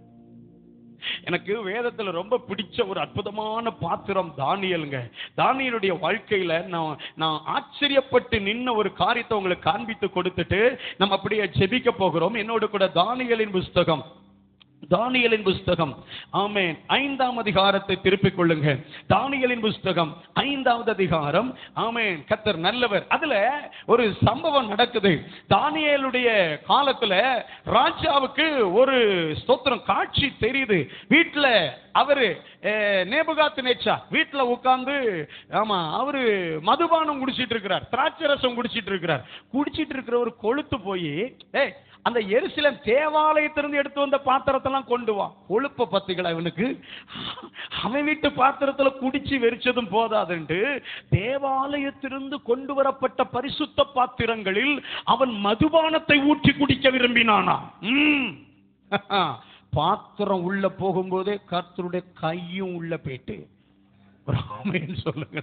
எனக்கு வேதத்துல ரொம்ப பிடிச்ச ஒரு அற்புதமான பாத்திரம் தானியலுங்க தானியலுடைய வாழ்க்கையில நான் நான் ஆச்சரியப்பட்டு நின்ன ஒரு காரியத்தை உங்களுக்கு காண்பித்து கொடுத்துட்டு நம்ம அப்படியே ஜெபிக்க போகிறோம் என்னோட கூட தானியலின் புஸ்தகம் தானியலின் புஸ்தகம் ஆமென் ஐந்தாம் அதிகாரத்தை திருப்பிக் கொள்ளுங்க தானியலின் புஸ்தகம் ஐந்தாவது அதிகாரம் ஆமென் கத்தர் நல்லவர் அதுல ஒரு சம்பவம் நடக்குது தானியேலுடைய காலத்துல ராஜாவுக்கு ஒரு ஸ்தோத்திரம் காட்சி தெரியுது வீட்டுல அவரு நேபுகாத்து நேச்சா வீட்டுல உட்கார்ந்து ஆமா அவரு மதுபானம் குடிச்சிட்டு இருக்கிறார் திராட்சை ரசம் குடிச்சிட்டு இருக்கிறார் குடிச்சிட்டு இருக்கிறவர் கொழுத்து போய் ஏய் அந்த எருசலேம் தேவாலயத்திலிருந்து எடுத்து வந்த பாத்திரத்தெல்லாம் கொண்டு வா கொழுப்ப பத்திகளா இவனுக்கு அவன் வீட்டு பாத்திரத்துல குடிச்சு வெறிச்சதும் போதாதுண்டு தேவாலயத்திலிருந்து கொண்டு வரப்பட்ட பரிசுத்த பாத்திரங்களில் அவன் மதுபானத்தை ஊற்றி குடிக்க விரும்பினானா ம். பாத்திரம் உள்ள போகும்போதே கர்த்தருடைய கையும் உள்ள போயிட்டு ஆமென் சொல்லுங்க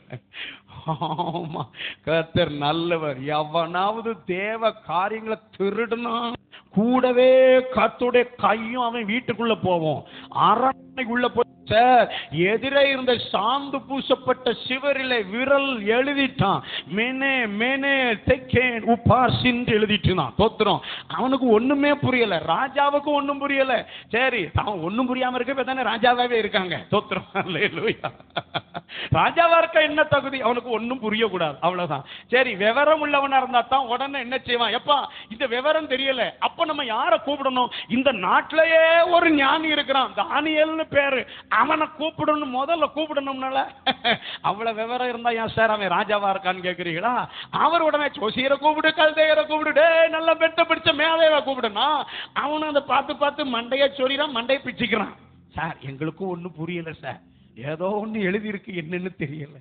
ஆமா கர்த்தர் நல்லவர் எவனாவது தேவ காரியங்களை திருடுனா கூடவே கர்த்தருடைய கையும் அவன் வீட்டுக்குள்ள போவோம் அரண்மனைக்குள்ள போய் சார் எதிரே இருந்த சாந்து பூசப்பட்ட சிவரிலே விரல் எழுதிட்டான் மேனே மேனே தெக்கேன் உப்பார் சின்று எழுதிட்டுனான் தோத்துறோம் அவனுக்கு ஒண்ணுமே புரியல ராஜாவுக்கு ஒண்ணும் புரியல சரி அவன் ஒண்ணும் புரியாம இருக்க தானே ராஜாவாவே இருக்காங்க தோத்துறோம் அல்லேலூயா ராஜாவா இருக்க என்ன தகுதி அவனுக்கு ஒண்ணும் புரியக்கூடாது அவ்வளவுதான் சரி விவரம் உள்ளவனா இருந்தா தான் உடனே என்ன செய்வான் எப்பா இந்த விவரம் தெரியல அப்ப நம்ம யார கூப்பிடணும் இந்த நாட்டிலேயே ஒரு ஞானி இருக்கிறான் தானியல்னு பேரு அவனை கூப்பிடணும் முதல்ல கூப்பிடணும்னால அவ்வளவு விவரம் இருந்தா ஏன் சார் அவன் ராஜாவா இருக்கான்னு கேக்குறீங்களா அவர் உடனே ஜோசியரை கூப்பிடு கல்தையரை கூப்பிடு டேய் நல்ல பெட்ட பிடிச்ச மேலேவா கூப்பிடுனா அவனும் அதை பார்த்து பார்த்து மண்டைய சொறிறான் மண்டைய பிச்சுக்கிறான் சார் எங்களுக்கும் ஒண்ணும் புரியல சார் ஏதோ ஒண்ணு எழுதி இருக்கு என்னன்னு தெரியல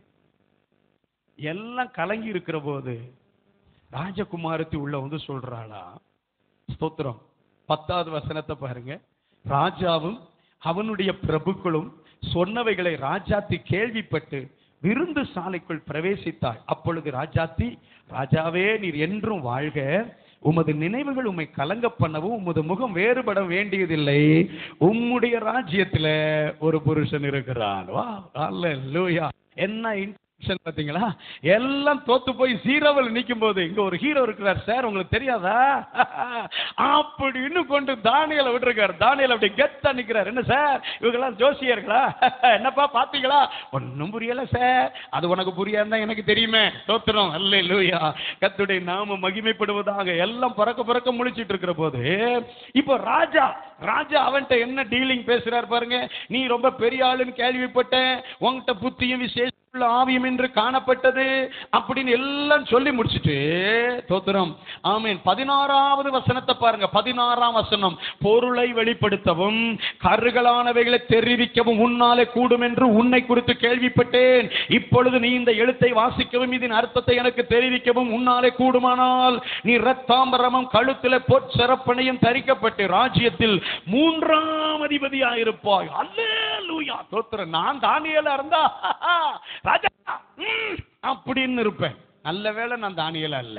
எல்லாம் கலங்கி இருக்கிற போது ராஜகுமாரத்தி உள்ள வந்து சொல்றாளா ஸ்தோத்திரம் பத்தாவது வசனத்தை பாருங்க ராஜாவும் அவனுடைய பிரபுக்களும் சொன்னவைகளை ராஜாத்தி கேள்விப்பட்டு விருந்து சாலைக்குள் பிரவேசித்தாள் அப்பொழுது ராஜாத்தி ராஜாவே நீர் என்றும் வாழ்க உமது நினைவுகள் உம்மை கலங்க பண்ணவும் உமது முகம் வேறுபட வேண்டியதில்லை உம்முடைய ராஜ்யத்துல ஒரு புருஷன் இருக்கிறான் வா அல்லேலூயா என்ன இன்டென்ஷன் பாத்தீங்களா எல்லாம் தோத்து போய் ஜீரோவில் நிக்கும் போது இங்க ஒரு ஹீரோ இருக்கிறார் சார் உங்களுக்கு தெரியாதா அப்படின்னு கொண்டு தானியலை விட்டுருக்காரு தானியல் அப்படி கெத்தா நிக்கிறார் என்ன சார் இவங்கெல்லாம் ஜோசியர்களா என்னப்பா பாத்தீங்களா ஒன்னும் புரியல சார் அது உனக்கு புரியாதுதான் எனக்கு தெரியுமே தோத்துறோம் அல்ல லூயா கத்துடைய நாம மகிமைப்படுவதாக எல்லாம் பறக்க பறக்க முழிச்சிட்டு இருக்கிற போது இப்போ ராஜா ராஜா அவன்கிட்ட என்ன டீலிங் பேசுறாரு பாருங்க நீ ரொம்ப பெரிய ஆளுன்னு கேள்விப்பட்டேன் உன்கிட்ட புத்தியும் விசேஷ உள்ள ஆவியம் என்று காணப்பட்டது அப்படின்னு எல்லாம் சொல்லி முடிச்சிட்டு தோத்திரம் ஆமீன் பதினாறாவது வசனத்தை பாருங்க பதினாறாம் வசனம் பொருளை வெளிப்படுத்தவும் கருகலானவைகளை தெரிவிக்கவும் உன்னாலே கூடும் என்று உன்னை குறித்து கேள்விப்பட்டேன் இப்பொழுது நீ இந்த எழுத்தை வாசிக்கவும் இதன் அர்த்தத்தை எனக்கு தெரிவிக்கவும் உன்னாலே கூடுமானால் நீ ரத்தாம்பரமும் கழுத்தில பொற்சரப்பனையும் தரிக்கப்பட்டு ராஜ்யத்தில் மூன்றாம் அதிபதியாயிருப்பாய் அல்லேலூயா தோத்திரம் நான் தானியலா இருந்தா ராஜா ம், அப்படின்னு இருப்பேன் நல்ல வேளை நான் தானியலா இல்ல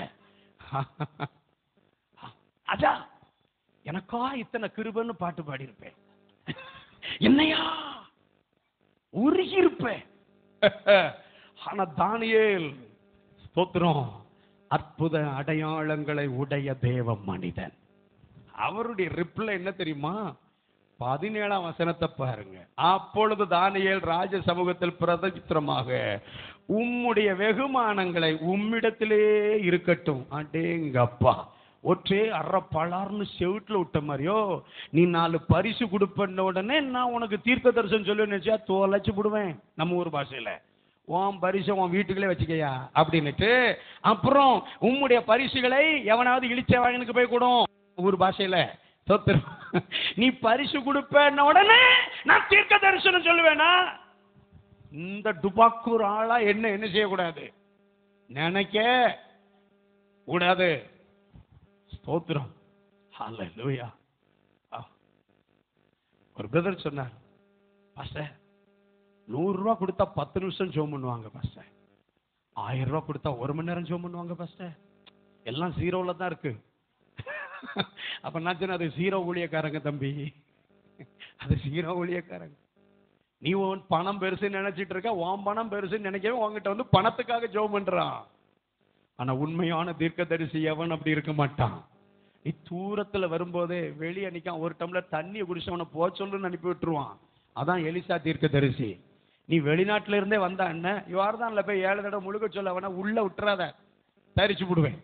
ராஜா எனக்கா இத்தனை கிருபன்னு பாட்டு பாடியிருப்பேன் என்னையா உருகி இருப்பேன் ஆனா தானியேல் ஸ்தோத்திரம் அற்புத அடையாளங்களை உடைய தேவ மனிதன் அவருடைய ரிப்ளை என்ன தெரியுமா பதினேழாம் வசனத்தை பாருங்க அப்பொழுது தானியேல் ராஜ சமூகத்தில் பிரதித்திரமாக உம்முடைய வெகுமானங்களை உம்மிடத்திலே இருக்கட்டும் அடேங்கப்பா ஒற்றே அற பலார்னு செவுட்டுல விட்ட மாதிரியோ நீ நாலு பரிசு கொடுப்பன உடனே நான் உனக்கு தீர்க்க தரிசனம் சொல்லி நினைச்சா தோலைச்சு விடுவேன் நம்ம ஊர் பாஷையில உன் பரிசை உன் வீட்டுக்குள்ளே வச்சுக்கையா அப்படின்னுட்டு அப்புறம் உம்முடைய பரிசுகளை எவனாவது இழிச்சவாயனுக்கு போய் கொடும் ஊர் பாஷையில தோத்திரம் நீ பரிசு கொடுப்பேன்ன உடனே நான் தீர்க்க தரிசனம் சொல்லுவேனா இந்த டுபாக்கூர் ஆளா என்ன என்ன செய்யக்கூடாது நினைக்க கூடாது ஸ்தோத்திரம் ஹalleluya ஆ. ஒரு பிரதர் சொன்னார் பாஸ்டர் நூறு ரூபா கொடுத்தா பத்து நிமிஷம் ஜோம் பண்ணுவாங்க பாஸ்டர் ஆயிரம் ரூபா கொடுத்தா ஒரு மணி நேரம் ஜோம் பண்ணுவாங்க பாஸ்டர் எல்லாம் ஜீரோல தான் இருக்கு அப்ப நான் சொன்னேன் அது ஜீரோ ஊழியக்காரங்க தம்பி அது ஜீரோ ஊழியக்காரங்க நீ உன் பணம் பெருசுன்னு நினைச்சிட்டு இருக்க உன் பணம் பெருசுன்னு நினைக்கவே உன்கிட்ட வந்து பணத்துக்காக ஜோம் பண்றான் ஆனா உண்மையான தீர்க்கதரிசி எவன் அப்படி இருக்க மாட்டான் நீ தூரத்துல வரும்போதே வெளியே நிக்கான் ஒரு டம்ளர் தண்ணியை குடிச்சு அவனை போக சொல்லுன்னு அனுப்பி விட்டுருவான் அதான் எலிசா தீர்க்கதரிசி நீ வெளிநாட்டுல இருந்தே வந்தா என்ன யோர்தான்ல போய் ஏழு தடவை முழுக்க சொல்ல அவனை உள்ள விட்டுறாத தரிச்சு விடுவேன்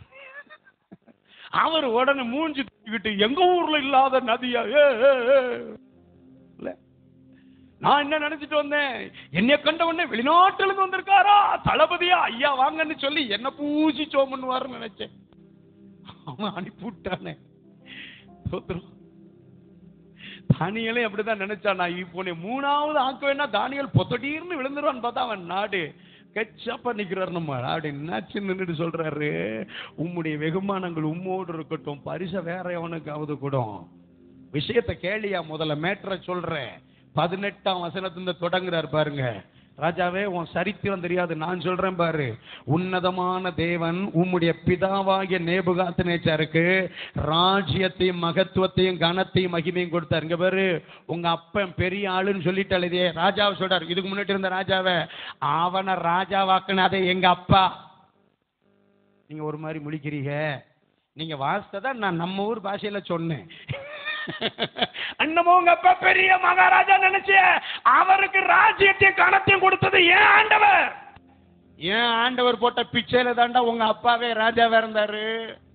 அவர் உடனே மூஞ்சி தூக்கிட்டு எங்க ஊர்ல இல்லாத நதியா ஏ, ஏ, ஏ. இல்ல. நான் என்ன நினைச்சிட்டு வந்தேன் என்னைய கண்ட உடனே வெளிநாட்டுல இருந்து வந்திருக்காரா தளபதியா ஐயா வாங்கன்னு சொல்லி என்ன பூசி சோம் பண்ணுவாருன்னு நினைச்சேன் அவன் அனுப்பி விட்டானே ஸ்தோத்திரம். தானியலே அப்படிதான் நினைச்சான் நான் இப்போ உன்னை மூணாவது ஆக்க வேணா தானியல் பொத்தடீர்னு விழுந்துருவான்னு பார்த்தா அவன் நாடு கச்சப்பா நிக்கிறார் நம்ம அப்படி என்னாச்சு நின்றுட்டு சொல்றாரு உம்முடைய வெகுமானங்கள் உம்மோடு இருக்கட்டும் பரிச வேற எவனுக்காவது கூடும் விஷயத்தை கேளியா முதல்ல மேட்ரை சொல்றேன் பதினெட்டாம் வசனத்துல தொடங்குறார் பாருங்க ராஜாவே உன் சரித்திரம் தெரியாது நான் சொல்றேன் பாரு உன்னதமான தேவன் உம்முடைய பிதாவாகிய நேபுகாத்து நேச்சாருக்கு ராஜ்யத்தையும் மகத்துவத்தையும் கனத்தையும் மகிமையும் கொடுத்தாரு இங்க பாரு உங்க அப்பன் பெரிய ஆளுன்னு சொல்லிட்டாலே இதே ராஜாவை சொல்றாரு இதுக்கு முன்னாடி இருந்த ராஜாவை அவனை ராஜாவாக்குனதே எங்க அப்பா நீங்க ஒரு மாதிரி முழிக்கிறீங்க நீங்க வாசித்ததா நான் நம்ம ஊர் பாஷையில சொன்னேன் அண்ணமோ உங்க அப்பா பெரிய மகாராஜா நினைச்சு அவருக்கு ராஜ்யத்தையும் கணத்தையும் கொடுத்தது ஏன் ஆண்டவர் ஏன் ஆண்டவர் போட்ட பிச்சையில தாண்டா உங்க அப்பாவே ராஜாவா இருந்தாரு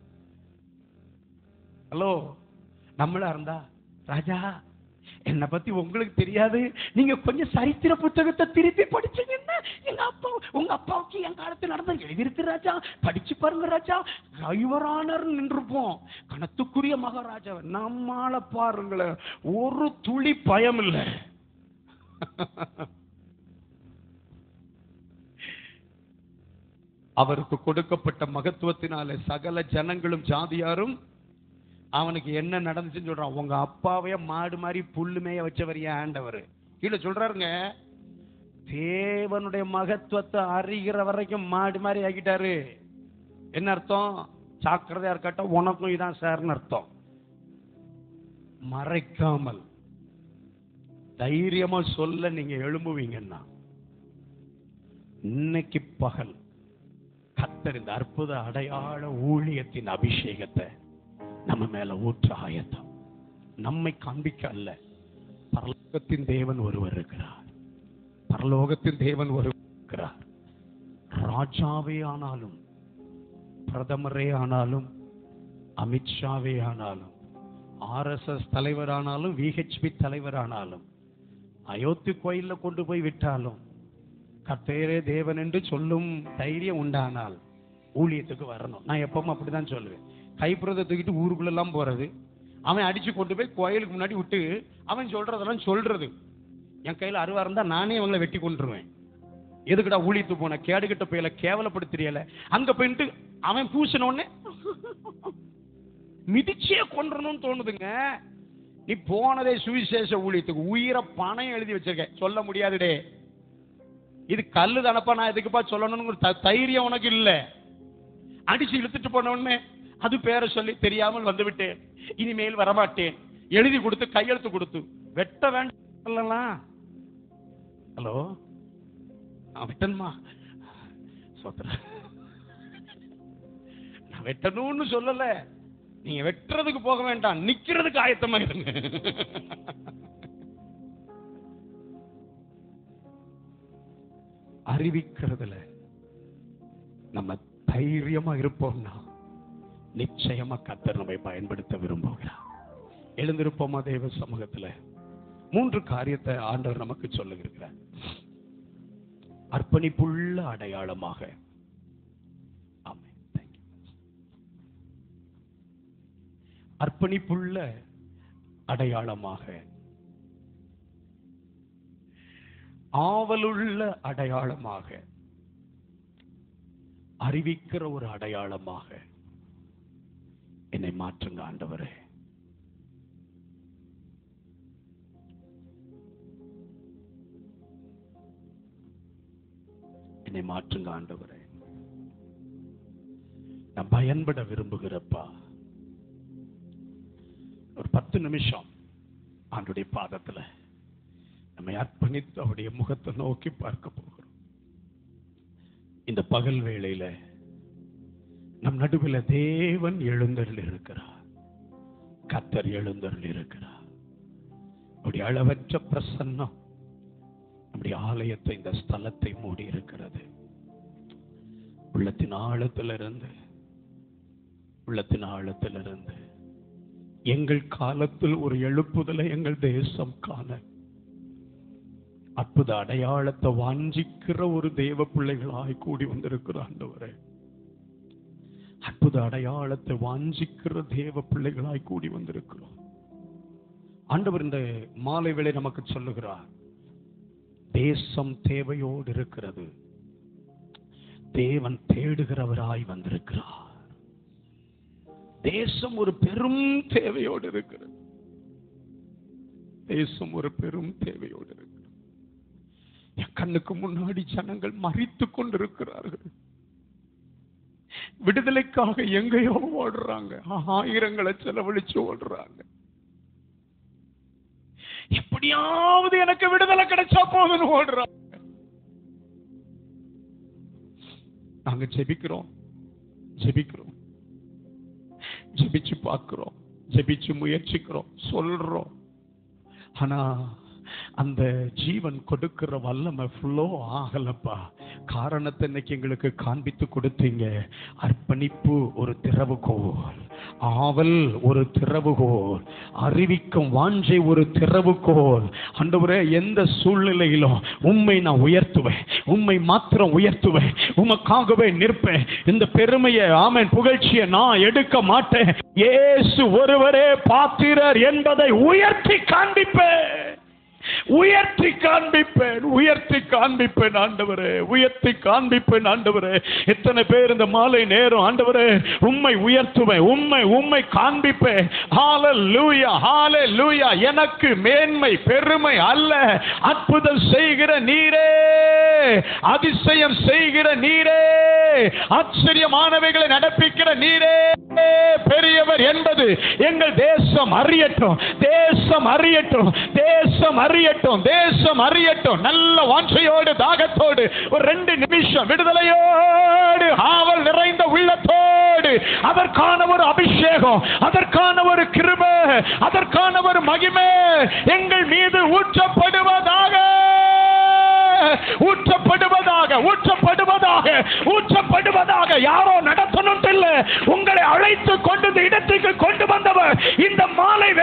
ஹலோ நம்மளா இருந்தா ராஜா என்னை பத்தி உங்களுக்கு தெரியாது நீங்க கொஞ்சம் சரித்திர புத்தகத்தை திருப்பி படிச்சீங்கன்னா எங்க அப்பா உங்க அப்பாவுக்கு என் காலத்துல நடந்த எழுதியிருக்கு ராஜா படிச்சு பாருங்க ராஜா கைவரானர் நின்றுப்போம் கணத்துக்குரிய மகாராஜா நம்மால பாருங்களேன் ஒரு துளி பயம் இல்லை அவருக்கு கொடுக்கப்பட்ட மகத்துவத்தினாலே சகல ஜனங்களும் ஜாதியாரும் அவனுக்கு என்ன நடந்துச்சுன்னு சொல்றான் உங்க அப்பாவே மாடு மாதிரி புல்லு மேய வச்சவர் ஏன் ஆண்டவர் கீழே சொல்றாருங்க தேவனுடைய மகத்துவத்தை அறிகிற வரைக்கும் மாடு மாதிரி ஆக்கிட்டாரு என்ன அர்த்தம் சாக்கிரதையா இருக்கட்டும் உனக்கும் இதான் சார்னு அர்த்தம் மறைக்காமல் தைரியமா சொல்ல நீங்க எழும்புவீங்கன்னா இன்னைக்கு பகல் கத்தர் இந்த அற்புத அடையாள ஊழியத்தின் அபிஷேகத்தை நம்ம மேல ஊற்ற ஆயத்தம் நம்மை காண்பிக்க அல்ல பரலோகத்தின் தேவன் ஒருவர் இருக்கிறார் பரலோகத்தின் தேவன் ஒருவர் இருக்கிறார் ராஜாவே ஆனாலும் பிரதமரே ஆனாலும் அமித்ஷாவே ஆனாலும் ஆர்எஸ்எஸ் தலைவரானாலும் விஹெச்பி தலைவரானாலும் அயோத்தி கோயில்ல கொண்டு போய் விட்டாலும் கர்த்தரே தேவன் என்று சொல்லும் தைரியம் உண்டானால் ஊழியத்துக்கு வரணும் நான் எப்பவும் அப்படிதான் சொல்லுவேன் கைப்புறத்தை தூக்கிட்டு ஊருக்குள்ளெல்லாம் போறது அவன் அடிச்சு கொண்டு போய் கோயிலுக்கு முன்னாடி விட்டு அவன் சொல்றதெல்லாம் சொல்றது என் கையில அருவா இருந்தா நானே அவங்கள வெட்டி கொண்டுருவேன் எதுக்குடா ஊழியத்து போன கேடுகிட்ட போயில கேவலப்படுத்துறியல அங்க போயிட்டு அவன் பூசின உடனே மிதிச்சே கொன்றணும்னு தோணுதுங்க நீ போனதே சுவிசேஷ ஊழியத்துக்கு உயிரை பணம் எழுதி வச்சிருக்க சொல்ல முடியாதுடே இது கல்லு தானப்பா நான் எதுக்குப்பா சொல்லணும்னு ஒரு த- தைரியம் உனக்கு இல்ல அடிச்சு இழுத்துட்டு போன உடனே அது பேரை சொல்லி தெரியாமல் வந்து விட்டேன் இனிமேல் வரமாட்டேன் எழுதி கொடுத்து கையெழுத்து கொடுத்து வெட்ட வேண்டாம் சொல்லலாம் ஹலோ நான் வெட்டணுமா சோத்திரம் நான் வெட்டணும்னு சொல்லல நீங்க வெட்டுறதுக்கு போக வேண்டாம் நிக்கிறதுக்கு ஆயத்தமா இருங்க அறிவிக்கிறதுல நம்ம தைரியமா இருப்போம்னா நிச்சயமா கத்தர் நம்மை பயன்படுத்த விரும்புகிறார் எழுந்திருப்போமா தேவ சமூகத்துல மூன்று காரியத்தை ஆண்டவர் நமக்கு சொல்லுகிறார் அர்ப்பணிப்புள்ள அடையாளமாக ஆமென். Thank you. அர்ப்பணிப்புள்ள அடையாளமாக ஆவலுள்ள அடையாளமாக அறிவிக்கிற ஒரு அடையாளமாக என்னை மாற்றுங்க ஆண்டவரே என்னை மாற்றுங்க ஆண்டவரே நான் பயன்பட விரும்புகிறப்பா ஒரு பத்து நிமிஷம் ஆண்டுடைய பாதத்துல நம்மை அர்ப்பணித்து அவருடைய முகத்தை நோக்கி பார்க்க போகிறோம் இந்த பகல் வேளையில நம் நடுவில் தேவன் எழுந்தருள் இருக்கிறார் கத்தர் எழுந்தருள் இருக்கிறார் அவருடைய அளவற்ற பிரசன்னம் நம்முடைய ஆலயத்தை இந்த ஸ்தலத்தை மூடி இருக்கிறது உள்ளத்தின் ஆழத்திலிருந்து உள்ளத்தின் ஆழத்திலிருந்து எங்கள் காலத்தில் ஒரு எழுப்புதலை எங்கள் தேசம் காண அற்புத அடையாளத்தை வாஞ்சிக்கிற ஒரு தேவ பிள்ளைகளாய் கூடி வந்திருக்கிற ஆண்டவரே அற்புத அடையாளத்தை வாஞ்சிக்கிற தேவ பிள்ளைகளாய் கூடி வந்திருக்கிறோம் ஆண்டவர் இந்த மாலை வேளை நமக்கு சொல்லுகிறார் தேசம் தேவையோடு இருக்கிறது தேவன் தேடுகிறவராய் வந்திருக்கிறார் தேசம் ஒரு பெரும் தேவையோடு இருக்கிறது தேசம் ஒரு பெரும் தேவையோடு இருக்கிறது என் கண்ணுக்கு முன்னாடி ஜனங்கள் மறித்துக் கொண்டிருக்கிறார்கள் விடுதலைக்காக எங்கேயோ ஓடுறாங்க ஆயிரங்களை செலவழிச்சு ஓடுறாங்க எப்படியாவது எனக்கு விடுதலை கிடைச்சா போதும்னு ஓடுறாங்க நாங்க ஜெபிக்கிறோம் ஜெபிக்கிறோம் ஜெபிச்சு பார்க்கிறோம் ஜெபிச்சு முயற்சிக்கிறோம் சொல்றோம் ஆனா அந்த ஜீவன் கொடுக்கிற வல்லமை ஃப்ளோ ஆகலப்பா காரணத்தை இன்னைக்கு எங்களுக்கு காண்பித்து கொடுத்தீங்க அர்ப்பணிப்பு ஒரு திறவுகோல் ஆவல் ஒரு திறவுகோல் அறிவிக்கும் வாஞ்சை ஒரு திறவுகோல் ஆண்டவரே எந்த சூழ்நிலையிலும் உம்மை நான் உயர்த்துவேன் உம்மை மாத்திரம் உயர்த்துவேன் உமக்காகவே நிற்பேன் இந்த பெருமையை ஆமென் புகழ்ச்சியை நான் எடுக்க மாட்டேன் இயேசு ஒருவரே பாத்திரர் என்பதை உயர்த்தி காண்பிப்பேன் உயர்த்தி காண்பிப்பேன் உயர்த்தி காண்பிப்பேன் ஆண்டவரே உயர்த்தி காண்பிப்பேன் ஆண்டவரே எத்தனை பேர் இந்த மாலை நேரம் ஆண்டவரே உம்மை உயர்த்துவேன் உம்மை உம்மை காண்பிப்பேன் ஹalleluya ஹalleluya எனக்கு மேன்மை பெருமை அல்ல அற்புதம் செய்கிற நீரே அதிசயம் செய்கிற நீரே ஆச்சரியமானவைகளை நடப்பிக்கிற நீரே பெரியவர் என்பது எங்கள் தேசம் அறியட்டும் தேசம் அறியட்டும் தேசம் அறியட்டும் தேசம் அறியட்டும் நல்ல வாஞ்சையோடு தாகத்தோடு ஒரு ரெண்டு நிமிஷம் விடுதலையோடு ஆவல் நிறைந்த உள்ளத்தோடு அதற்கான ஒரு அபிஷேகம் அதற்கான ஒரு கிருபை அதற்கான ஒரு மகிமை எங்கள் மீது ஊற்றப்படுவதாக ஊற்றப்படுவதாக ஊற்றப்படுவதாக ஊற்றப்படுவதாக யாரோ நடத்தணும் இல்லை உங்களை அழைத்து கொண்டு இந்த இடத்துக்கு கொண்டு வந்தவர் இந்த மாலை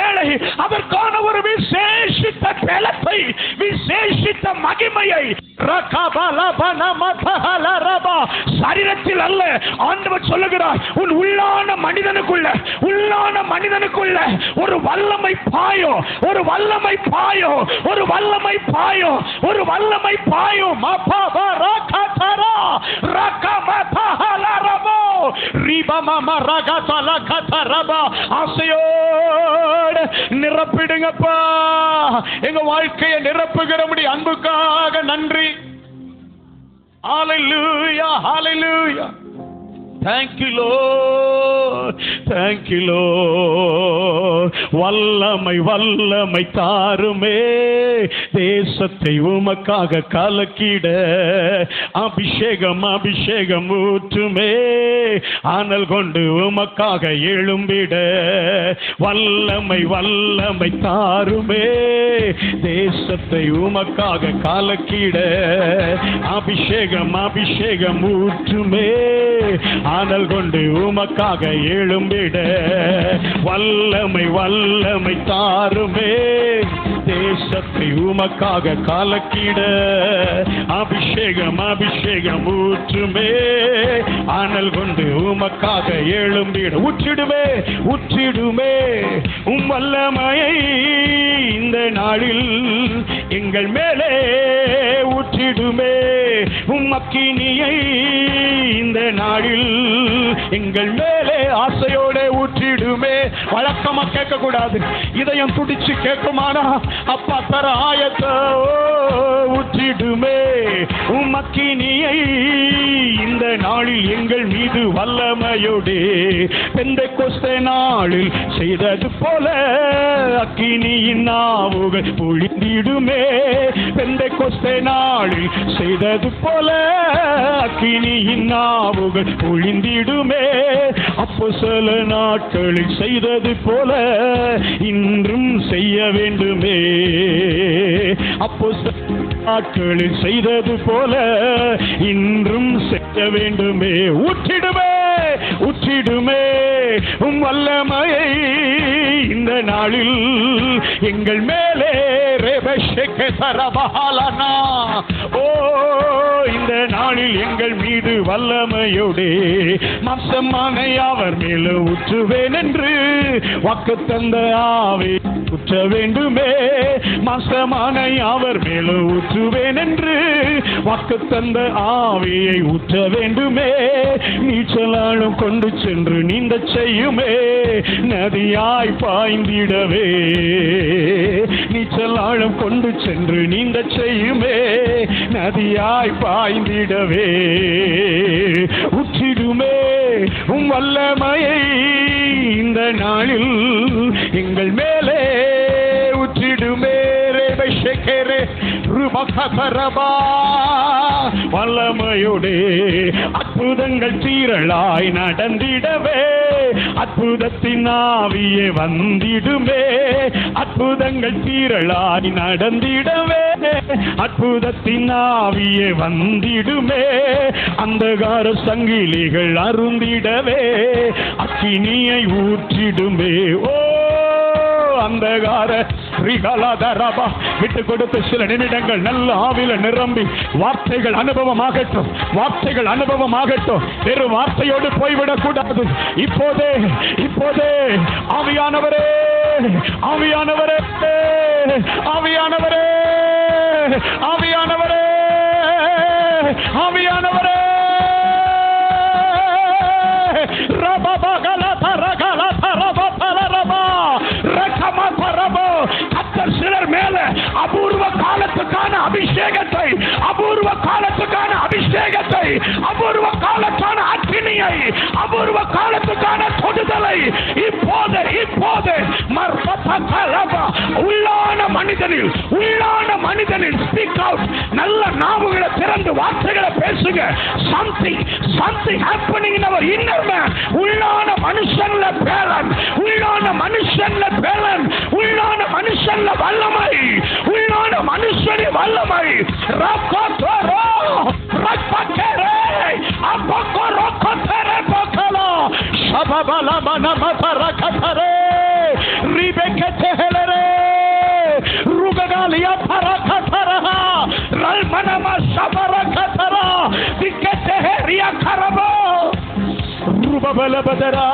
பலத்தை விசேஷித்த மகிமையை ரகபலபனமதஹலரபா. சரீரத்தில் அல்ல ஆண்டவர் சொல்லுகிறார் உன் உள்ளான மனிதனுக்குள்ள உள்ளான மனிதனுக்குள்ள ஒரு வல்லமை பாயோ ஒரு வல்லமை பாயோ ஒரு வல்லமை பாயோ ஒரு வல்லமை பாயோ மபப ரகதரா ரகமதஹலரபோ ரிபமம ரகதலகதரபா ஆசையோடு நிரப்பிடுங்கப்பா எங்க வாழ்க்கையை நிரப்புகிறபடி அன்புக்காக நன்றி ஹalleluya hallelujah Thank you, Lord. Thank you, Lord. வல்லமை வல்லமை தாருமே தேசத்தை உமக்காக கலக்கிட அபிஷேகம் அபிஷேகம் ஊற்றுமே ஆனல் கொண்டு உமக்காக எழும்பிட வல்லமை வல்லமை தாருமே தேசத்தை உமக்காக கலக்கிட அபிஷேகம் அபிஷேகம் ஊற்றுமே ஆனல் கொண்டு உமக்காக எழும்பிட வல்லமை வல்லமை தாருமே தேசத்தை உமக்காக கலக்கிட அபிஷேகம் அபிஷேகம் ஊற்றுமே ஆனல் கொண்டு உமக்காக எழும்பிட உற்றிடுமே உற்றிடுமே உம் வல்லமையை இந்த நாளில் எங்கள் மேலே ஊற்றிடுமே உம் அக்கினியை இந்த நாளில் எங்கள் மேலே ஆசையோட ஊற்றிடுமே வழக்கமா கேட்க கூடாது இதயம் துடிச்சு கேட்குமானா அப்பா தர ஆயத்த ஊற்றிடுமே உம் அக்கினியை இந்த நாளில் எங்கள் மீது வல்லமையோடே பெந்த கொஸ்த நாளில் செய்தது போல அக்கினியின் நாவுகள் பொழிந்திடுமே பெந்த கொஸ்த நாளில் செய்தது போல அக்கினியின் நாவுகள் பொழிந்திடுமே அப்போ சில நாட்களில் செய்தது போல இன்றும் செய்ய வேண்டுமே அப்போ சில நாட்களில் செய்தது போல இன்றும் செய்ய வேண்டுமே ஊற்றிடுமே ஊற்றிடுமே உம் வல்லமையை இந்த நாளில் எங்கள் மேலே ரெபஷெக்க சரபஹாலனா ஓ இந்த நாளில் எங்கள் மீது வல்லமையோடே மாசமானை அவர் மேல ஊற்றுவேன் என்று வாக்கு தந்த ஆவே ஊற்ற வேண்டுமே மாசமானை அவர் மேல ஊற்றுவேன் என்று வாக்கு தந்த ஆவியை ஊற்ற வேண்டுமே நீச்சலாலும் கொண்டு சென்று நீந்த செய்யுமே நதியாய் பாய்ந்திடவே நீச்சல் ஆழம் கொண்டு சென்று நீந்த செய்யுமே நதியாய் பாய்ந்திடவே உற்றிடுமே உம் வல்லமையை இந்த நாளில் எங்கள் மேலே உற்றிடுமே ரேபஷெகரே ருபகபரபா வல்லமையோடே அற்புதங்கள் தீரளாய் நடந்திடவே அற்புதத்தின் ஆவியே வந்திடுமே அற்புதங்கள் தீரளாய் நடந்திடவே அற்புதத்தின் ஆவியே வந்திடுமே அந்தகார சங்கிலிகள் அருந்திடவே அக்கினியை ஊற்றிடுமே ஓ அந்தகார ரிகலதரபா விட்டு கொடுத்து சில நிமிடங்கள் நல்ல ஆவில நிரம்பி வார்த்தைகள் அனுபவமாகட்டும் வார்த்தைகள் அனுபவமாகட்டும் வெறும் வார்த்தையோடு போய்விடக் கூடாது இப்போதே இப்போதே ஆவியானவரே ஆவியானவரே ஆவியானவரே ஆவியானவரே ஆவியானவரே கத்தர் சிலர் மேல அபூர்வ காலத்துக்கான அபிஷேகத்தை அபூர்வ காலத்துக்கான அபிஷேகத்தை அபூர்வ காலத்தான அக்கினியை அபூர்வ காலத்துக்கான தொடுதலை இப்போது இப்போது மர்மதகலப உள்ளான மனிதனில் உள்ளான மனிதனில் ஸ்பீக் அவுட் நல்ல நாவுகளை திறந்து வார்த்தைகளை பேசுங்க something something happening in our inner man உள்ளான மனுஷன்ல பேலன் உள்ளான மனுஷன்ல பேலன் உள்ளான மனுஷன்ல வல்லமை உள்ளான மனுஷனி வல்லமை ரக்கத்தரோ ரக்கத்தரே அப்பக்கரோ கத்தரே பக்கலோ சபபல மனமதர கத்தரே ரிபெக்கத்தெஹலரே ருககாலிய ருகபலபதரா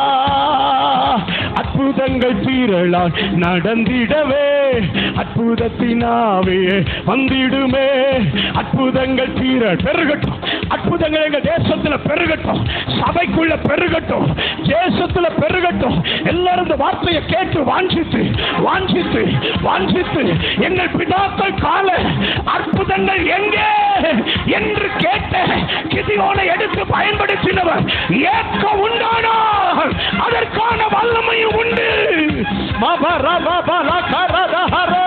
அற்புதங்கள் தீரலால் நடந்திடவே அற்புதத்தினாவே வந்திடுமே அற்புதங்கள் தீர பெருகட்டும் அற்புதங்கள் எங்க தேசத்துல பெருகட்டும் சபைக்குள்ள பெருகட்டும் தேசத்துல பெருகட்டும் எல்லாரும் இந்த வார்த்தையை கேட்டு வாஞ்சித்து வாஞ்சித்து வாஞ்சித்து எங்கள் பிதாக்கள் கால அற்புதங்கள் எங்கே என்று கேட்ட கிதியோனை எடுத்து பயன்படுத்தினவர் ஏக்க உண்டானார் அதற்கான வல்லமையும் உண்டு மபரபபலகரதஹரே.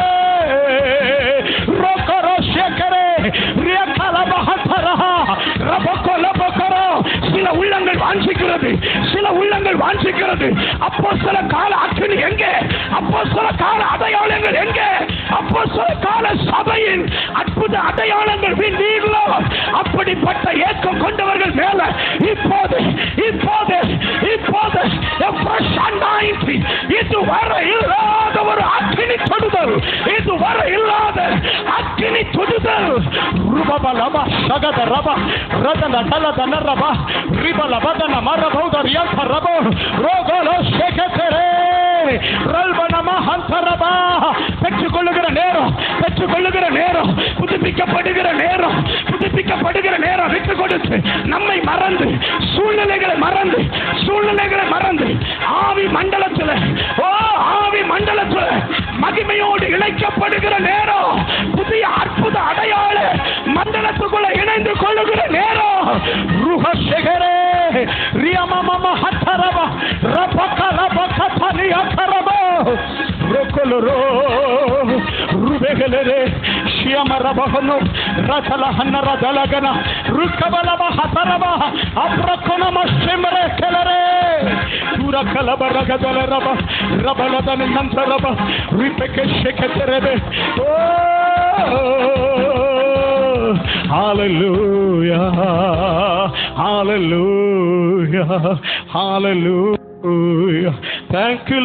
ரோக்கரோஷேக்கரே. ரியக்கலபஹதரஹா. ரபக்கொலபக்கரோ. சில உள்ளங்கள் வாஞ்சிக்கிறது சில உள்ளங்கள் வாஞ்சிக்கிறது அப்போ சில கால அக்கினி எங்கே அப்போ சில கால அடையாளங்கள் எங்கே அப்போ சில கால சபையின் அற்புத அடையாளங்கள் வீண்டீர்களோ அப்படிப்பட்ட ஏக்கம் கொண்டவர்கள் மேல இப்போது இப்போது இப்போது a fresh anointing. இதுவரை இல்லாத ஒரு அக்கினி தொடுதல் இதுவரை இல்லாத அக்கினி தொடுதல் ருபபலப சகத ரப ரதன தலதன ரப ரிபல பதன மரபௌத ரியல்ப ரபோ ரோகலோ சேகத்தரே ரல்பனம ஹந்தரபா பெற்றுக்கொள்ளுகிற நேரம் பெற்றுக்கொள்ளுகிற நேரம் புதுப்பிக்கப்படுகிற நேரம் புதுப்பிக்கப்படுகிற நேரம் விட்டு கொடுத்து நம்மை மறந்து சூழ்நிலைகளை மறந்து சூழ்நிலைகளை மறந்து ஆவி மண்டலத்தில் ஓ ஆவி மண்டலத்தில் மகிமையோடு இணைக்கப்படுகிற நேரம் புதிய அற்புத அடையாள மண்டலத்துக்குள்ள இணைந்து கொள்ளுகிற நேரம் ருஹசேகரே ரியமமம ஹத்தரப ரபக ரபக தனி ஹத்தரப ரோக்கலரோ ருபெகலரே ಶಿಯಮರಬಹನು ರಥಲಹನ್ನರ ದಲಗನ ರುಕ್ಕಬಲವ ಹತರವ ಅಪ್ರಕುಣಮ ಶಿಮರೆ ಕೆಲರೆ ದೂರ ಕಲಬ ರಗದಲ ರಬ ರಬಲದನ ನಂತರಬ ರಿಪೆಕೆ ಶೆಕೆತೆರೆಬೆ ಓ Hallelujah, hallelujah, hallelujah. Thank you,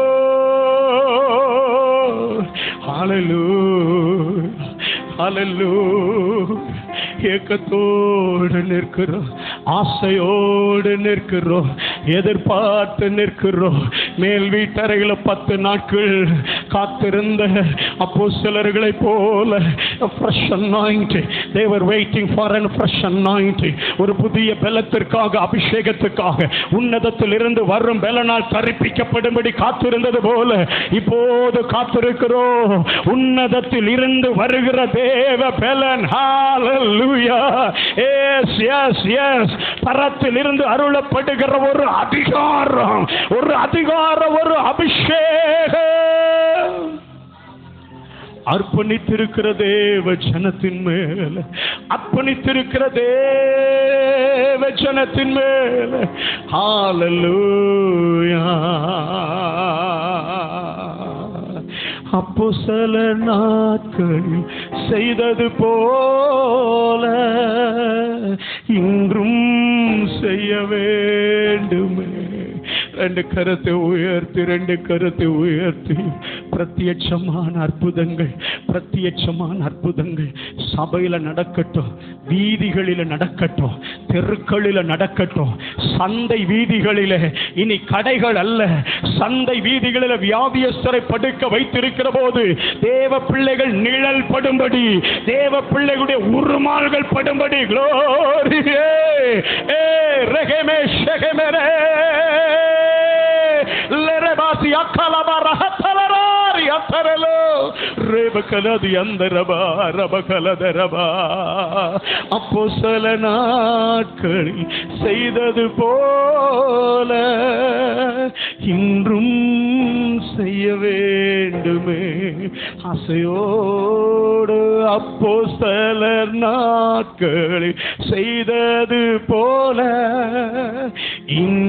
Lord. Hallelujah, hallelujah. ஏக்கத்தோடு நிற்கிறோம் ஆசையோடு நிற்கிறோம் எதிர்பார்த்து நிற்கிறோம் மேல் வீட்டறையில் பத்து நாட்கள் காத்திருந்த அப்போ சிலர்களை போல fresh anointing they were waiting for an fresh anointing ஒரு புதிய பலத்திற்காக அபிஷேகத்துக்காக உன்னதத்தில் இருந்து வரும் பலனால் தரிப்பிக்கப்படும்படி காத்திருந்தது போல இப்போது காத்திருக்கிறோம் உன்னதத்தில் இருந்து வருகிற தேவ பலன் ஹalleluya yes yes yes பரத்தில் இருந்து அருளப்படுகிற ஒரு அதிகாரம் ஒரு அதிகார ஒரு அபிஷேகம் அர்ப்பணித்திருக்கிற தேவ ஜனத்தின் மேல அர்ப்பணித்திருக்கிற தேவ ஜனத்தின் மேல ஹalleluya அப்போ சில நாட்கள் செய்தது போல இன்றும் செய்ய வேண்டுமே ரெண்டு கரத்தை உயர்த்தி ரெண்டு கரத்தை உயர்த்தி பிரத்யட்சமான அற்புதங்கள் பிரத்யட்சமான அற்புதங்கள் சபையில நடக்கட்டும் வீதிகளில நடக்கட்டும் தெருக்களில நடக்கட்டும் சந்தை வீதிகளில இனி கடைகள் அல்ல சந்தை வீதிகளில வியாதியஸ்தரை படுக்க வைத்திருக்கிற போது தேவ பிள்ளைகள் நிழல் படும்படி தேவ பிள்ளைகளுடைய உருமால்கள் படும்படி glory ஏ ரகமே ஷகமரே லெரபாசி அக்கலபா ரஹத்தலராரி அத்தரலோ ரேபகலதி அந்தரபா ரபகலதரபா அப்போ சில நாட்களில் செய்தது போல இன்றும் செய்ய வேண்டுமே ஆசையோடு அப்போ சிலர் நாட்களில் செய்தது போல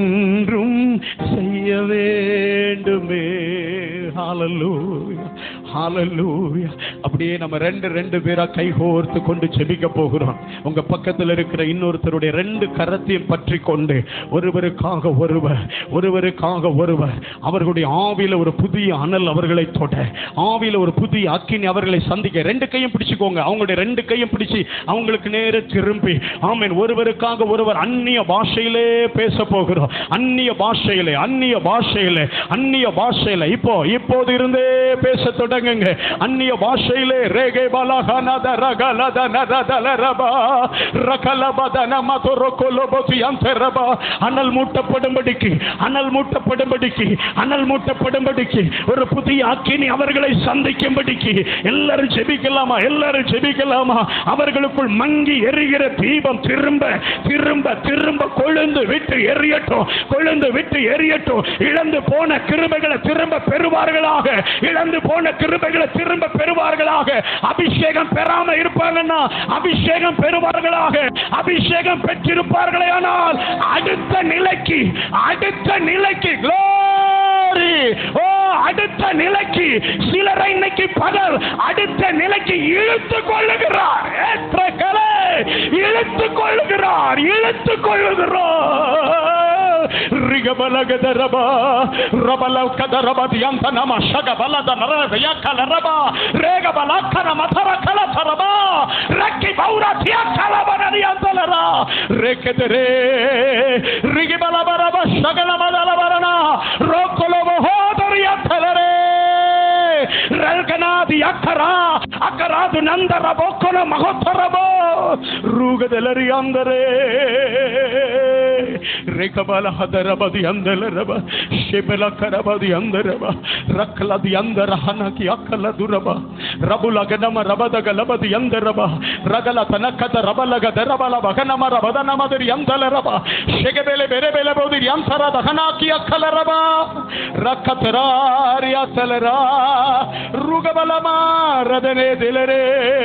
இன்றும் செய்ய வேண்டுமே ஹalleluya ஹalleluya அப்படியே நம்ம ரெண்டு ரெண்டு பேரா கைகோர்த்து கொண்டு ஜெபிக்க போகிறோம் உங்க பக்கத்துல இருக்கிற இன்னொருத்தருடைய ரெண்டு கரத்தையும் பற்றி கொண்டு ஒருவருக்காக ஒருவர் ஒருவருக்காக ஒருவர் அவர்களுடைய ஆவியில ஒரு புதிய அனல் அவர்களை தொட ஆவியில ஒரு புதிய அக்கினி அவர்களை சந்திக்க ரெண்டு கையும் பிடிச்சுக்கோங்க அவங்களுடைய ரெண்டு கையும் பிடிச்சு அவங்களுக்கு நேர திரும்பி ஆமென் ஒருவருக்காக ஒருவர் அந்நிய பாஷையிலே பேச போகிறோம் அந்நிய பாஷையிலே அந்நிய பாஷையிலே அந்நிய பாஷையில இப்போ இப்போது இருந்தே பேச தொடங்குங்க அந்நிய பாஷையிலே ரேகே பலகனத ரகலத நரதல ரபா ரகலபதன மதுரகொலபதி அந்தரபா அனல் மூட்டப்படும்படிக்கு அனல் மூட்டப்படும்படிக்கு அனல் மூட்டப்படும்படிக்கு ஒரு புதிய அக்கினி அவர்களை சந்திக்கும்படிக்கு எல்லாரும் ஜெபிக்கலாமா எல்லாரும் ஜெபிக்கலாமா அவர்களுக்குள் மங்கி எரிகிற தீபம் திரும்ப திரும்ப திரும்ப கொழுந்து விட்டு எரியட்டும் கொழுந்து விட்டு எரியட்டும் இழந்து போன கிருபைகளை திரும்ப பெறுவார்களாக இழந்து போன கிருபைகளை திரும்ப பெறுவார்களாக அபிஷேகம் பெறாம இருப்பாங்கன்னா அபிஷேகம் பெறுவார்களாக அபிஷேகம் பெற்றிருப்பார்களே ஆனால் அடுத்த நிலைக்கு அடுத்த நிலைக்கு glory ஓ அடுத்த நிலைக்கு சிலரை இன்னைக்கு பகல் அடுத்த நிலைக்கு இழுத்து கொள்ளுகிறார் ஏற்ற கலை இழுத்து கொள்ளுகிறார் இழுத்து கொள்ளுகிறார் ರಿಗಬಲಗದರಬ ರಬಲಕದರಬದಿಯಂತ ನಮ ಶಗಬಲದ ನರದಯ ಕಲರಬ ರೇಗಬಲಕ್ಕನ ಮಥರ ಕಲಥರಬ ರಕ್ಕಿ ಬೌರಥಿಯ ಕಲಬನದಿಯಂತಲರ ರೇಕೆದರೆ ರಿಗಿಬಲಬರಬ ಶಗಲ ಮದಲಬರಣ ರೋಕೊಲವ ಹೋದರಿಯಂತಲರೇ ರಲ್ಕನಾದಿ ಅಕ್ಕರ ಅಕ್ಕರಾದು ನಂದರ ಬೊಕ್ಕನ ಮಹೋತ್ತರಬೋ ರೂಗದಲರಿ ಅಂದರೆ ರೇಖಬಲ ಹದರಬದಿ ಅಂದಲರಬ ಶಿಬಲ ಕರಬದಿ ಅಂದರಬ ರಕ್ಕಲದಿ ಅಂದರ ಹನಕಿ ಅಕ್ಕಲ ದುರಬ ರಬುಲ ಗನಮ ರಬದ ಗಲಬದಿ ಅಂದರಬ ರಗಲ ತನಕದ ರಬಲಗ ದರಬಲ ಬಗನಮ ರಬದ ನಮದರಿ ಅಂದಲರಬ ಶೆಗಬೆಲೆ ಬೆರೆ ಬೆಲೆ ಬೋದಿರಿ ಅಂತರ ದಹನಾಕಿ ಅಕ್ಕಲರಬ ರಕ್ಕತರಾರಿ ಅತ್ತಲರ ರುಗಬಲಮ ರದನೆ ದಿಲರೇ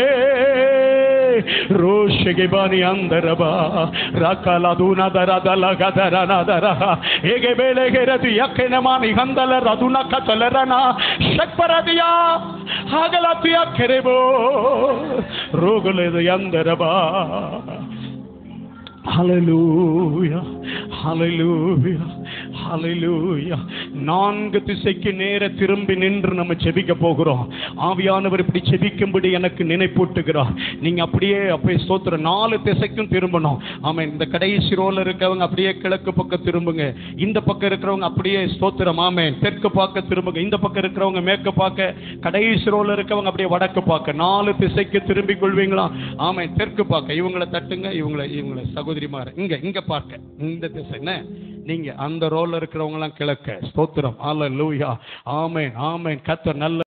ರೋಷಗೆ ಬಾನಿ ಅಂದರಬ ರಕಲ ದೂನ ದರ ದಲ ಗದರ ನದರ ಹೇಗೆ ಬೆಳೆಗೆ ರದಿ ಯಕ್ಕೆನ ಮಾನಿ ಹಂದಲ ರದುನ ಕತಲರನ ಶಕ್ಪರದಿಯ ಹಾಗಲತಿಯ ಕೆರೆಬೋ ರೋಗಲೆದು ಎಂದರಬ ஹalleluya ஹalleluya ஹalleluya நான்கு திசைக்கு நேர திரும்பி நின்று நம்ம ஜெபிக்க போகிறோம் ஆவியானவர் இப்படி ஜெபிக்கும்படி எனக்கு நினைப்பூட்டுகிறார் நீங்க அப்படியே அப்படியே ஸ்தோத்திரம் நாலு திசைக்கும் திரும்பணும் ஆமா இந்த கடைசி ரோல இருக்கவங்க அப்படியே கிழக்கு பக்கம் திரும்புங்க இந்த பக்கம் இருக்கிறவங்க அப்படியே ஸ்தோத்திரம் ஆமே தெற்கு பார்க்க திரும்புங்க இந்த பக்கம் இருக்கிறவங்க மேற்கு பார்க்க கடைசி ரோல இருக்கவங்க அப்படியே வடக்கு பார்க்க நாலு திசைக்கு திரும்பிக் கொள்வீங்களா ஆமே தெற்கு பார்க்க இவங்களை தட்டுங்க இவங்களை இவங்களை சகோதரிமார இங்க இங்க பார்க்க இந்த திசை என்ன நீங்க அந்த ரோல்ல இருக்கிறவங்க எல்லாம் கிழக்க ஸ்தோத்திரம் அல்ல லூயா ஆமேன் ஆமேன் கத்தர் நல்ல